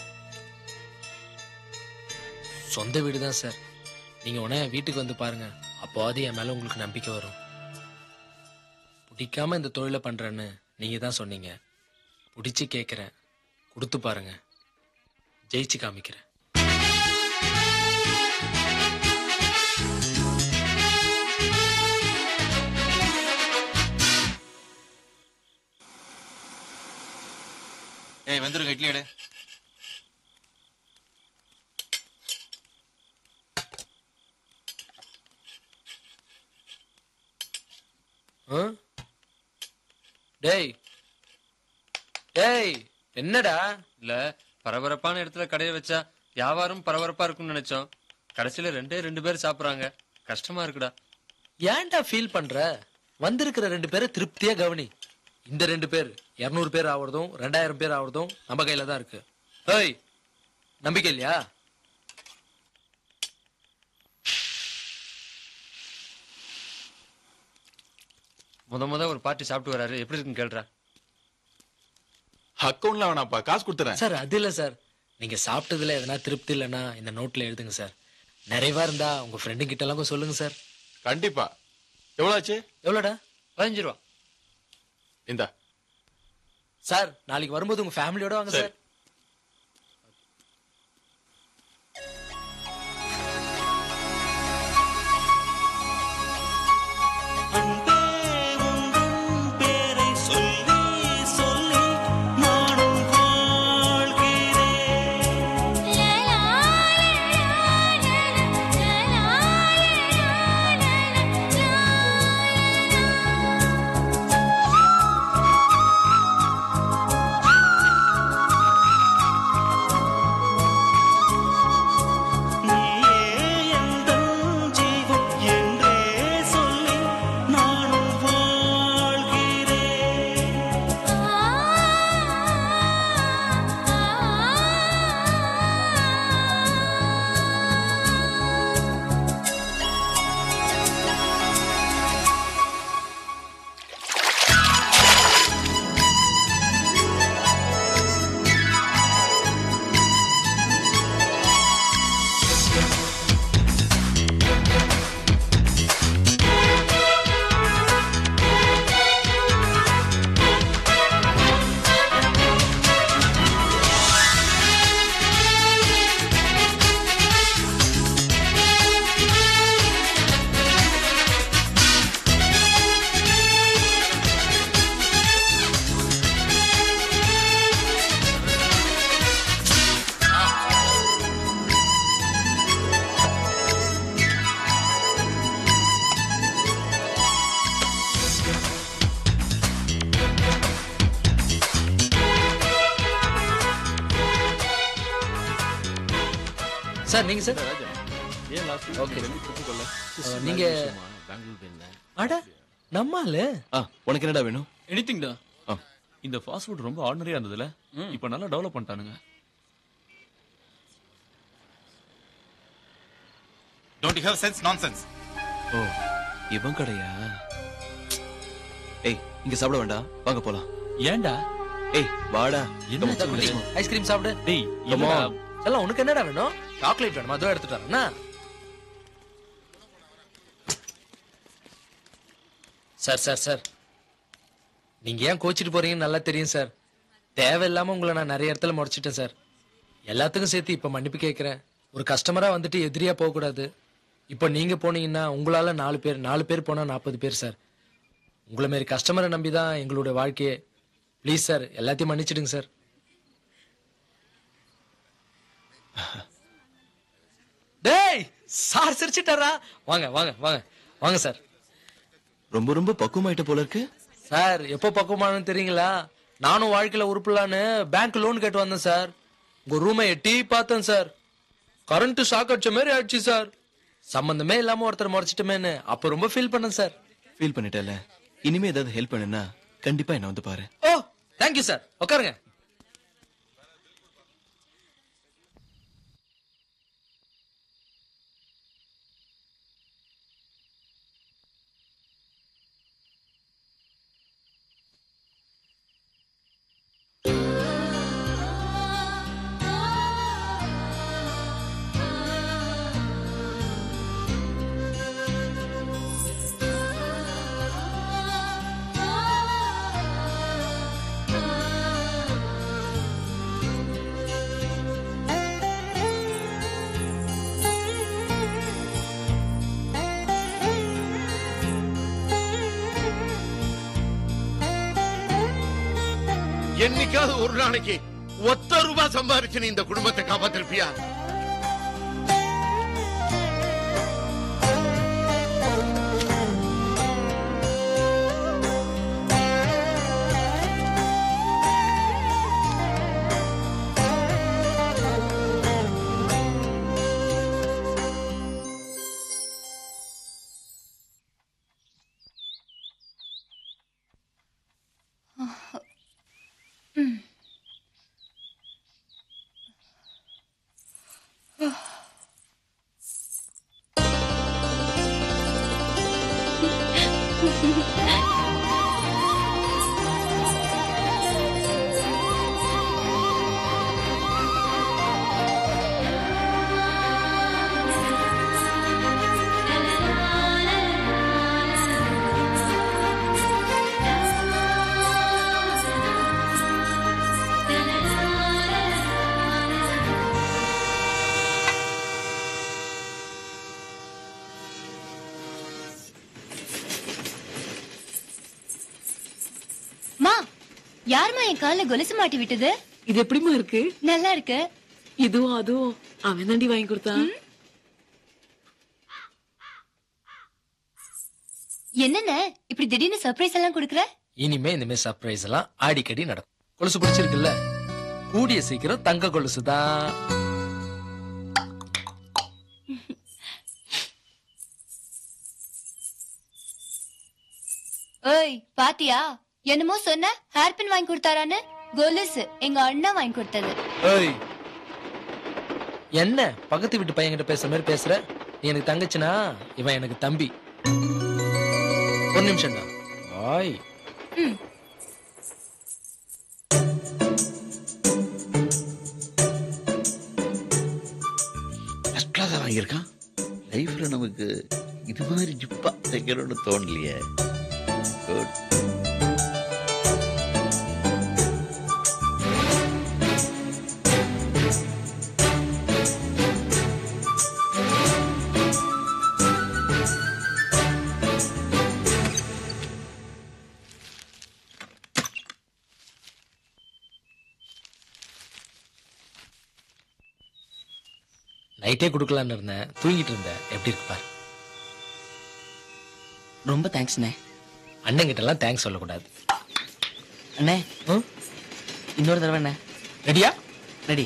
Speaker 5: சொந்த வீடு தான் சார் நீங்க உடனே வீட்டுக்கு வந்து பாருங்க அப்போது என் மேல உங்களுக்கு நம்பிக்கை வரும் பிடிக்காம இந்த தொழிலை பண்றேன்னு நீங்க தான் சொன்னீங்க பிடிச்சு கேட்கிறேன் கொடுத்து பாருங்க ஜெயிச்சு காமிக்கிறேன்
Speaker 16: ஏய் வந்துருங்க இட்லி எடு
Speaker 5: ஆ? டேய் டேய் என்னடா
Speaker 13: இல்ல பரபரப்பான இடத்துல கடையை வச்சா வியாபாரம் பரபரப்பா இருக்கும்னு நினைச்சோம் கடைசியில ரெண்டே ரெண்டு பேர் சாப்பிடுறாங்க கஷ்டமா இருக்குடா
Speaker 5: ஏன்டா ஃபீல் பண்ற வந்திருக்கிற ரெண்டு பேரை திருப்தியா கவனி இந்த ரெண்டு பேர் இருநூறு பேர் ஆவறதும் ரெண்டாயிரம் பேர் ஆவறதும் நம்ம கையில தான் இருக்கு ஏய் நம்பிக்கை இல்லையா
Speaker 13: முத முத ஒரு பார்ட்டி சாப்பிட்டு வராரு எப்படி இருக்குன்னு கேள்றா
Speaker 7: அக்கௌண்ட்ல வேணாப்பா காசு கொடுத்துறேன்
Speaker 5: சார் அது இல்ல சார் நீங்க சாப்பிட்டதுல எதனா திருப்தி இல்லைன்னா இந்த நோட்ல எழுதுங்க சார் நிறைவா இருந்தா உங்க ஃப்ரெண்டு கிட்ட எல்லாம் சொல்லுங்க சார்
Speaker 7: கண்டிப்பா எவ்வளவு ஆச்சு
Speaker 5: எவ்வளோடா
Speaker 13: பதினஞ்சு ரூபா
Speaker 7: இந்த
Speaker 5: சார் நாளைக்கு வரும்போது உங்க ஃபேமிலியோட வாங்க சார்
Speaker 2: பேரை சொல்லி சொல்லி நானும் வாழ்கிறேன் நீயே எந்தன் ஜீவன் என்றே சொல்லி நானும் வாழ்கிறேன்
Speaker 5: சார் நீங்க சார்
Speaker 7: ஏன் லாஸ்ட்
Speaker 5: Okay.
Speaker 7: டெல்லி ட்ரிப்பு கொள்ள
Speaker 5: அஹ், நீங்க
Speaker 7: பெங்களூர் போயிருந்தேன்
Speaker 5: அட நம்மால
Speaker 1: ஆ உனக்கு என்னடா வேணும்
Speaker 7: எனிதிங் டா இந்த ஃபாஸ்ட் ஃபுட் ரொம்ப ஆர்டினரியா இருந்ததுல இப்போ நல்லா டெவலப் பண்ணிட்டானுங்க
Speaker 16: don't you have sense nonsense
Speaker 1: ஓ இவன் கடையா ஏய் இங்க சாப்பிட வேண்டாம் வாங்க போலாம்
Speaker 7: ஏன்டா
Speaker 1: ஏய் வாடா
Speaker 7: என்ன
Speaker 1: Come on, let's go.
Speaker 5: Ice cream சாப்பிடு
Speaker 7: டேய்
Speaker 5: Come
Speaker 7: என்னடா?
Speaker 5: on. எல்லாம் உனக்கு என்னடா வேணும் சாக்லேட் வேணுமா அதோ எடுத்துட்டு வரேன்னா சார் சார் சார் நீங்க ஏன் கோச்சிட்டு போறீங்கன்னு நல்லா தெரியும் சார் தேவையில்லாம உங்களை நான் நிறைய இடத்துல முறைச்சிட்டேன் சார் எல்லாத்துக்கும் சேர்த்து இப்ப மன்னிப்பு கேட்கிறேன் ஒரு கஸ்டமரா வந்துட்டு எதிரியா போக கூடாது இப்போ நீங்க போனீங்கன்னா உங்களால நாலு பேர் நாலு பேர் போனா நாற்பது பேர் சார் உங்களை மாரி கஸ்டமரை நம்பி தான் எங்களுடைய வாழ்க்கையே ப்ளீஸ் சார் எல்லாத்தையும் மன்னிச்சிடுங்க சார் டேய் சார் சிரிச்சிட்டாரா வாங்க வாங்க வாங்க வாங்க சார்
Speaker 1: ரொம்ப ரொம்ப பக்குவமாயிட்ட போல இருக்கு
Speaker 5: சார் எப்போ பக்குவமானு தெரியுங்களா நானும் வாழ்க்கையில உருப்பலான்னு பேங்க் லோன் கேட்டு வந்தேன் சார் உங்க ரூமை எட்டி பார்த்தேன் சார் கரண்ட் ஷாக் அடிச்ச மாதிரி ஆயிடுச்சு சார் சம்பந்தமே இல்லாம ஒருத்தர் முறைச்சிட்டுமேன்னு அப்ப ரொம்ப ஃபீல் பண்ணேன் சார்
Speaker 1: ஃபீல் பண்ணிட்டல இனிமே ஏதாவது ஹெல்ப் பண்ணுனா கண்டிப்பா என்ன வந்து பாரு
Speaker 5: ஓ தேங்க்யூ சார் உட்காருங்க
Speaker 9: என்னைக்காவது ஒரு நாளைக்கு ஒத்த ரூபாய் சம்பாரிச்சு நீ இந்த குடும்பத்தை காப்பாத்திருப்பியா
Speaker 21: மா யாரும்மா என் கால்ல கொலுசு மாட்டி விட்டது
Speaker 10: இது எப்படிமா இருக்கு
Speaker 21: நல்லா இருக்கு
Speaker 10: இதுவும் அதுவும் அவன் தாண்டி வாங்கி கொடுத்தான்
Speaker 21: என்னென்ன இப்படி திடீர்னு சர்ப்ரைஸ் எல்லாம் கொடுக்குற
Speaker 6: இனிமே இந்த மாதிரி சர்ப்ரைஸ் எல்லாம் அடிக்கடி நடக்கும் கொலுசு பிடிச்சிருக்குல்ல கூடிய சீக்கிரம் தங்க கொலுசு தான்
Speaker 21: ஓய் பாத்தியா என்னமோ சொன்ன ஹேர்பின் வாங்கி கொடுத்தாரான்னு கொலுசு எங்க அண்ணா வாங்கி கொடுத்தது
Speaker 6: ஏய் என்ன பக்கத்து வீட்டு பையன்கிட்ட பேசுற மாதிரி பேசுற நீ எனக்கு தங்கச்சினா இவன் எனக்கு தம்பி ஒரு நிமிஷம்டா வாய்
Speaker 9: ஃபர்ஸ்ட் கிளாஸ் வாங்கியிருக்கான் லைஃப்ல நமக்கு இது மாதிரி ஜிப்பா தைக்கணும்னு தோணலையே குட்
Speaker 6: நைட்டே கொடுக்கலான்னு இருந்தேன் தூங்கிட்டு இருந்தேன் எப்படி இருக்கு பாரு
Speaker 12: ரொம்ப தேங்க்ஸ்ண்ணே
Speaker 6: அண்ணன் கிட்ட எல்லாம் தேங்க்ஸ் சொல்லக்கூடாது
Speaker 12: அண்ணே இன்னொரு தடவை அண்ணே
Speaker 6: ரெடியா
Speaker 12: ரெடி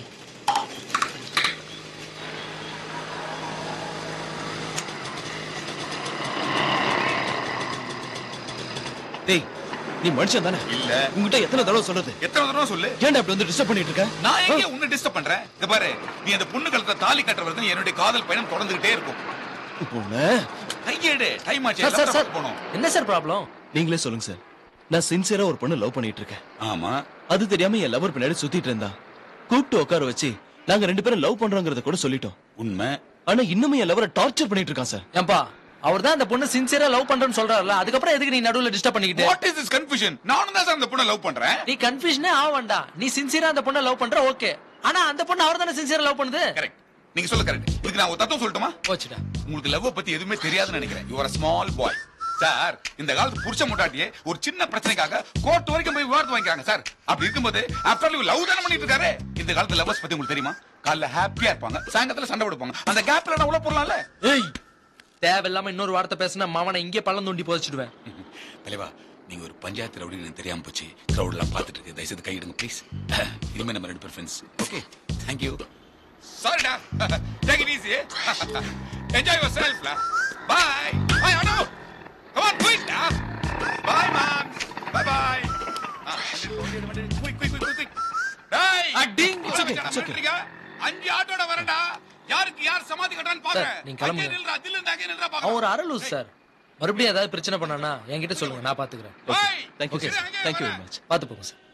Speaker 1: டேய் நீ மனுஷன் தானே
Speaker 11: இல்ல
Speaker 1: உங்ககிட்ட எத்தனை தடவை சொல்றது
Speaker 11: எத்தனை தடவை சொல்லு
Speaker 1: ஏன்டா இப்படி வந்து டிஸ்டர்ப் பண்ணிட்டு இருக்க
Speaker 11: நான் எங்க உன்னை டிஸ்டர்ப் பண்றேன் இங்க பாரு நீ அந்த பொண்ணு கழுத்த தாலி கட்டுற வரைக்கும் என்னுடைய காதல் பயணம் தொடர்ந்துகிட்டே இருக்கும்
Speaker 1: போன
Speaker 11: கையேடு டைம் ஆச்சு
Speaker 1: சார், சார்,
Speaker 11: எல்லாரும்
Speaker 1: சார்.
Speaker 11: போனோம்
Speaker 6: என்ன சார் ப்ராப்ளம்
Speaker 1: நீங்களே சொல்லுங்க சார் நான் சின்சியரா ஒரு பொண்ணு லவ் பண்ணிட்டு இருக்கேன்
Speaker 11: ஆமா
Speaker 1: அது தெரியாம என் லவர் பின்னாடி சுத்திட்டு இருந்தா கூப்பிட்டு உட்கார வச்சு நாங்க ரெண்டு பேரும் லவ் பண்றோங்கிறத கூட சொல்லிட்டோம்
Speaker 11: உண்மை
Speaker 1: ஆனா இன்னும் என் லவரை டார்ச்சர் பண்ணிட்டு இருக்கான் சார்
Speaker 6: ஏன்பா அவர் தான் அந்த பொண்ணு சின்சியரா லவ் பண்றேன்னு சொல்றாருல அதுக்கப்புறம் எதுக்கு நீ நடுவுல டிஸ்டர்ப் பண்ணிக்கிட்டு
Speaker 11: வாட் இஸ் திஸ் கன்ஃபியூஷன் நானும் தான் சார் அந்த பொண்ணை லவ் பண்றேன்
Speaker 6: நீ கன்ஃபியூஷனே ஆக வேண்டாம் நீ சின்சியரா அந்த பொண்ணை லவ் பண்ற ஓகே ஆனா அந்த பொண்ணு அவர் தானே சின்சியரா லவ் பண்ணுது
Speaker 11: கரெக்ட் நீங்க சொல்ல கரெக்ட் இதுக்கு நான் ஒரு தத்துவம் சொல்லட்டுமா
Speaker 6: போச்சுடா
Speaker 11: உங்களுக்கு லவ் பத்தி எதுவுமே தெரியாதுன்னு நினைக்கிறேன் you are small boy sir இந்த காலத்து புருஷ முட்டாட்டியே ஒரு சின்ன பிரச்சனைக்காக கோர்ட் வரைக்கும் போய் விவாதம் வாங்கிக்கிறாங்க சார் அப்படி இருக்கும்போது ஆஃப்டர் யூ லவ் தானே பண்ணிட்டு இருக்காரு இந்த காலத்து லவ்வர்ஸ் பத்தி உங்களுக்கு தெரியுமா காலைல ஹாப்பியா இருப்பாங்க சாயங்காலத்துல சண்டை போடுப்பாங்க அந்த கேப்ல நான் உள்ள போடலாம்ல
Speaker 6: ஏய் தேவையில்லாம இன்னொரு வார்த்தை பேசினா மாவனை இங்கே பள்ளம் தோண்டி புதைச்சிடுவேன்
Speaker 11: தலைவா நீங்க ஒரு பஞ்சாயத்து ரவுடி எனக்கு தெரியாம போச்சு கிரௌட் எல்லாம் பார்த்துட்டு இருக்கு தயவுசெய்து கையிடுங்க ப்ளீஸ் இனிமே நம்ம ரெண்டு பேர் ஃப்ரெண்ட்ஸ் ஓகே தேங்க்யூ சாரிடா take it easy enjoy yourself bye bye அனோ கம் ஆன் குயிக் டா bye ma'am bye bye quick quick quick quick டேய்
Speaker 6: அடிங்
Speaker 11: It's okay, it's okay. அஞ்சு ஆட்டோட வரடா யாருக்கு யார் சமாதி கட்டான்னு
Speaker 6: சார்
Speaker 11: பாக்குறேன்
Speaker 6: நீங்க கிளம்புங்க
Speaker 11: அங்கே நில்றா தில்லு அங்கே நில்றா
Speaker 6: அவன்
Speaker 11: பாக்குறேன்
Speaker 6: ஒரு அரலூஸ் சார் மறுபடியும் ஏதாவது பிரச்சனை பண்ணானா என்கிட்ட சொல்லுங்க நான் பாத்துக்கிறேன்
Speaker 1: thank you
Speaker 6: okay
Speaker 1: sir thank you very much
Speaker 6: பாத்து போங்க sir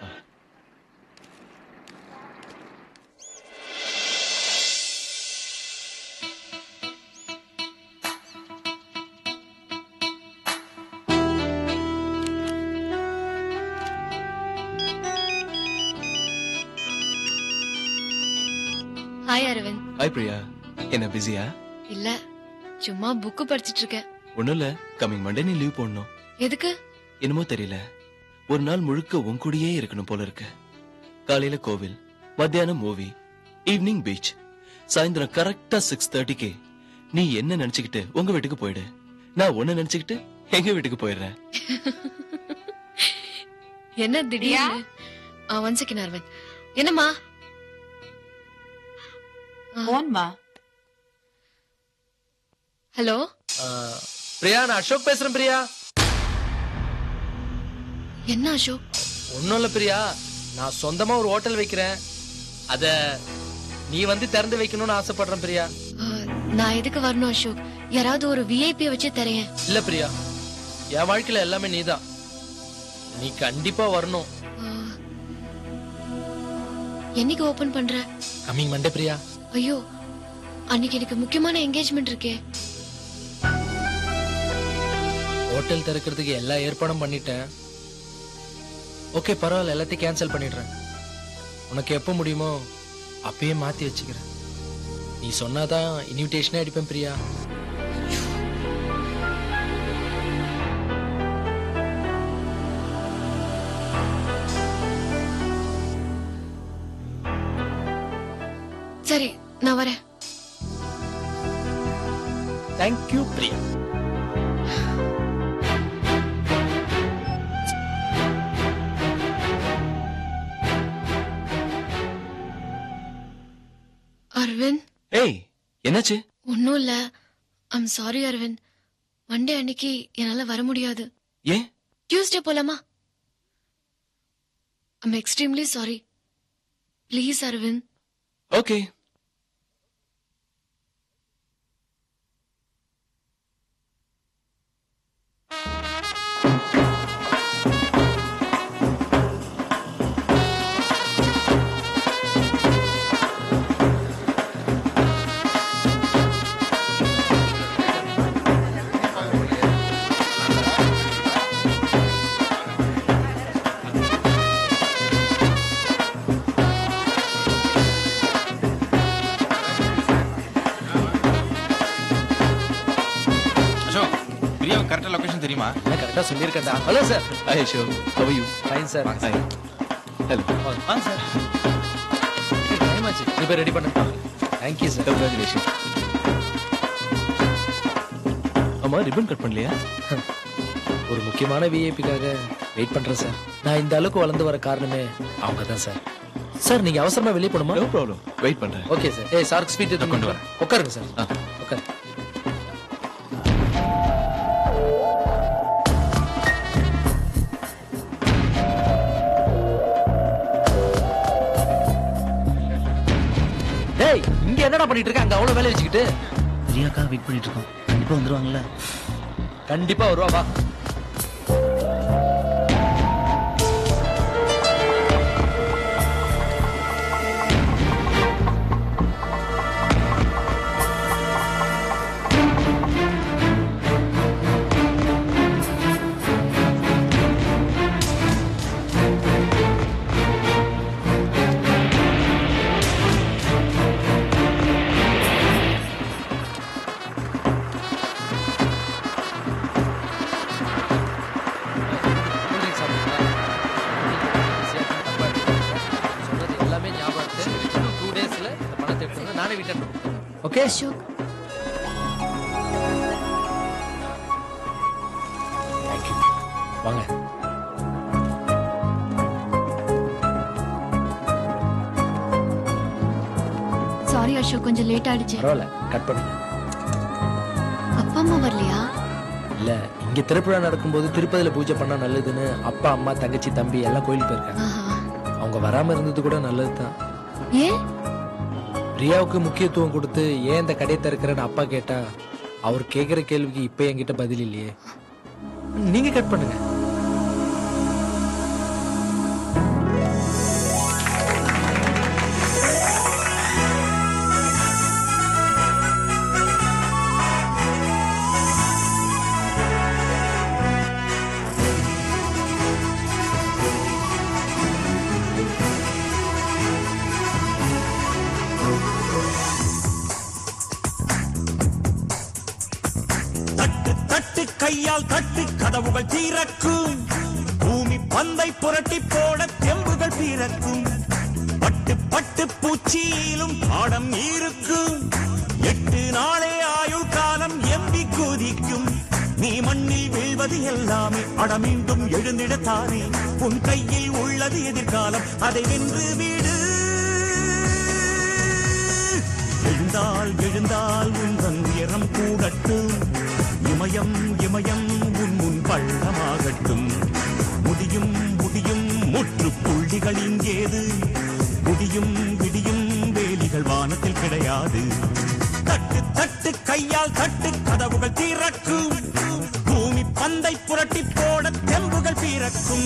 Speaker 14: hi Aravind
Speaker 1: hi Priya என்ன பிஸியா
Speaker 14: இல்ல சும்மா புக்கு படிச்சிட்டு இருக்கேன்
Speaker 1: ஒண்ணும் இல்ல கம்மிங் மண்டே நீ லீவ் போடணும்
Speaker 14: எதுக்கு
Speaker 1: என்னமோ தெரியல ஒரு நாள் முழுக்க உன் கூடயே இருக்கணும் போல இருக்கு காலையில கோவில் மத்தியானம் மூவி ஈவினிங் பீச் சாயந்தரம் கரெக்டா சிக்ஸ் தேர்ட்டிக்கு நீ என்ன நினைச்சுக்கிட்டு உங்க வீட்டுக்கு போயிடு நான் ஒன்னு நினைச்சுக்கிட்டு எங்க வீட்டுக்கு போயிடுறேன்
Speaker 14: என்ன திடீர்னு ஆ ஒன் செகண்ட் அரவிந்த் என்னம்மா
Speaker 15: போன்மா
Speaker 14: ஹலோ
Speaker 6: பிரியா நான் அசோக் பேசுறேன் பிரியா
Speaker 14: என்ன அசோக்
Speaker 6: ஒண்ணும் இல்ல பிரியா நான் சொந்தமா ஒரு ஹோட்டல் வைக்கிறேன் அத நீ வந்து திறந்து வைக்கணும்னு ஆசைப்படுறேன் பிரியா
Speaker 14: ஆ, நான் எதுக்கு வரணும் அசோக் யாராவது ஒரு விஐபி வச்சு தரேன்
Speaker 6: இல்ல பிரியா என் வாழ்க்கையில எல்லாமே நீதான் நீ கண்டிப்பா வரணும்
Speaker 14: என்னைக்கு ஓபன் பண்ற
Speaker 6: கம்மிங் மண்டே பிரியா
Speaker 14: ஐயோ அன்னைக்கு எனக்கு முக்கியமான என்கேஜ்மெண்ட் இருக்கே
Speaker 6: ஹோட்டல் திறக்கிறதுக்கு எல்லா ஏற்பாடும் பண்ணிட்டேன் ஓகே பரவாயில்ல எல்லாத்தையும் கேன்சல் பண்ணிடுறேன் உனக்கு எப்போ முடியுமோ அப்பயே மாத்தி வச்சுக்கிறேன் நீ சொன்னாதான் இன்விடேஷனே அடிப்பேன் பிரியா
Speaker 21: நான் வரேன்
Speaker 6: தேங்க்யூ பிரியா
Speaker 21: அரவிந்த்
Speaker 1: ஏய் என்னாச்சு
Speaker 21: ஒன்னும் இல்ல ஐம் சாரி அரவிந்த் மண்டே அன்னைக்கு என்னால வர முடியாது
Speaker 1: ஏன்
Speaker 21: டியூஸ்டே போலாமா I'm extremely sorry please Aravind
Speaker 1: okay
Speaker 11: Ashok பிரியாவுக்கு கரெக்டா லொகேஷன் தெரியுமா
Speaker 6: நான் கரெக்டா சொல்லியிருக்கேன்டா hello sir
Speaker 1: hi Ashok how you
Speaker 6: fine sir
Speaker 1: hi hello
Speaker 6: வாங்க சார் டைம் ஆச்சு நீ போய் ரெடி பண்ணு தேங்க்யூ சார்
Speaker 1: கங்க்ராச்சுலேஷன் ஆமா ரிப்பன் கட் பண்ணலையா
Speaker 6: ஒரு முக்கியமான விஐபிக்காக வெயிட் பண்றேன் சார் நான் இந்த அளவுக்கு வளர்ந்து வர காரணமே அவங்க தான் சார் சார் நீங்க அவசரமா வெளியே போகணுமா
Speaker 1: நோ ப்ராப்ளம் வெயிட் பண்றேன்
Speaker 6: ஓகே சார் ஏய் சார்க் ஸ்பீட் கொண்டு வரேன் உட்காருங்க சார் உட்காரு டேய் இங்க என்னடா பண்ணிட்டு இருக்க அங்க அவ்வளவு வேலை வச்சுக்கிட்டு
Speaker 12: பிரியாக்கா வெயிட் பண்ணிட்டு இருக்கோம் கண்டிப்பா வந்துருவாங்கல்ல
Speaker 6: கண்டிப்பா வருவா வா சொல்றது எல்லாமே ஞாபகம் இருக்கு இன்னும் டூ டேஸ்ல இந்த பணத்தை எடுத்து வந்து நானே ரிட்டர்ன் ஓகே
Speaker 21: அசோக்
Speaker 6: தேங்க்யூ வாங்க
Speaker 21: சாரி அசோக் கொஞ்சம் லேட் ஆயிடுச்சு
Speaker 6: பரவாயில்ல கட் பண்ணுங்க
Speaker 21: அப்பா அம்மா வரலையா
Speaker 6: இல்ல இங்க திருப்பழா நடக்கும்போது திருப்பதியில பூஜை பண்ணா நல்லதுன்னு அப்பா அம்மா தங்கச்சி தம்பி எல்லாம் கோயிலுக்கு போயிருக்காங்க
Speaker 21: ஆஹா.
Speaker 6: அவங்க வராம இருந்தது கூட நல்லதுதான்
Speaker 21: ஏன்
Speaker 6: பிரியாவுக்கு முக்கியத்துவம் கொடுத்து ஏன் இந்த கடையை திறக்கிறேன்னு அப்பா கேட்டா அவர் கேக்குற கேள்விக்கு இப்ப என்கிட்ட பதில் இல்லையே நீங்க கட் பண்ணுங்க
Speaker 2: தட்டு தட்டு கையால் தட்டு கதவுகள் தீரக்கும் பூமி பந்தை புரட்டி போட தெம்புகள் பிறக்கும் பட்டு பட்டு பூச்சியிலும் பாடம் இருக்கும் எட்டு நாளே ஆயுள் காலம் எம்பி குதிக்கும் நீ மண்ணில் வீழ்வது எல்லாமே அட மீண்டும் எழுந்திடத்தானே உன் கையில் உள்ளது எதிர்காலம் அதை வென்று விடு எழுந்தால் எழுந்தால் உந்தன் உயரம் கூடட்டும் இமயம் இமயம் உன் முன் பள்ளமாகட்டும் முடியும் முடியும் முற்றுப்புள்ளிகள் இங்கேது முடியும் விடியும் வேலிகள் வானத்தில் கிடையாது தட்டு தட்டு கையால் தட்டு கதவுகள் திறக்கும் பூமி பந்தை புரட்டி போட தெம்புகள் பிறக்கும்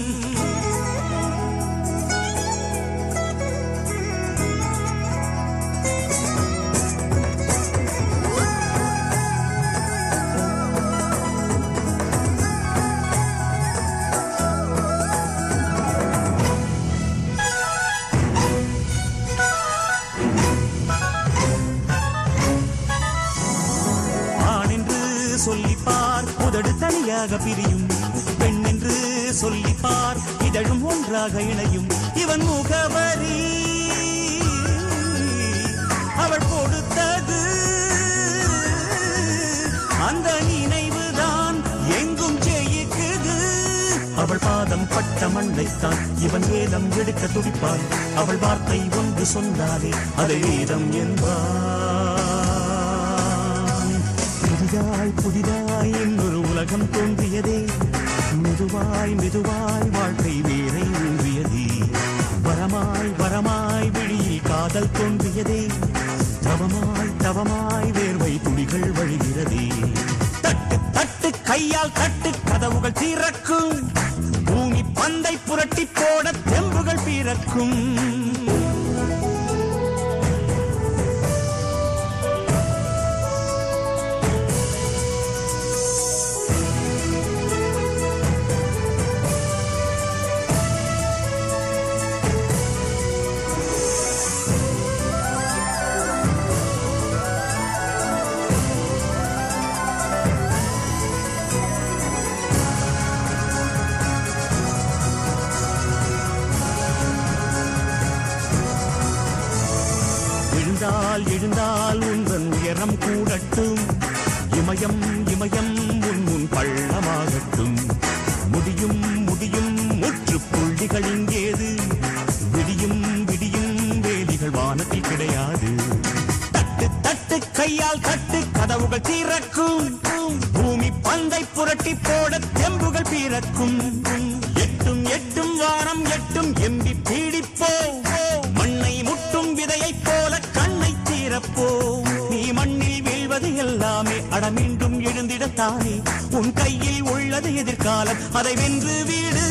Speaker 2: ஆண் என்று சொல்லிப்பார் உதடு தனியாக பிரியும் பெண் என்று சொல்லிப்பார் இதழும் ஒன்றாக இணையும் இவன் முகவரி அவ அவள் கொடுத்தது அந்த நினைவுதான் எங்கும் ஜெயிக்குது அவள் பாதம் பட்ட மண்ணைத்தான் இவன் வேதம் எடுக்க துடிப்பான் அவள் வார்த்தை ஒன்று சொன்னாலே அதை வேதம் என்பான் புதிதாய் புதிதாய் இன்னொரு உலகம் தோன்றியதே மெதுவாய் மெதுவாய் வாழ்க்கை வேரை ஊன்றியதே வரமாய் வரமாய் விழியில் காதல் தோன்றியதே தவமாய் தவமாய் வேர்வை துளிகள் வழிகிறதே தட்டு தட்டு கையால் தட்டு கதவுகள் திறக்கும் பூமி பந்தை புரட்டி போட தெம்புகள் பிறக்கும் எழுந்தால் எழுந்தால் உந்தன் உயரம் கூடட்டும் இமயம் இமயம் உன் முன் பள்ளமாகட்டும் முடியும் முடியும் முற்றுப்புள்ளிகள் இங்கேது விடியும் விடியும் வேலிகள் வானத்தில் கிடையாது தட்டு தட்டு கையால் தட்டு கதவுகள் திறக்கும் பூமி பந்தை புரட்டி போட தெம்புகள் பிறக்கும் எட்டும் எட்டும் வானம் எட்டும் எம்பி பீடிப்போ மண்ணை முட்டும் விதையைப் போல கண்ணை தீரப்போ நீ மண்ணில் வீழ்வது எல்லாமே அட மீண்டும் எழுந்திடத்தானே உன் கையில் உள்ளது எதிர்காலம் அதை வென்று வீடு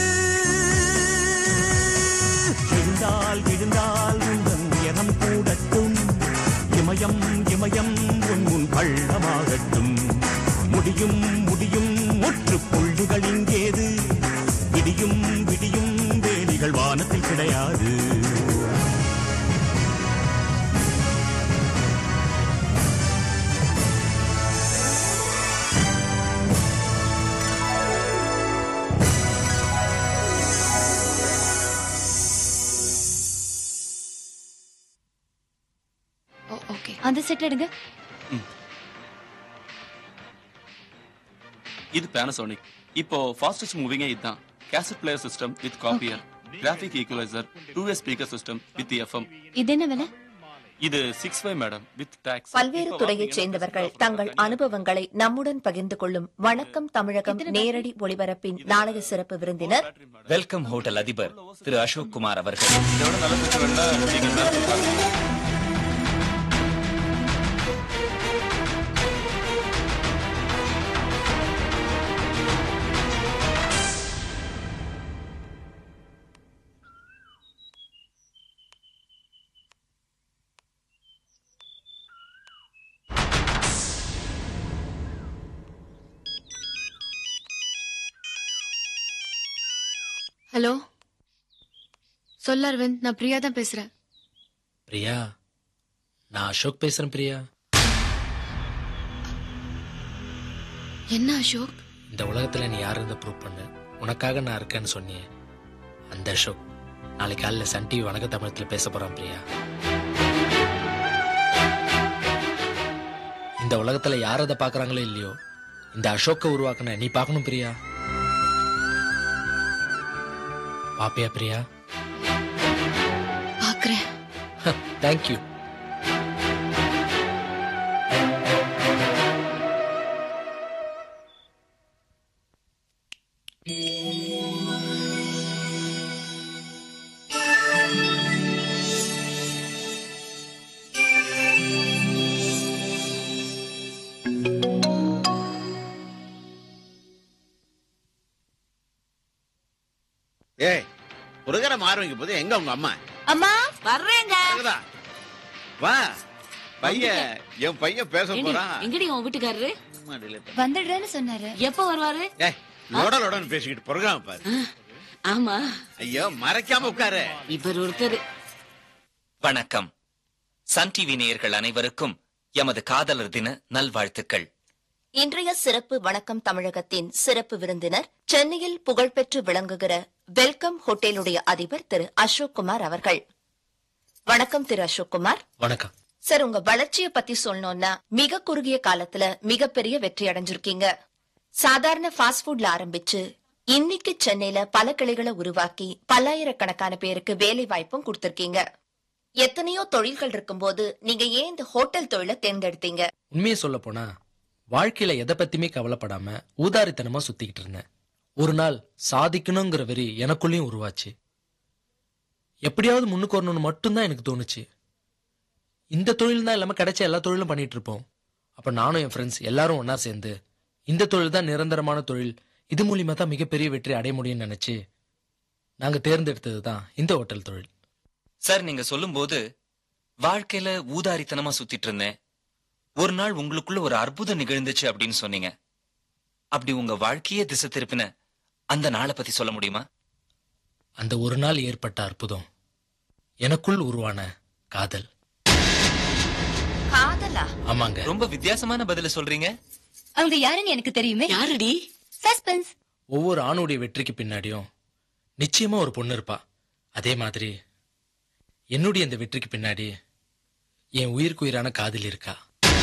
Speaker 2: எழுந்தால் எழுந்தால் உந்தன் உயரம் கூடட்டும் இமயம் இமயம் உன் முன் பள்ளமாகட்டும் முடியும் முடியும் முற்றுப்புள்ளிகள் இங்கேது விடியும் விடியும் வேலிகள் வானத்தில் கிடையாது
Speaker 14: ஓகே அந்த செட் எடுங்க
Speaker 7: இது பேனசோனிக் இப்போ ஃபாஸ்டஸ்ட் மூவிங்கே இதுதான் cassette player system with copier graphic equalizer two way speaker system with FM
Speaker 14: இது என்ன விலை
Speaker 7: இது six five madam with tax
Speaker 15: பல்வேறு துறையைச் சேர்ந்தவர்கள் தங்கள் அனுபவங்களை நம்முடன் பகிர்ந்து கொள்ளும் வணக்கம் தமிழகம் நேரடி ஒளிபரப்பின் நாளைய சிறப்பு விருந்தினர்
Speaker 17: வெல்கம் ஹோட்டல் அதிபர் திரு அசோக் குமார் அவர்கள்
Speaker 7: இதோட நல்ல பேச்சு வேணா நீங்க மேல பாருங்க.
Speaker 14: ஹலோ சொல்ல அரவிந்த் நான் பிரியா தான் பேசுறேன்
Speaker 5: பிரியா நான் அசோக் பேசுறேன் பிரியா
Speaker 14: என்ன அசோக்
Speaker 5: இந்த உலகத்துல நீ யார் இருந்த ப்ரூவ் பண்ணு உனக்காக நான் இருக்கேன்னு சொன்னியே அந்த அசோக் நாளைக்கு காலையில் சன் டிவி வணக்க தமிழத்துல பேச போறான் பிரியா இந்த உலகத்துல யார் அதை பாக்குறாங்களோ இல்லையோ இந்த அசோக்கை உருவாக்குன நீ பார்க்கணும் பிரியா பாப்பியா பிரியா
Speaker 14: பாக்குறேன்
Speaker 5: தேங்க்யூ
Speaker 9: ஏய் புருகரை மாறுவீங்க போது எங்க உங்க அம்மா
Speaker 10: அம்மா வர்றேங்க
Speaker 9: இருக்குதா? வா பையன் என் பையன் பேச
Speaker 10: ஏண்டி,
Speaker 9: போறான்
Speaker 10: எங்கடி உன் வீட்டுக்காரரு
Speaker 21: வந்துடுறேன்னு சொன்னாரு
Speaker 10: எப்ப வருவாரு
Speaker 9: ஏய் லோட லோடன்னு பேசிக்கிட்டு புறகாம பாரு
Speaker 10: ஆமா
Speaker 9: ஐயோ மறைக்காம உட்காரு
Speaker 10: இவர் ஒருத்தர்
Speaker 17: வணக்கம் சன் டிவி நேயர்கள் அனைவருக்கும் எமது காதலர் தின நல்வாழ்த்துக்கள்
Speaker 15: இன்றைய சிறப்பு வணக்கம் தமிழகத்தின் சிறப்பு விருந்தினர் சென்னையில் புகழ்பெற்று விளங்குகிற வெல்கம் ஹோட்டலுடைய அதிபர் திரு அசோக் குமார் அவர்கள் வணக்கம் திரு அசோக் குமார்
Speaker 5: வணக்கம்
Speaker 15: சார் உங்க வளர்ச்சியை பத்தி சொல்லணும்னா மிக குறுகிய காலத்துல மிகப்பெரிய வெற்றி அடைஞ்சிருக்கீங்க சாதாரண ஃபாஸ்ட் ஃபுட்ல ஆரம்பிச்சு இன்னைக்கு சென்னையில பல கிளைகளை உருவாக்கி பல்லாயிரக்கணக்கான பேருக்கு வேலை வாய்ப்பும் கொடுத்திருக்கீங்க எத்தனையோ தொழில்கள் இருக்கும்போது நீங்க ஏன் இந்த ஹோட்டல் தொழிலை தேர்ந்தெடுத்தீங்க
Speaker 6: உண்மையை சொல்ல போனா வாழ்க்கையில எதை பத்தியுமே கவலைப்படாம ஊதாரித்தனமா சுத்திக்கிட்டு இருந்தேன் ஒரு நாள் சாதிக்கணுங்கிற வெறி எனக்குள்ளேயும் உருவாச்சு எப்படியாவது முன்னுக்கு வரணும்னு மட்டும்தான் எனக்கு தோணுச்சு இந்த தொழில் தான் இல்லாம கிடைச்ச எல்லா தொழிலும் பண்ணிட்டு இருப்போம் அப்ப நானும் என் ஃப்ரெண்ட்ஸ் எல்லாரும் ஒண்ணா சேர்ந்து இந்த தொழில் தான் நிரந்தரமான தொழில் இது மூலியமா தான் மிகப்பெரிய வெற்றி அடைய முடியும்னு நினைச்சு நாங்க தேர்ந்தெடுத்தது தான் இந்த ஹோட்டல் தொழில்
Speaker 17: சார் நீங்க சொல்லும்போது வாழ்க்கையில ஊதாரித்தனமா சுத்திட்டு இருந்தேன் ஒரு நாள் உங்களுக்குள்ள ஒரு அற்புதம் நிகழ்ந்துச்சு அப்படின்னு சொன்னீங்க அப்படி உங்க வாழ்க்கையே திசை திருப்பின அந்த நாளை பத்தி சொல்ல முடியுமா
Speaker 6: அந்த ஒரு நாள் ஏற்பட்ட அற்புதம் எனக்குள் உருவான காதல்
Speaker 15: காதலா
Speaker 6: ஆமாங்க
Speaker 17: ரொம்ப வித்தியாசமான பதில சொல்றீங்க
Speaker 3: அவங்க யாருன்னு எனக்கு தெரியுமே
Speaker 10: யாருடி
Speaker 3: சஸ்பென்ஸ்
Speaker 6: ஒவ்வொரு ஆணுடைய வெற்றிக்கு பின்னாடியும் நிச்சயமா ஒரு பொண்ணு இருப்பா அதே மாதிரி என்னுடைய இந்த வெற்றிக்கு பின்னாடி என் உயிருக்கு உயிரான காதலி இருக்கா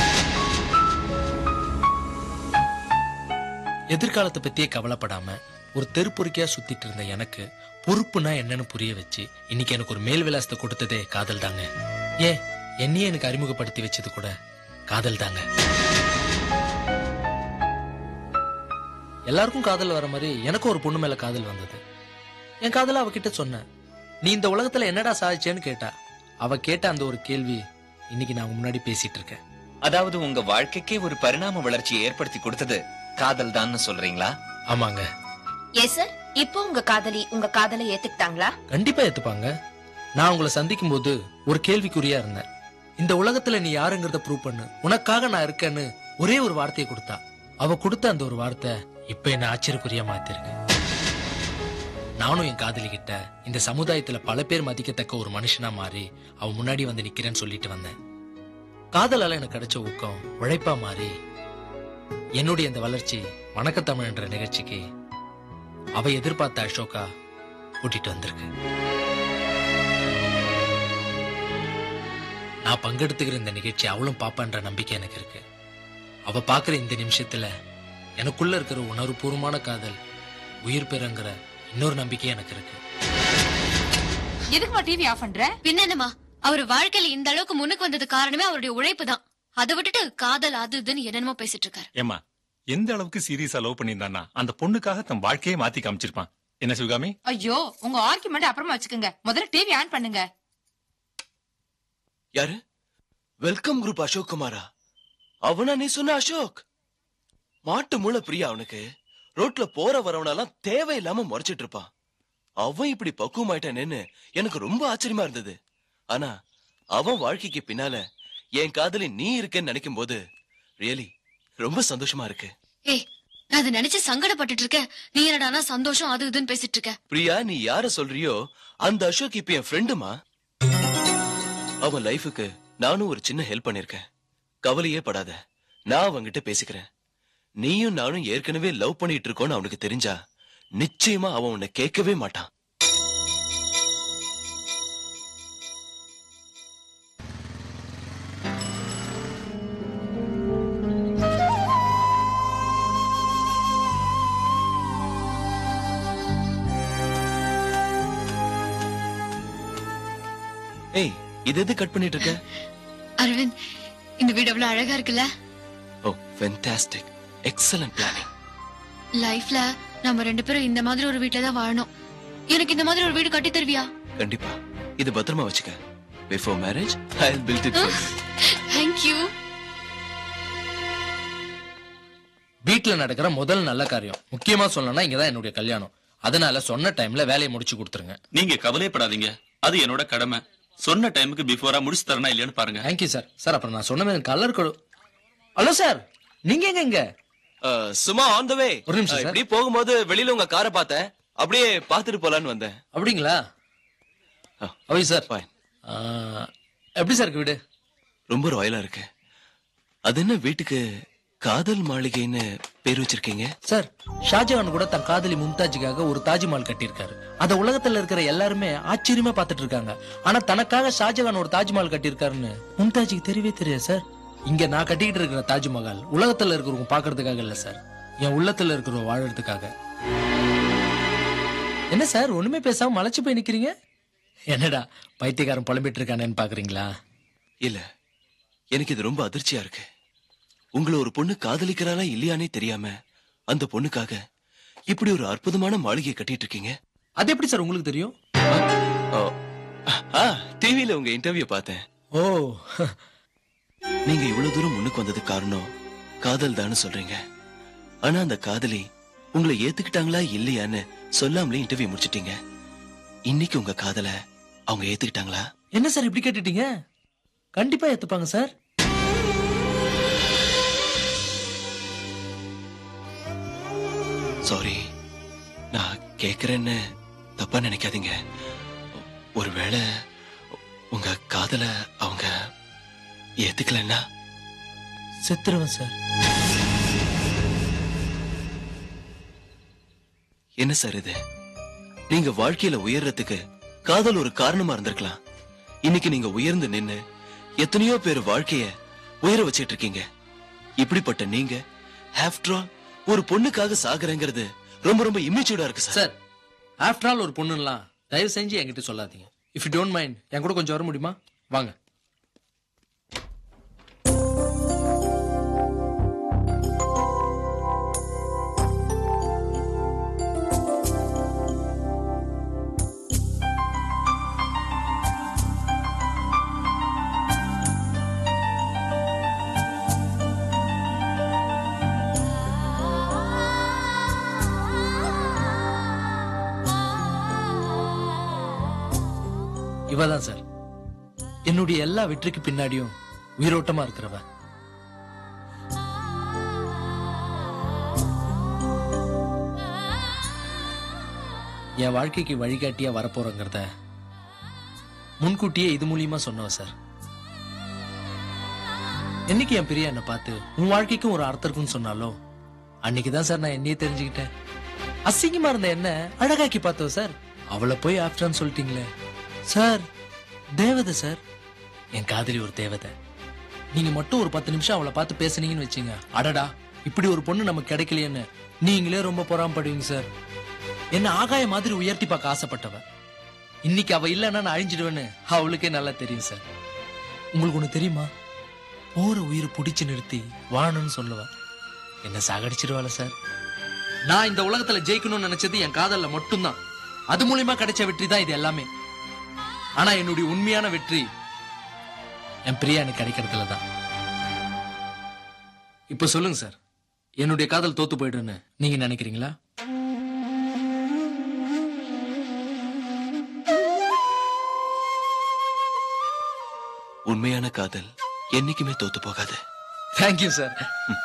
Speaker 6: எதிர்காலத்தை பத்தியே கவலைப்படாம ஒரு தெருப்பொறுக்கியா சுத்திட்டு இருந்த எனக்கு பொறுப்புனா என்னன்னு புரிய வச்சு இன்னைக்கு எனக்கு ஒரு மேல் விலாசத்தை கொடுத்ததே காதல் தாங்க ஏன் என்னையே எனக்கு அறிமுகப்படுத்தி வச்சது கூட காதல் தாங்க எல்லாருக்கும் காதல் வர மாதிரி எனக்கும் ஒரு பொண்ணு மேல காதல் வந்தது என் காதல அவகிட்ட சொன்னேன் நீ இந்த உலகத்துல என்னடா சாதிச்சேன்னு கேட்டா அவ கேட்ட அந்த ஒரு கேள்வி இன்னைக்கு நான் உங்க முன்னாடி பேசிட்டு இருக்கேன்
Speaker 17: அதாவது உங்க வாழ்க்கைக்கே ஒரு பரிணாம வளர்ச்சியை ஏற்படுத்தி கொடுத்தது காதல் தான்னு சொல்றீங்களா
Speaker 6: ஆமாங்க
Speaker 15: எஸ் சார் இப்போ உங்க காதலி உங்க காதலை ஏத்துக்கிட்டாங்களா
Speaker 6: கண்டிப்பா ஏத்துப்பாங்க நான் உங்களை சந்திக்கும் போது ஒரு கேள்விக்குறியா இருந்தேன் இந்த உலகத்துல நீ யாருங்கிறத ப்ரூவ் பண்ணு உனக்காக நான் இருக்கேன்னு ஒரே ஒரு வார்த்தையை கொடுத்தா அவ கொடுத்த அந்த ஒரு வார்த்தை இப்ப என்ன ஆச்சரியக்குறியா மாத்திருக்கு நானும் என் காதலி கிட்ட இந்த சமுதாயத்துல பல பேர் மதிக்கத்தக்க ஒரு மனுஷனா மாறி அவ முன்னாடி வந்து நிக்கிறேன்னு சொல்லிட்டு வந்தேன் காதலால எனக்கு கிடைச்ச ஊக்கம் உழைப்பா மாறி என்னுடைய இந்த வளர்ச்சி வணக்கத்தமிழ் என்ற நிகழ்ச்சிக்கு அவ எதிர்பார்த்த அசோகா கூட்டிட்டு வந்திருக்கு நான் பங்கெடுத்துக்கிற இந்த நிகழ்ச்சி அவளும் பாப்பான்ற நம்பிக்கை எனக்கு இருக்கு அவ பாக்குற இந்த நிமிஷத்துல எனக்குள்ள இருக்கிற உணர்வுபூர்வமான காதல் உயிர் பெறங்கிற இன்னொரு நம்பிக்கை எனக்கு இருக்கு
Speaker 21: எதுக்குமா டிவி ஆஃப் பண்ற பின்ன என்னமா அவர் வாழ்க்கையில இந்த அளவுக்கு முன்னுக்கு வந்தது காரணமே அவருடைய உழைப்பு தான் அதை விட்டுட்டு காதல் அது இதுன்னு என்னென்னமோ பேசிட்டு இருக்காரு
Speaker 4: ஏமா எந்த அளவுக்கு சீரியஸா லவ் பண்ணியிருந்தானா அந்த பொண்ணுக்காக தன் வாழ்க்கையே மாத்தி காமிச்சிருப்பான் என்ன சிவகாமி
Speaker 21: ஐயோ உங்க ஆர்குமெண்ட் அப்புறமா வச்சுக்கோங்க முதல்ல டிவி ஆன் பண்ணுங்க
Speaker 1: யாரு வெல்கம் குரூப் அசோக் குமாரா அவனா நீ சொன்ன அசோக் மாட்டு மூளை பிரியா அவனுக்கு ரோட்ல போற வரவனெல்லாம் தேவையில்லாம முறைச்சிட்டு இருப்பான் அவன் இப்படி பக்குவமாயிட்டானேன்னு எனக்கு ரொம்ப ஆச்சரியமா இருந்தது ஆனா அவன் வாழ்க்கைக்கு பின்னால என் காதலி நீ இருக்கேன்னு நினைக்கும் போது ரியலி ரொம்ப சந்தோஷமா இருக்கு
Speaker 21: ஏய் நான் அதை நினைச்சு சங்கடப்பட்டுட்டு இருக்கேன் நீ என்னடானா சந்தோஷம் அது இதுன்னு பேசிட்டு இருக்க
Speaker 1: பிரியா நீ யார சொல்றியோ அந்த அசோக் இப்ப என் ஃப்ரெண்டுமா அவன் லைஃபுக்கு நானும் ஒரு சின்ன ஹெல்ப் பண்ணிருக்கேன் கவலையே படாத நான் அவன்கிட்ட பேசிக்கிறேன் நீயும் நானும் ஏற்கனவே லவ் பண்ணிட்டு இருக்கோம்னு அவனுக்கு தெரிஞ்சா நிச்சயமா அவன் உன்னை கேட்கவே மாட்டான் ஏய் இது எது கட் பண்ணிட்டு இருக்க
Speaker 21: அரவிந்த் இந்த வீடு எவ்வளவு அழகா இருக்குல்ல
Speaker 1: ஓ ஃபென்டாஸ்டிக் எக்ஸலன்ட் பிளானிங்
Speaker 21: லைஃப்ல நம்ம ரெண்டு பேரும் இந்த மாதிரி ஒரு வீட்ல தான் வாழணும் எனக்கு இந்த மாதிரி ஒரு வீடு கட்டி தருவியா
Speaker 1: கண்டிப்பா இது பத்திரமா வச்சுக்க before marriage I built it
Speaker 21: thank you
Speaker 6: வீட்டுல நடக்கிற முதல் நல்ல காரியம் முக்கியமா சொல்லணும்னா இங்கதான் என்னுடைய கல்யாணம் அதனால சொன்ன டைம்ல வேலையை முடிச்சு கொடுத்துருங்க
Speaker 7: நீங்க கவலைப்படாதீங்க அது என்னோட கடமை சொன்ன டைமுக்கு பிஃபோரா முடிச்சு தரனா இல்லையான்னு பாருங்க
Speaker 6: தேங்க்யூ சார் சார் அப்புறம் நான் சொன்ன கலர் கொடு ஹலோ சார் நீங்க எங்க இங்க
Speaker 1: சும்மா ஆன் த வே
Speaker 6: ஒரு நிமிஷம் சார்.
Speaker 1: இப்படி போகும்போது வெளியில உங்க காரை பார்த்தேன் அப்படியே பார்த்துட்டு போலான்னு வந்தேன்
Speaker 6: அப்படிங்களா அவை சார் எப்படி சார் இருக்கு வீடு
Speaker 1: ரொம்ப ராயலா இருக்கு அது என்ன வீட்டுக்கு காதல் மாளிகைன்னு பேர் வச்சிருக்கீங்க
Speaker 6: சார் ஷாஜகான் கூட தன் காதலி மும்தாஜுக்காக ஒரு தாஜ்மஹால் கட்டியிருக்காரு அத உலகத்துல இருக்கிற எல்லாருமே ஆச்சரியமா பார்த்துட்டு இருக்காங்க ஆனா தனக்காக ஷாஜகான் ஒரு தாஜ்மஹால் கட்டியிருக்காருன்னு மும்தாஜுக்கு தெரியவே தெரியாது சார் இங்க நான் கட்டிக்கிட்டு இருக்கிற தாஜ்மஹால் உலகத்துல இருக்கிறவங்க பாக்குறதுக்காக இல்ல சார் என் உள்ளத்துல இருக்கிறவங்க வாழறதுக்காக என்ன சார் ஒண்ணுமே பேசாம மலைச்சு போய் நிக்கிறீங்க என்னடா பைத்தியக்காரன் புலம்பிட்டு இருக்கானேன்னு பாக்குறீங்களா
Speaker 1: இல்ல எனக்கு இது ரொம்ப அதிர்ச்சியா இருக்கு உங்களை ஒரு பொண்ணு காதலிக்கிறாளா இல்லையானே தெரியாம அந்த பொண்ணுக்காக இப்படி ஒரு அற்புதமான மாளிகையை கட்டிட்டு இருக்கீங்க
Speaker 6: அது எப்படி சார் உங்களுக்கு தெரியும்
Speaker 1: ஆ டிவில உங்க இன்டர்வியூ பார்த்தேன்
Speaker 6: ஓ
Speaker 1: நீங்க இவ்வளவு தூரம் முன்னுக்கு வந்ததுக்கு காரணம் காதல் தான்னு சொல்றீங்க ஆனா அந்த காதலி உங்களை ஏத்துக்கிட்டாங்களா இல்லையான்னு சொல்லாமலே இன்டர்வியூ முடிச்சிட்டீங்க இன்னைக்கு உங்க காதல அவங்க ஏத்துக்கிட்டாங்களா
Speaker 6: என்ன சார் இப்படி கேட்டுட்டீங்க கண்டிப்பா ஏத்துப்பாங்க சார்
Speaker 1: சாரி நான் கேக்குறேன்னு தப்பா நினைக்காதீங்க ஒருவேளை உங்க காதல அவங்க ஏத்துக்கலன்னா
Speaker 6: செத்துருவேன் சார்
Speaker 1: என்ன சார் இது நீங்க வாழ்க்கையில உயர்றதுக்கு காதல் ஒரு காரணமா இருந்திருக்கலாம் இன்னைக்கு நீங்க உயர்ந்து நின்னு எத்தனையோ பேர் வாழ்க்கைய உயர வச்சிட்டு இருக்கீங்க இப்படிப்பட்ட நீங்க ஆஃப்டர் ஆல் ஒரு பொண்ணுக்காக சாகுறேங்கிறது ரொம்ப ரொம்ப இம்மெச்சூர்டா இருக்கு சார்
Speaker 6: சார் ஆஃப்டர் ஆல் ஒரு பொண்ணுலாம் தயவு செஞ்சு என்கிட்ட சொல்லாதீங்க இஃப் யூ டோன்ட் மைண்ட் என் கூட கொஞ்சம் வர முடியுமா வாங்க இவ தான் சார் என்னுடைய எல்லா வெற்றிக்கு பின்னாடியும் உயிரோட்டமா இருக்கிறவ என் வாழ்க்கைக்கு வழிகாட்டியா வரப்போறங்கிறத முன்கூட்டியே இது மூலியமா சொன்னவ சார் என்னைக்கு என் பிரியா என்னை பார்த்து உன் வாழ்க்கைக்கும் ஒரு அர்த்தம் இருக்குன்னு சொன்னாலோ அன்னைக்குதான் சார் நான் என்னையே தெரிஞ்சுக்கிட்டேன் அசிங்கமா இருந்த என்ன அழகாக்கி பார்த்தவ சார் அவளை போய் ஆஃப்டர்னு சொல்லிட்டீங்களே சார் தேவதை சார் என் காதலி ஒரு தேவதை நீங்க மட்டும் ஒரு பத்து நிமிஷம் அவளை பார்த்து பேசுனீங்கன்னு வச்சுங்க அடடா இப்படி ஒரு பொண்ணு நமக்கு கிடைக்கலையேன்னு நீங்களே ரொம்ப பொறாமப்படுவீங்க சார் என்ன ஆகாய மாதிரி உயர்த்தி பார்க்க ஆசைப்பட்டவ இன்னைக்கு அவ இல்லைன்னா நான் அழிஞ்சிடுவேன்னு அவளுக்கே நல்லா தெரியும் சார் உங்களுக்கு ஒண்ணு தெரியுமா போற உயிர் பிடிச்சு நிறுத்தி வாழணும்னு சொல்லுவ என்ன சாகடிச்சிருவாள சார் நான் இந்த உலகத்துல ஜெயிக்கணும்னு நினைச்சது என் காதல்ல மட்டும்தான் அது மூலியமா கிடைச்ச வெற்றி தான் இது எல்லாமே ஆனா என்னுடைய உண்மையான வெற்றி என் பிரியா எனக்கு கிடைக்கிறதுல தான் இப்ப சொல்லுங்க சார் என்னுடைய காதல் தோத்து போயிடுன்னு நீங்க நினைக்கிறீங்களா
Speaker 1: உண்மையான காதல் என்னைக்குமே தோத்து போகாது
Speaker 6: தேங்க்யூ சார்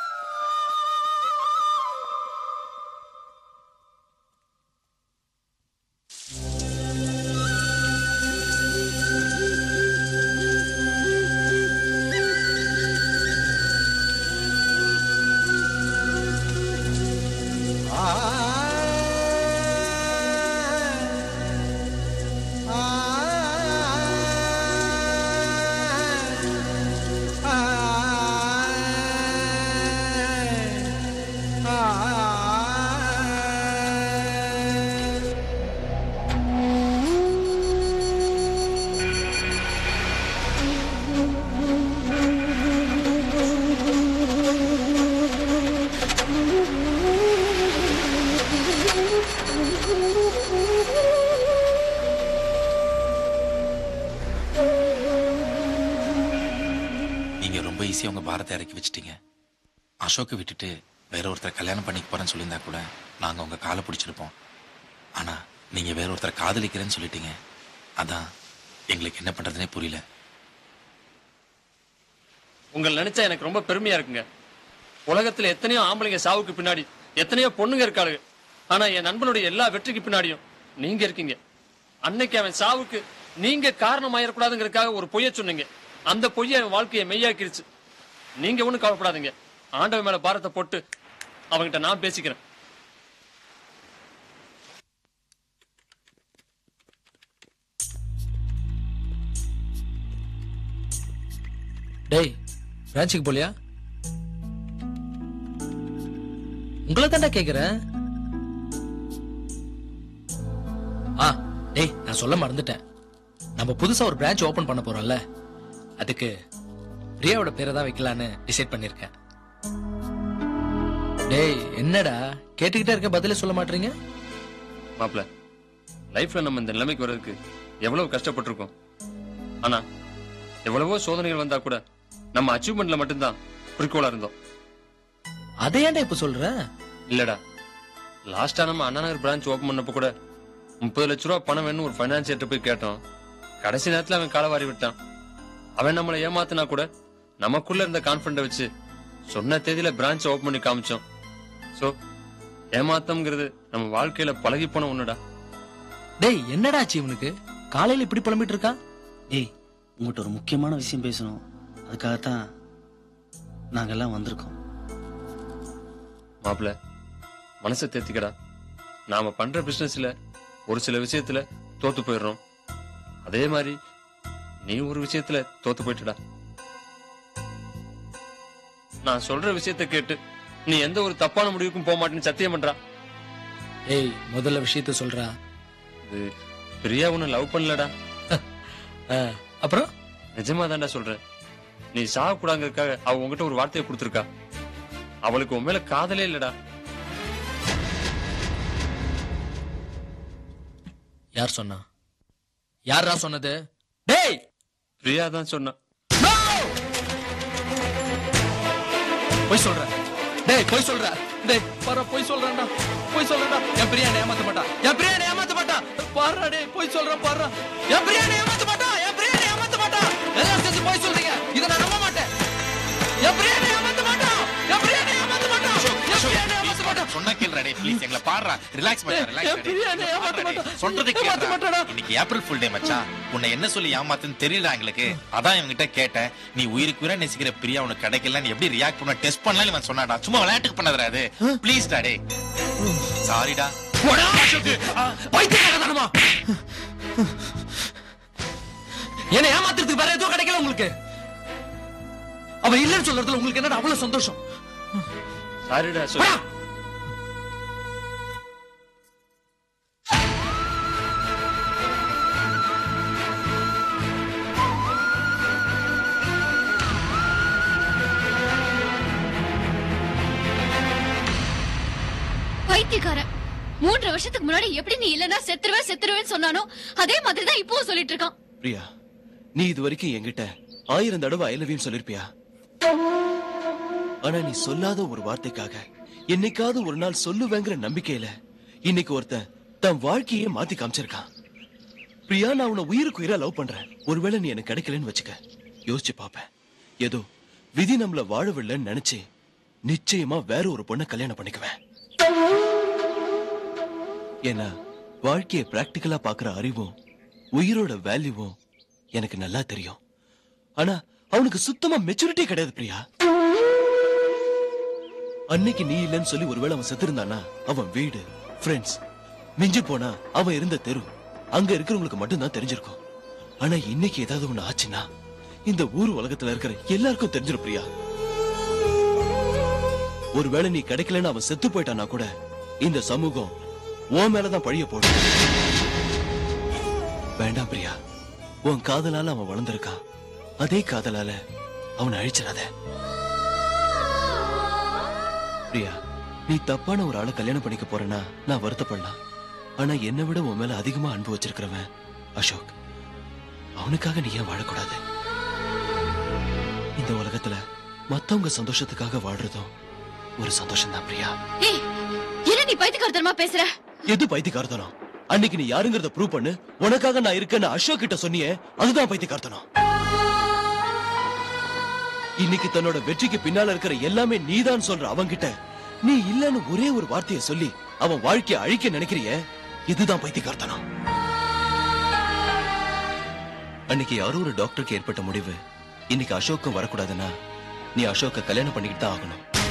Speaker 11: நீங்க ரொம்ப ஈஸியா உங்க பாரத்தை இறக்கி வச்சிட்டீங்க அசோக்கை விட்டுட்டு வேற ஒருத்தர் கல்யாணம் பண்ணிக்க போறேன்னு சொல்லியிருந்தா கூட நாங்க உங்க காலை பிடிச்சிருப்போம் ஆனா நீங்க வேற ஒருத்தர் காதலிக்கிறேன்னு சொல்லிட்டீங்க அதான் எங்களுக்கு என்ன பண்றதுனே புரியல
Speaker 13: உங்களை நினைச்சா எனக்கு ரொம்ப பெருமையா இருக்குங்க உலகத்துல எத்தனையோ ஆம்பளைங்க சாவுக்கு பின்னாடி எத்தனையோ பொண்ணுங்க இருக்காளுங்க ஆனா என் நண்பனுடைய எல்லா வெற்றிக்கு பின்னாடியும் நீங்க இருக்கீங்க அன்னைக்கு அவன் சாவுக்கு நீங்க காரணமாயிடக்கூடாதுங்கிறதுக்காக ஒரு பொய்ய சொன்னீங்க அந்த பொய்ய அவன் வாழ்க்கையை மெய்யாக்கிருச்சு நீங்க ஒண்ணும் கவலைப்படாதீங்க ஆண்டவன் மேல பாரத்தை போட்டு அவன்கிட்ட நான் பேசிக்கிறேன்
Speaker 5: டேய் பிரான்ச்சுக்கு போலியா உங்களை தாண்டா கேக்குறேன் ஆ டேய் நான் சொல்ல மறந்துட்டேன் நம்ம புதுசா ஒரு பிரான்ச் ஓபன் பண்ண போறோம்ல அதுக்கு பிரியாவோட பேரை தான் வைக்கலான்னு டிசைட் பண்ணிருக்கேன் டேய் என்னடா கேட்டுக்கிட்டே இருக்க பதிலே சொல்ல மாட்டீங்க
Speaker 13: மாப்ள லைஃப்ல நம்ம இந்த நிலைமைக்கு வர்றதுக்கு எவ்வளவு கஷ்டப்பட்டிருக்கோம் ஆனா எவ்வளவோ சோதனைகள் வந்தா கூட நம்ம அச்சீவ்மெண்ட்ல மட்டும்தான் குறிக்கோளா இருந்தோம்
Speaker 5: அதை ஏன்டா இப்ப சொல்ற
Speaker 13: இல்லடா லாஸ்டா நம்ம அண்ணா நகர் பிரான்ச் ஓபன் பண்ணப்ப கூட முப்பது லட்ச ரூபா பணம் வேணும் ஒரு பைனான்சியர்ட்ட போய் கேட்டோம் கடைசி நேரத்துல அவன் காலவாரி விட்டான் அவன் நம்மளை ஏமாத்தினா கூட நமக்குள்ள இருந்த கான்பிடன்ட் வச்சு சொன்ன தேதியில பிரான்ச் ஓபன் பண்ணி காமிச்சோம் சோ ஏமாத்தம்ங்கிறது நம்ம வாழ்க்கையில பழகி போன ஒண்ணுடா
Speaker 5: டேய் என்னடா ஆச்சு இவனுக்கு காலையில இப்படி புலம்பிட்டு இருக்கான்
Speaker 12: டேய் உங்கள்கிட்ட ஒரு முக்கியமான விஷயம் பேசணும் அதுக்காகத்தான் நாங்கெல்லாம் வந்திருக்கோம்
Speaker 13: மாப்பிள மனசை தேத்திக்கடா நாம பண்ற பிசினஸ்ல ஒரு சில விஷயத்துல தோத்து போயிடுறோம் அதே மாதிரி நீ ஒரு விஷயத்துல தோத்து போயிட்டடா நான் சொல்ற விஷயத்த கேட்டு நீ எந்த ஒரு தப்பான முடிவுக்கும் போக மாட்டேன்னு சத்தியம் பண்றா
Speaker 5: ஏய் முதல்ல விஷயத்த சொல்றா
Speaker 13: இது பிரியா உன்னை லவ் பண்ணலடா
Speaker 5: அப்புறம்
Speaker 13: நிஜமா தான்டா சொல்றேன் நீ சாகக்கூடாங்கிறதுக்காக அவ உன்கிட்ட ஒரு வார்த்தையை கொடுத்துருக்கா அவளுக்கு உன் மேல காதலே இல்லடா
Speaker 5: யார் சொன்னா யாரா சொன்னது டேய்
Speaker 13: பிரியா தான் சொன்னா
Speaker 5: போய் சொல்ற டேய் போய் சொல்ற டேய் பாரு போய் சொல்றேன்டா போய் சொல்றேன்டா என் பிரியாணி ஏமாத்த மாட்டா என் பிரியாணி ஏமாத்த மாட்டா பாருடா டேய் போய் சொல்றேன் பாருடா என் பிரியாணி ஏமாத்த மாட்டா என் பிரியாணி ஏமாத்த மாட்டா எல்லாம் சேர்ந்து போய் சொல்றீங்க இத நான் நம்ப மாட்டேன் என் பிரியாணி ஏமாத்த மாட்டா என் பிரியாணி ஏமாத்த மாட்டா என் பிரியாணி ஏமாத்த மாட்டா
Speaker 16: சொன்னா கேளுடா டேய் ப்ளீஸ் எங்களை பாடுறா ரிலாக்ஸ் மச்சான்
Speaker 5: என்
Speaker 16: ரிலாக்ஸ்
Speaker 5: பிரியாணி ஏமாத்த மாட்டா
Speaker 16: சொல்றதை
Speaker 5: ஏமாத்த
Speaker 16: கேளுடா
Speaker 5: மாட்டாடா
Speaker 16: இன்னைக்கு ஏப்ரல் ஃபுல் டே மச்சான் உன்னை என்ன சொல்லி ஏமாத்துன்னு தெரியல எங்களுக்கு அதான் இவங்கிட்ட கேட்டேன் நீ உயிருக்கு உயிரா நேசிக்கிற பிரியா உனக்கு கிடைக்கல நீ எப்படி ரியாக்ட் பண்ண டெஸ்ட் பண்ணலாம் இவன் சொன்னாடா சும்மா விளையாட்டுக்கு பண்ணதுடா அது ப்ளீஸ் டா டேய் சாரிடா
Speaker 5: பைத்தியக்காரத்தனமா என்ன ஏமாத்துறதுக்கு வேற எதுவும் கிடைக்கல உங்களுக்கு அவ இல்லைன்னு சொல்றதுல உங்களுக்கு என்னடா அவ்வளவு சந்தோஷம்
Speaker 13: சாரிடா சொல்லு
Speaker 21: பைத்தியக்கார மூன்று வருஷத்துக்கு முன்னாடி எப்படி நீ இல்லனா செத்துருவே செத்துருவேன்னு சொன்னானோ அதே மாதிரி தான் இப்பவும் சொல்லிட்டு இருக்கான்
Speaker 1: பிரியா நீ இது வரைக்கும் என்கிட்ட ஆயிரம் தடவை ஐ லவ் யூ சொல்லிருப்பியா ஆனா நீ சொல்லாத ஒரு வார்த்தைக்காக என்னைக்காவது ஒரு நாள் சொல்லுவேங்கிற நம்பிக்கையில இன்னைக்கு ஒருத்தன் தன் வாழ்க்கையே மாத்தி காமிச்சிருக்கான் பிரியா நான் உன்னை உயிருக்கு உயிரா லவ் பண்றேன் ஒருவேளை நீ எனக்கு கிடைக்கலன்னு வச்சுக்க யோசிச்சு பாப்பேன் ஏதோ விதி நம்மள வாழவில்லைன்னு நினைச்சு நிச்சயமா வேற ஒரு பொண்ணை கல்யாணம் பண்ணிக்குவேன் ஏன்னா வாழ்க்கையை பிராக்டிக்கலா பாக்குற அறிவும் உயிரோட வேல்யூவும் எனக்கு நல்லா தெரியும் ஆனா அவனுக்கு சுத்தமா மெச்சூரிட்டி கிடையாது பிரியா அன்னைக்கு நீ இல்லைன்னு சொல்லி ஒருவேளை அவன் செத்திருந்தானா அவன் வீடு ஃப்ரெண்ட்ஸ் மிஞ்சி போனா அவன் இருந்த தெரு அங்க இருக்கிறவங்களுக்கு மட்டும்தான் தெரிஞ்சிருக்கும் ஆனா இன்னைக்கு ஏதாவது ஒண்ணு ஆச்சுன்னா இந்த ஊர் உலகத்துல இருக்கிற எல்லாருக்கும் தெரிஞ்சிரும் பிரியா ஒருவேளை நீ கிடைக்கலன்னு அவன் செத்து போயிட்டானா கூட இந்த சமூகம் உன் மேலதான் பழிய போடும் வேண்டாம் பிரியா உன் காதலால அவன் வளர்ந்திருக்கான் அதே காதலால அவனை அழிச்சிடாத பிரியா நீ தப்பான ஒரு ஆளை கல்யாணம் பண்ணிக்க போறேன்னா நான் வருத்தப்படலாம் ஆனா என்னை விட உன் மேல அதிகமா அன்பு வச்சிருக்கிறவன் அசோக் அவனுக்காக நீ ஏன் வாழக்கூடாது இந்த உலகத்துல மத்தவங்க சந்தோஷத்துக்காக வாழ்றதும் ஒரு சந்தோஷம் தான் பிரியா
Speaker 21: ஏய் என்ன நீ பைத்தியக்காரத்தனமா பேசுற
Speaker 1: எது பைத்தியக்காரத்தனம் அன்னைக்கு நீ யாருங்கிறத ப்ரூவ் பண்ணு உனக்காக நான் இருக்கேன்னு அசோக் கிட்ட சொன்னியே அதுதான் பைத்தியக்காரத்தனம் இன்னைக்கு தன்னோட வெற்றிக்கு பின்னால இருக்கிற எல்லாமே நீதான் சொல்ற அவன்கிட்ட நீ இல்லன்னு ஒரே ஒரு வார்த்தையை சொல்லி அவன் வாழ்க்கைய அழிக்க நினைக்கிறிய இதுதான் பைத்தியக்காரத்தனம் அன்னைக்கு யாரோ ஒரு டாக்டருக்கு ஏற்பட்ட முடிவு இன்னைக்கு அசோக்கும் வரக்கூடாதுன்னா நீ அசோக்க கல்யாணம் பண்ணிக்கிட்டு தான் ஆகணும்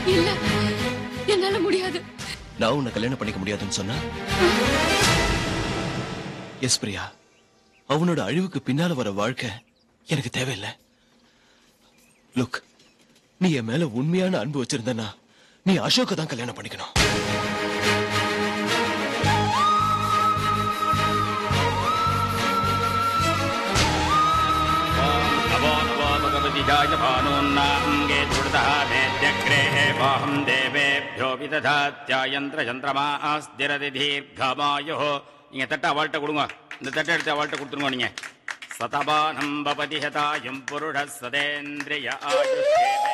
Speaker 21: இல்ல என்னால முடியாது
Speaker 1: நான் உன்னை கல்யாணம் பண்ணிக்க முடியாதுன்னு சொன்னா எஸ் பிரியா அவனோட அழிவுக்கு பின்னால வர வாழ்க்கை எனக்கு தேவையில்லை லுக் நீ என் மேல உண்மையான அன்பு வச்சிருந்தனா நீ அசோக்க தான் கல்யாணம் பண்ணிக்கணும்
Speaker 8: नमो नमो भगवति जायमानोन्नाङ्गे दुर्दः वेद्यग्रे वाहं देवेभ्यो விததாத்யாயந்திரச்சந்திரமாஸ்திரதி தீர்க்கமாயோ நீங்க தட்டை அவள்கிட்ட கொடுங்க இந்த தட்டை எடுத்து அவள்கிட்ட கொடுத்துருங்க நீங்க சதபானம் பவதி ஹதாயம் புருட சதேந்திரிய ஆயுஷ்யேவே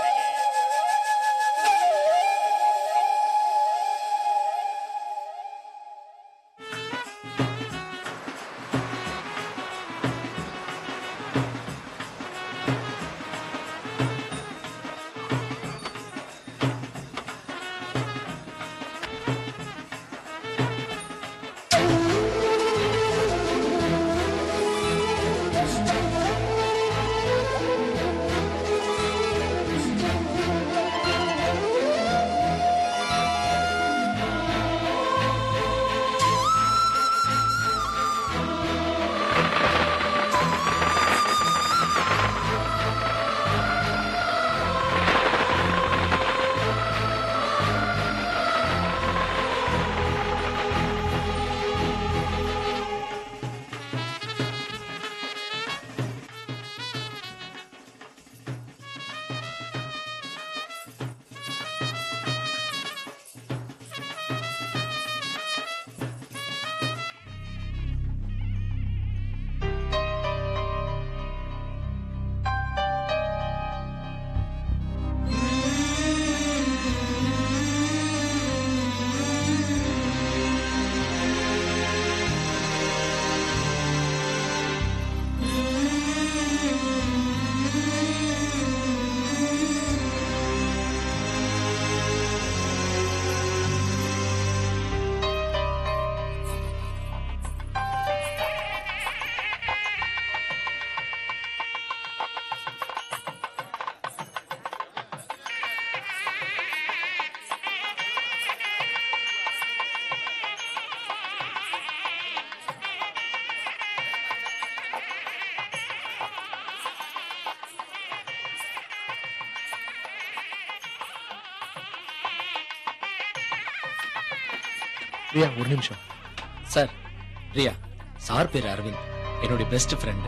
Speaker 6: ரியா ஒரு நிமிஷம் சார் ரியா சார் பேர் அரவிந்த் என்னுடைய பெஸ்ட் ஃப்ரெண்ட்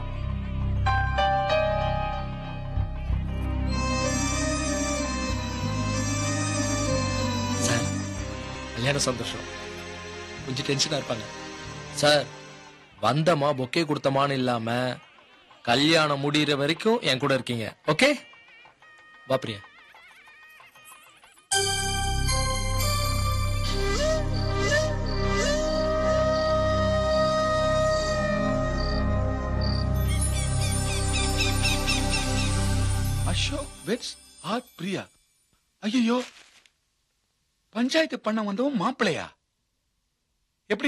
Speaker 6: சார் கல்யாண சந்தோஷம் கொஞ்சம் டென்ஷனா இருப்பாங்க சார் வந்தமா பொக்கே கொடுத்தமான்னு இல்லாம கல்யாணம் முடியிற வரைக்கும் என் கூட இருக்கீங்க ஓகே வா பிரியா
Speaker 11: அசோக் வெட்ஸ் ஆர் பிரியா ஐயோ பஞ்சாயத்து பண்ண வந்தவன் மாப்பிள்ளையா எப்படி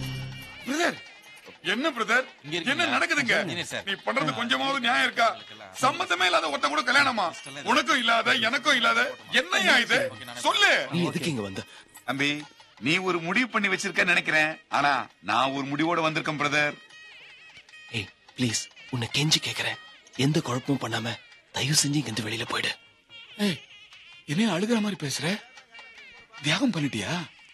Speaker 11: பிரதர் என்ன பிரதர் என்ன நடக்குதுங்க நீ பண்றது கொஞ்சமாவது நியாயம் இருக்கா சம்மந்தமே இல்லாத ஒருத்தன் கூட கல்யாணமா உனக்கும் இல்லாத எனக்கும் இல்லாத என்னையா இது சொல்லு
Speaker 1: நீ எதுக்கு இங்க வந்த
Speaker 11: தம்பி நீ ஒரு முடிவு பண்ணி வச்சிருக்க நினைக்கிறேன் ஆனா நான் ஒரு முடிவோட வந்திருக்கேன் பிரதர்
Speaker 1: ஏய் ப்ளீஸ் உன்னை கெஞ்சி கேக்குறேன் எந்த குழப்பமும் பண்ணாம தயவு செஞ்சு இங்க இருந்து வெளியில போயிடு
Speaker 11: ஏய் என்ன அழுகிற மாதிரி பேசுற தியாகம் பண்ணிட்டியா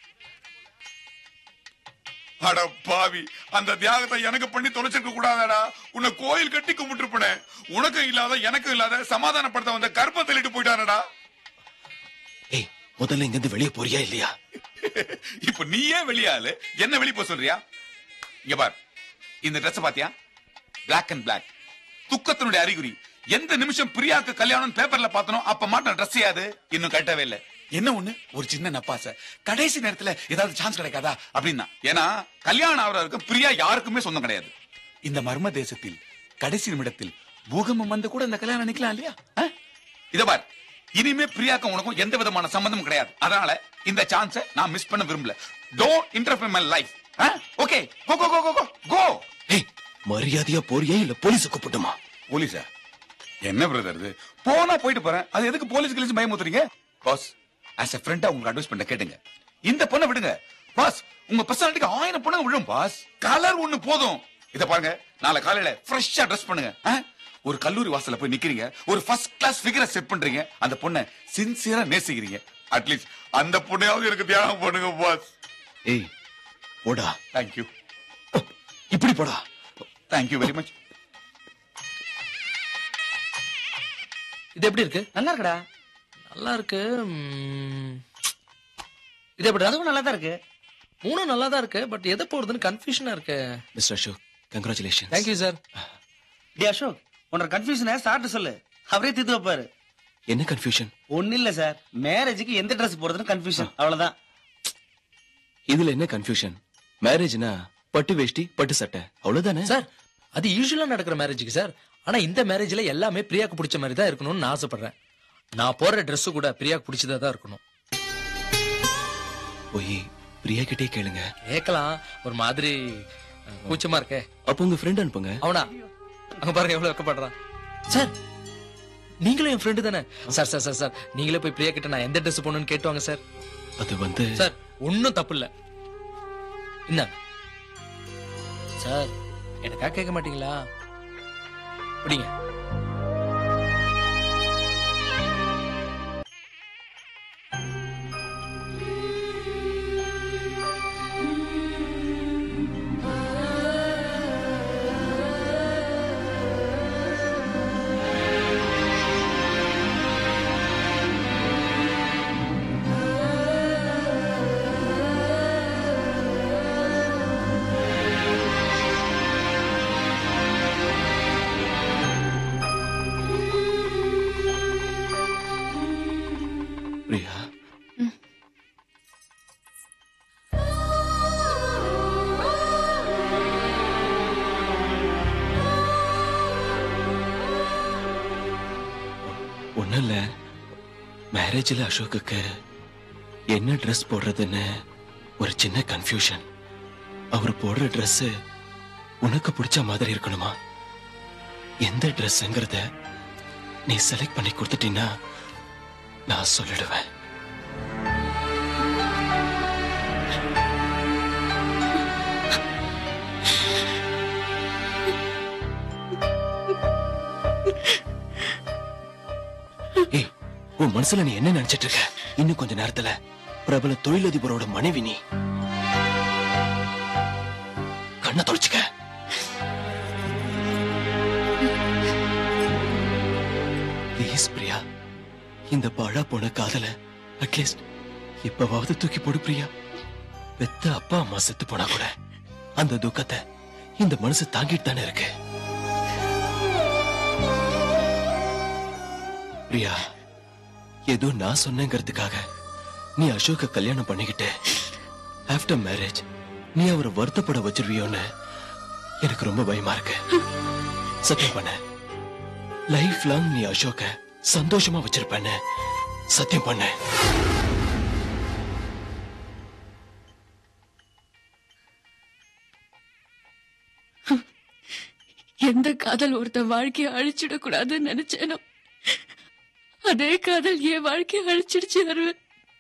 Speaker 11: அட பாவி அந்த தியாகத்தை எனக்கு பண்ணி தொலைச்சிருக்க கூடாதாடா உன்னை கோயில் கட்டி கும்பிட்டுருப்பனே உனக்கும் இல்லாத எனக்கும் இல்லாத சமாதானப்படுத்த வந்த கர்ப்பம் தள்ளிட்டு போயிட்டானடா
Speaker 1: ஏய் முதல்ல இங்க இருந்து வெளியே போறியா இல்லையா
Speaker 11: இப்ப நீயே வெளியாளு என்ன வெளிய போக சொல்றியா இங்க பார் இந்த ட்ரெஸ் பாத்தியா பிளாக் அண்ட் பிளாக் துக்கத்தினுடைய அறிகுறி எந்த நிமிஷம் பிரியாக்கு கல்யாணம் பேப்பர்ல பார்த்தனோ அப்ப மாட்டோம் ட்ரெஸ் அது இன்னும் கட்டவே இல்ல என்ன ஒண்ணு ஒரு சின்ன நப்பாச கடைசி நேரத்துல ஏதாவது சான்ஸ் கிடைக்காதா அப்படின்னா ஏன்னா கல்யாணம் ஆகிறவருக்கு பிரியா யாருக்குமே சொந்தம் கிடையாது இந்த மர்ம தேசத்தில் கடைசி நிமிடத்தில் பூகம்பம் வந்து கூட இந்த கல்யாணம் நிக்கலாம் இல்லையா ஆ? இத பார் இனிமே பிரியாக்கும் உனக்கும் எந்த விதமான சம்பந்தமும் கிடையாது அதனால இந்த சான்ஸ நான் மிஸ் பண்ண விரும்பல don't interfere my life okay go go go go go go
Speaker 1: ஏய் மரியாதையா போறியா இல்ல போலீஸ கூப்பிட்டுமா
Speaker 11: போலீஸா என்ன பிரதர் இது போனா போயிட்டு போறேன் அது எதுக்கு போலீஸ் கிளீஸ் பயமுத்துறீங்க பாஸ் ஆஸ் எ ஃப்ரெண்டா உங்களுக்கு அட்வைஸ் பண்ண கேட்டுங்க இந்த பொண்ணை விடுங்க பாஸ் உங்க பர்சனாலிட்டிக்கு ஆயிரம் பொண்ணுங்க விழும் பாஸ் கலர் ஒண்ணு போதும் இத பாருங்க நாளை காலையில ஃப்ரெஷ்ஷா ட்ரெஸ் பண்ணுங்க ஆ? ஒரு கல்லூரி வாசல்ல போய் நிக்கிறீங்க ஒரு ஃபர்ஸ்ட் கிளாஸ் ஃபிகரை செட் பண்றீங்க அந்த பொண்ணை சின்சியரா நேசிக்கிறீங்க அட்லீஸ்ட் அந்த பொண்ணையாவது எனக்கு தியாகம் பண்ணுங்க பாஸ்
Speaker 1: ஏய் போடா
Speaker 11: தேங்க்யூ
Speaker 1: இப்படி போடா
Speaker 11: தேங்க்யூ வெரி மச்
Speaker 6: இது எப்படி இருக்கு
Speaker 12: நல்லா இருக்குடா
Speaker 6: நல்லா இருக்கு ம். இது எப்படி
Speaker 12: அதுவும் நல்லா தான் இருக்கு
Speaker 6: மூணும் நல்லா தான் இருக்கு பட் எதை போறதுன்னு கன்ஃபியூஷனா இருக்கு
Speaker 1: mister Ashok congratulation
Speaker 6: thank you sir
Speaker 12: டி அசோக் உன்னோட கன்ஃபியூஷனை சார்ட்டு சொல்லு அவரே தீர்த்து வைப்பாரு
Speaker 1: என்ன கன்ஃபியூஷன்
Speaker 12: ஒண்ணு இல்ல சார் மேரேஜுக்கு எந்த Dress போடுறதுன்னு கன்ஃபியூஷன் அவ்வளவுதான்
Speaker 1: இதுல என்ன கன்ஃபியூஷன் மேரேஜ்னா பட்டு வேஷ்டி பட்டு சட்டை அவ்வளவுதானே
Speaker 6: சார் அது யூஸ்வலா நடக்கிற மேரேஜுக்கு சார் ஆனா இந்த மேரேஜ்ல எல்லாமே பிரியாக்கு பிடிச்ச மாதிரி தான் இருக்கணும்னு நான் ஆசைப்படுறேன் நான் போடுற Dress கூட பிரியாக்கு பிடிச்சதா தான் இருக்கணும்
Speaker 1: போய் பிரியா கிட்டே கேளுங்க
Speaker 6: கேட்கலாம் ஒரு மாதிரி அஹ், கூச்சமா இருக்கே
Speaker 1: அப்ப உங்க ஃப்ரெண்ட் அனுப்புங்க
Speaker 6: அவனா அங்க பாருங்க எவ்வளவு வெக்கப்படுறான் சார் நீங்களும் என் ஃப்ரெண்டு தானே சார் சார் சார் சார் நீங்களே போய் பிரியா கிட்ட நான் எந்த ட்ரெஸ் போடணும்னு கேட்டுவாங்க சார்
Speaker 1: அது வந்து
Speaker 6: சார் ஒன்னும் தப்பு இல்ல என்ன சார் எனக்கா கேட்க மாட்டீங்களா பிடிங்க
Speaker 1: பிரியா ஒண்ணும் இல்ல மேரேஜ்ல அசோக்குக்கு என்ன ட்ரெஸ் போடுறதுன்னு ஒரு சின்ன கன்ஃபியூஷன் அவர் போடுற Dress உனக்கு பிடிச்ச மாதிரி இருக்கணுமா எந்த ட்ரெஸ்ங்கிறத நீ செலக்ட் பண்ணி கொடுத்துட்டீன்னா நான் சொல்லிடுவேன் ஏய் உன் மனசுல நீ என்ன நினைச்சிட்டு இருக்க இன்னும் கொஞ்ச நேரத்துல பிரபல தொழிலதிபரோட மனைவி நீ கண்ணை தொலைச்சுக்க ப்ளீஸ் பிரியா இந்த பாழா போன காதல அட்லீஸ்ட் இப்பவாவது தூக்கி போடு பிரியா பெத்த அப்பா அம்மா செத்து போனா கூட அந்த துக்கத்தை இந்த மனசு தாங்கிட்டு தானே இருக்கு பிரியா ஏதோ நான் சொன்னேங்கிறதுக்காக நீ அசோக கல்யாணம் பண்ணிக்கிட்டு ஆஃப்டர் மேரேஜ் நீ அவரை வருத்தப்பட வச்சிருவியோன்னு எனக்கு ரொம்ப பயமா இருக்கு சத்தியம் பண்ண லைஃப் லாங் நீ அசோக சந்தோஷமா வச்சிருப்பேன்னு சத்தியம் பண்ண
Speaker 21: எந்த காதல் ஒருத்த வாழ்க்கைய அழிச்சிடக்கூடாதுன்னு நினைச்சேனோ அதே காதல் என் வாழ்க்கைய அழிச்சிடுச்சு அருள்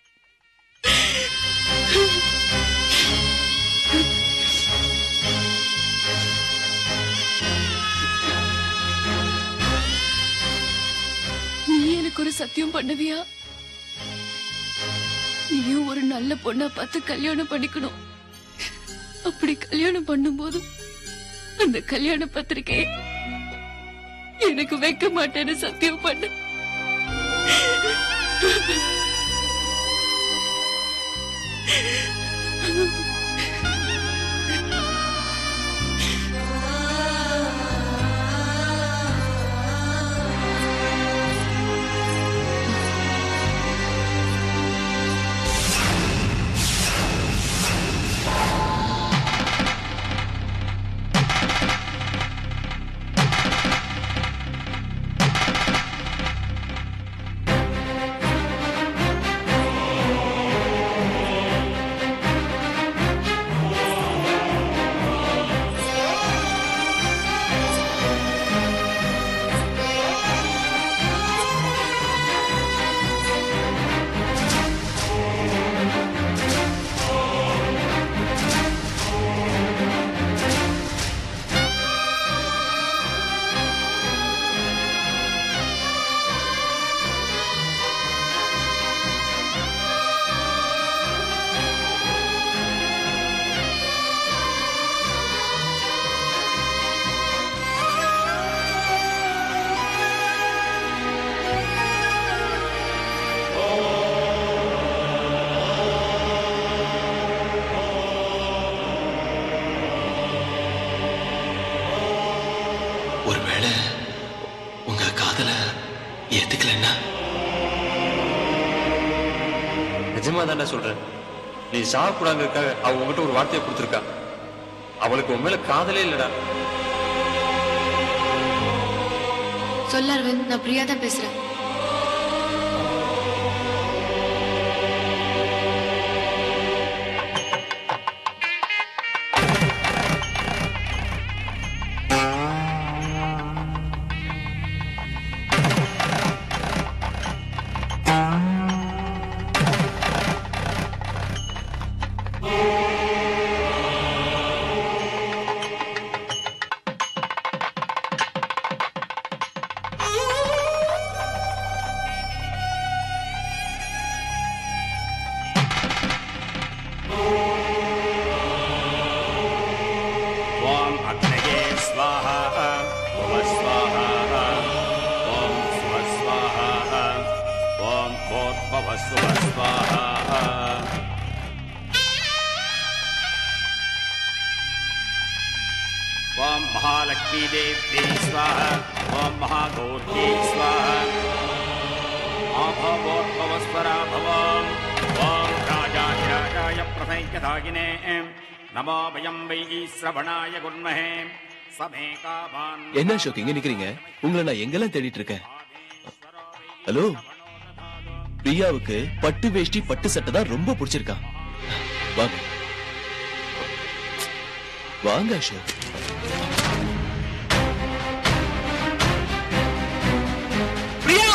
Speaker 21: நீ எனக்கு ஒரு சத்தியம் பண்ணுவியா நீயும் ஒரு நல்ல பொண்ணா பார்த்து கல்யாணம் பண்ணிக்கணும் அப்படி கல்யாணம் பண்ணும்போது அந்த கல்யாண பத்திரிக்கையை எனக்கு வைக்க மாட்டேன்னு சத்தியம் பண்ண
Speaker 1: ஒருவேளை உங்க காதல ஏத்துக்கலன்னா
Speaker 13: நிஜமா தானே சொல்றேன் நீ சாகக்கூடாங்கிறதுக்காக அவ உங்ககிட்ட ஒரு வார்த்தையை கொடுத்துருக்கா அவளுக்கு உன் மேல காதலே இல்லடா
Speaker 21: சொல்ல அரவிந்த் நான் பிரியா தான் பேசுறேன்
Speaker 8: ॐ अग्नये स्वाहा भुव स्वाहा ॐ सुव स्वाहा ॐ भोर्भव सुव स्वाहा ॐ महालक्ष्मीदेव्यै स्वाहा ॐ महागौर्यै स्वाहा आभवोद्भवस्वरा भवाम् ॐ राजाधिराजाय प्रसैक्यधागिने नमो वयं वै श्रवणाय गुर्महे समे कामान्
Speaker 1: என்ன அசோக் இங்க நிக்கிறீங்க உங்களை நான் எங்கெல்லாம் தேடிட்டு இருக்கேன் ஹலோ பிரியாவுக்கு பட்டு வேஷ்டி பட்டு சட்டை தான் ரொம்ப பிடிச்சிருக்கான் வாங்க வாங்க அசோக்
Speaker 6: பிரியா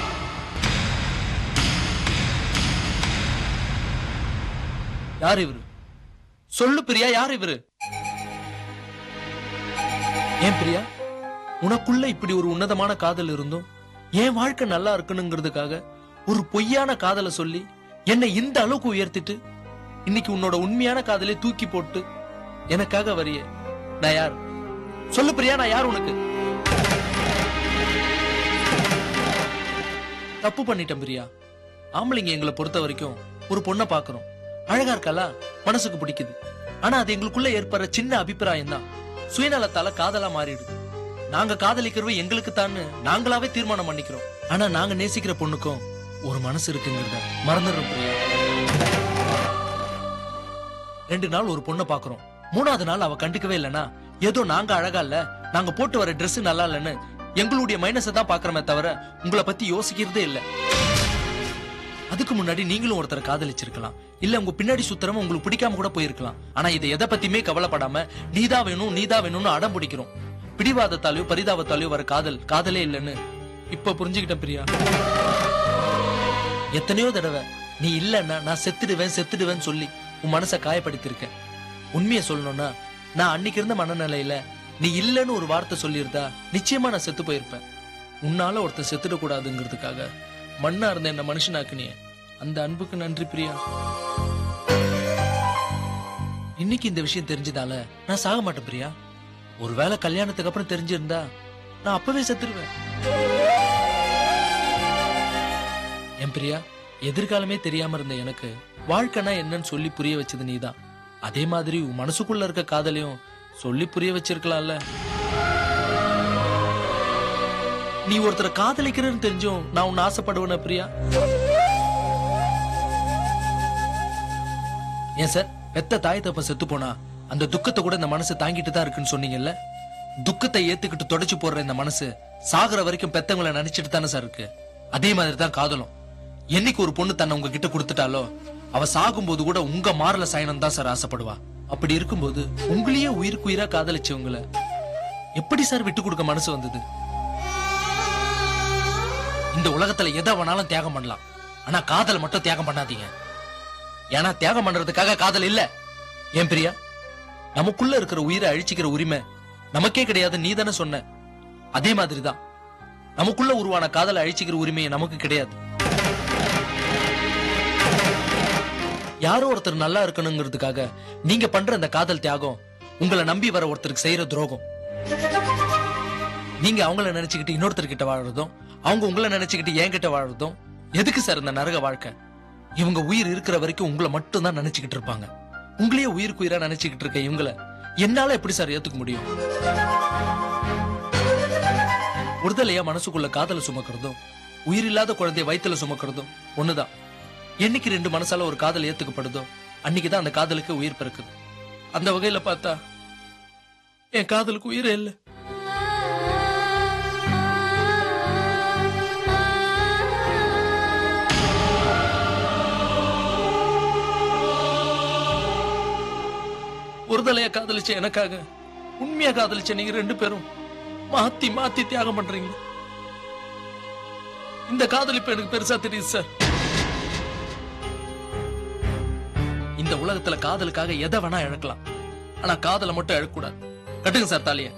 Speaker 6: யார் இவரு சொல்லு பிரியா யார் இவரு ஏன் பிரியா உனக்குள்ள இப்படி ஒரு உன்னதமான காதல் இருந்தும் என் வாழ்க்கை நல்லா இருக்கணுங்கிறதுக்காக ஒரு பொய்யான காதலை சொல்லி என்னை இந்த அளவுக்கு உயர்த்திட்டு இன்னைக்கு உன்னோட உண்மையான காதலை தூக்கி போட்டு எனக்காக வரிய நான் யார் சொல்லு பிரியா நான் யார் உனக்கு தப்பு பண்ணிட்டேன் பிரியா ஆம்பளைங்க எங்களை பொறுத்த வரைக்கும் ஒரு பொண்ணை பாக்குறோம் அழகா இருக்கலா மனசுக்கு பிடிக்குது ஆனா அது எங்களுக்குள்ள ஏற்படுற சின்ன அபிப்பிராயம் தான் சுயநலத்தால காதலா மாறிடுது நாங்க காதலிக்கிறவ எங்களுக்கு தான்னு நாங்களாவே தீர்மானம் பண்ணிக்கிறோம் ஆனா நாங்க நேசிக்கிற பொண்ணுக்கும் ஒரு மனசு இருக்குங்கிறத மறந்துடுறோம் பிரியா ரெண்டு நாள் ஒரு பொண்ணை பாக்குறோம் மூணாவது நாள் அவ கண்டுக்கவே இல்லனா ஏதோ நாங்க அழகா இல்ல நாங்க போட்டு வர Dress நல்லா இல்லன்னு எங்களுடைய மைனஸை தான் பாக்குறமே தவிர உங்களை பத்தி யோசிக்கிறதே இல்ல அதுக்கு முன்னாடி நீங்களும் ஒருத்தரை காதலிச்சிருக்கலாம் இல்ல உங்க பின்னாடி சுத்தரமா உங்களுக்கு பிடிக்காம கூட போயிருக்கலாம் ஆனா இதை எதை பத்தியுமே கவலைப்படாம நீதான் வேணும் நீதான் வேணும்னு அடம் பிடிக்கிறோம் பிடிவாதத்தாலயோ பரிதாபத்தாலயோ வர காதல் காதலே இல்லைன்னு இப்ப புரிஞ்சுக்கிட்டேன் பிரியா எத்தனையோ தடவை நீ இல்லன்னா நான் செத்துடுவேன் செத்துடுவேன்னு சொல்லி உன் மனசை காயப்படுத்திருக்கேன் உண்மையை சொல்லணும்னா நான் அன்னைக்கு இருந்த மனநிலையில நீ இல்லன்னு ஒரு வார்த்தை சொல்லியிருந்தா நிச்சயமா நான் செத்து போயிருப்பேன் உன்னால ஒருத்தன் செத்துடக் கூடாதுங்கிறதுக்காக மண்ணா இருந்த என்ன மனுஷனாக்குனிய அந்த அன்புக்கு நன்றி பிரியா இன்னைக்கு இந்த விஷயம் தெரிஞ்சதால நான் சாக மாட்டேன் பிரியா ஒருவேளை கல்யாணத்துக்கு அப்புறம் தெரிஞ்சிருந்தா நான் அப்பவே செத்துருவேன் என் பிரியா எதிர்காலமே தெரியாம இருந்த எனக்கு வாழ்க்கைனா என்னன்னு சொல்லி புரிய வச்சது நீதான் அதே மாதிரி உன் மனசுக்குள்ள இருக்க காதலையும் சொல்லி புரிய வச்சிருக்கலாம்ல நீ ஒருத்தரை காதலிக்கிறன்னு தெரிஞ்சும் நான் உன்னை ஆசைப்படுவேன பிரியா ஏன் சார் பெத்த தாய் தப்ப செத்து போனா அந்த துக்கத்தை கூட இந்த மனசு தாங்கிட்டு தான் இருக்குன்னு சொன்னீங்கல்ல துக்கத்தை ஏத்துக்கிட்டு தொடச்சு போடுற இந்த மனசு சாகுற வரைக்கும் பெத்தவங்களை நினைச்சிட்டு தானே சார் இருக்கு அதே மாதிரி தான் காதலும் என்னைக்கு ஒரு பொண்ணு தன்னை உங்ககிட்ட கொடுத்துட்டாலோ அவ சாகும்போது கூட உங்க மாறல சாயனம் தான் சார் ஆசைப்படுவா அப்படி இருக்கும்போது உங்களையே உயிருக்கு உயிரா காதலிச்சவங்கள எப்படி சார் விட்டு கொடுக்க மனசு வந்தது இந்த உலகத்துல எதை வேணாலும் தியாகம் பண்ணலாம் ஆனா காதலை மட்டும் தியாகம் பண்ணாதீங்க ஏன்னா தியாகம் பண்றதுக்காக காதல் இல்ல ஏன் பிரியா நமக்குள்ள இருக்கிற உயிரை அழிச்சிக்கிற உரிமை நமக்கே கிடையாது நீ தானே சொன்ன அதே மாதிரிதான் நமக்குள்ள உருவான காதலை அழிச்சிக்கிற உரிமையை நமக்கு கிடையாது யாரோ ஒருத்தர் நல்லா இருக்கணுங்கிறதுக்காக நீங்க பண்ற அந்த காதல் தியாகம் உங்களை நம்பி வர ஒருத்தருக்கு செய்யற துரோகம் நீங்க அவங்கள நினைச்சுக்கிட்டு இன்னொருத்தர் கிட்ட வாழறதும் அவங்க உங்களை நினைச்சுக்கிட்டு என்கிட்ட வாழறதும் எதுக்கு சார் இந்த நரக வாழ்க்கை இவங்க உயிர் இருக்கிற வரைக்கும் உங்களை மட்டும் தான் நினைச்சுக்கிட்டு இருப்பாங்க உங்களையே உயிருக்கு உயிரா நினைச்சுக்கிட்டு இருக்க இவங்கள என்னால எப்படி சார் ஏத்துக்க முடியும் ஒருதலையா மனசுக்குள்ள காதலை சுமக்கிறதும் உயிரில்லாத குழந்தைய வயித்துல சுமக்கிறதும் ஒண்ணுதான் என்னைக்கு ரெண்டு மனசால ஒரு காதல் ஏத்துக்கப்படுதோ அன்னைக்குதான் அந்த காதலுக்கு உயிர் பிறக்குது அந்த வகையில பார்த்தா என் காதலுக்கு உயிரே இல்லை ஒருதலையா காதலிச்ச எனக்காக உண்மையா காதலிச்ச நீங்க ரெண்டு பேரும் மாத்தி மாத்தி தியாகம் பண்றீங்க இந்த காதல் இப்ப எனக்கு பெருசா தெரியுது சார் இந்த உலகத்துல காதலுக்காக எதை வேணா இழக்கலாம் ஆனா காதலை மட்டும் இழக்கூடாது கட்டுங்க சார் தாலிய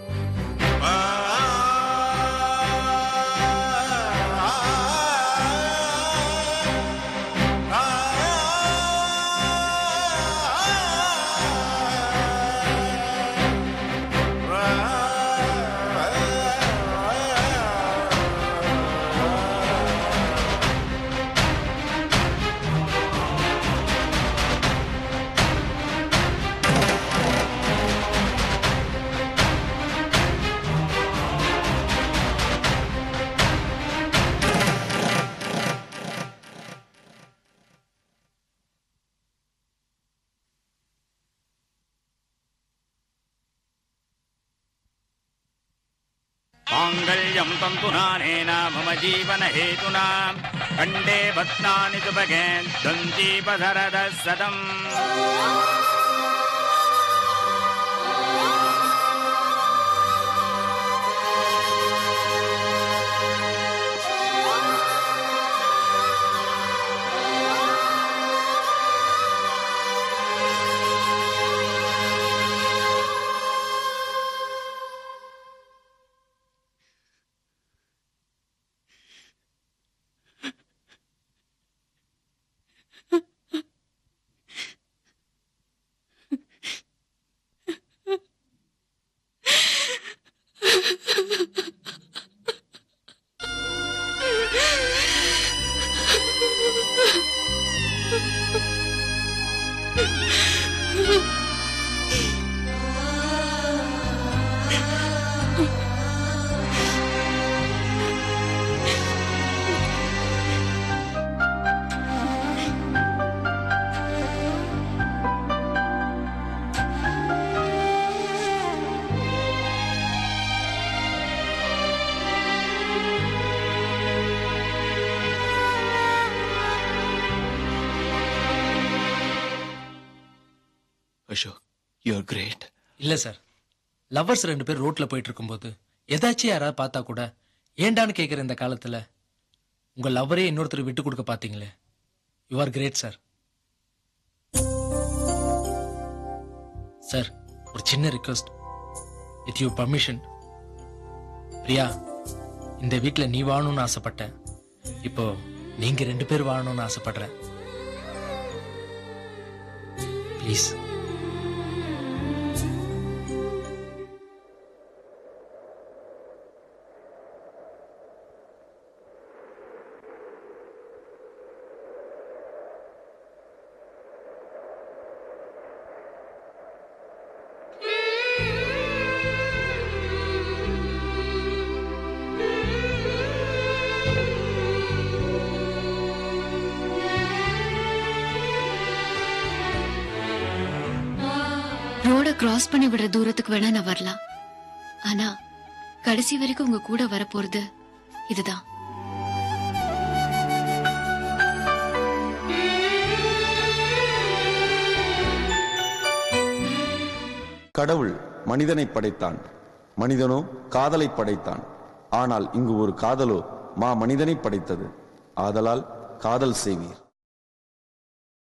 Speaker 8: माङ्गल्यं तन्तुनानेन मम जीवनहेतुना कण्डे भक्तानि सुभगे दन्तीपधरदः सदम्
Speaker 1: அசோக் யூ ஆர் கிரேட்
Speaker 6: இல்ல சார் லவ்வர்ஸ் ரெண்டு பேர் ரோட்ல போயிட்டு இருக்கும்போது ஏதாச்சும் யாராவது பார்த்தா கூட ஏண்டான்னு கேட்குற இந்த காலத்துல உங்க லவ்வரே இன்னொருத்தர் விட்டு கொடுக்க பாத்தீங்களே you are great sir sir ஒரு சின்ன request with you permission Priya இந்த வீட்ல நீ வாழணும்னு ஆசைப்பட்டேன் இப்போ நீங்க ரெண்டு பேர் வாழணும்னு ஆசைப்படுறேன் ப்ளீஸ்
Speaker 21: ரோட கிராஸ் பண்ணி விடுற தூரத்துக்கு வேணா நான் வரலாம் ஆனா கடைசி வரைக்கும் உங்க கூட வரப்போறது இதுதான்
Speaker 19: கடவுள் மனிதனை படைத்தான் மனிதனோ காதலை படைத்தான் ஆனால் இங்கு ஒரு காதலோ மா மனிதனை படைத்தது ஆதலால் காதல் செய்வீர்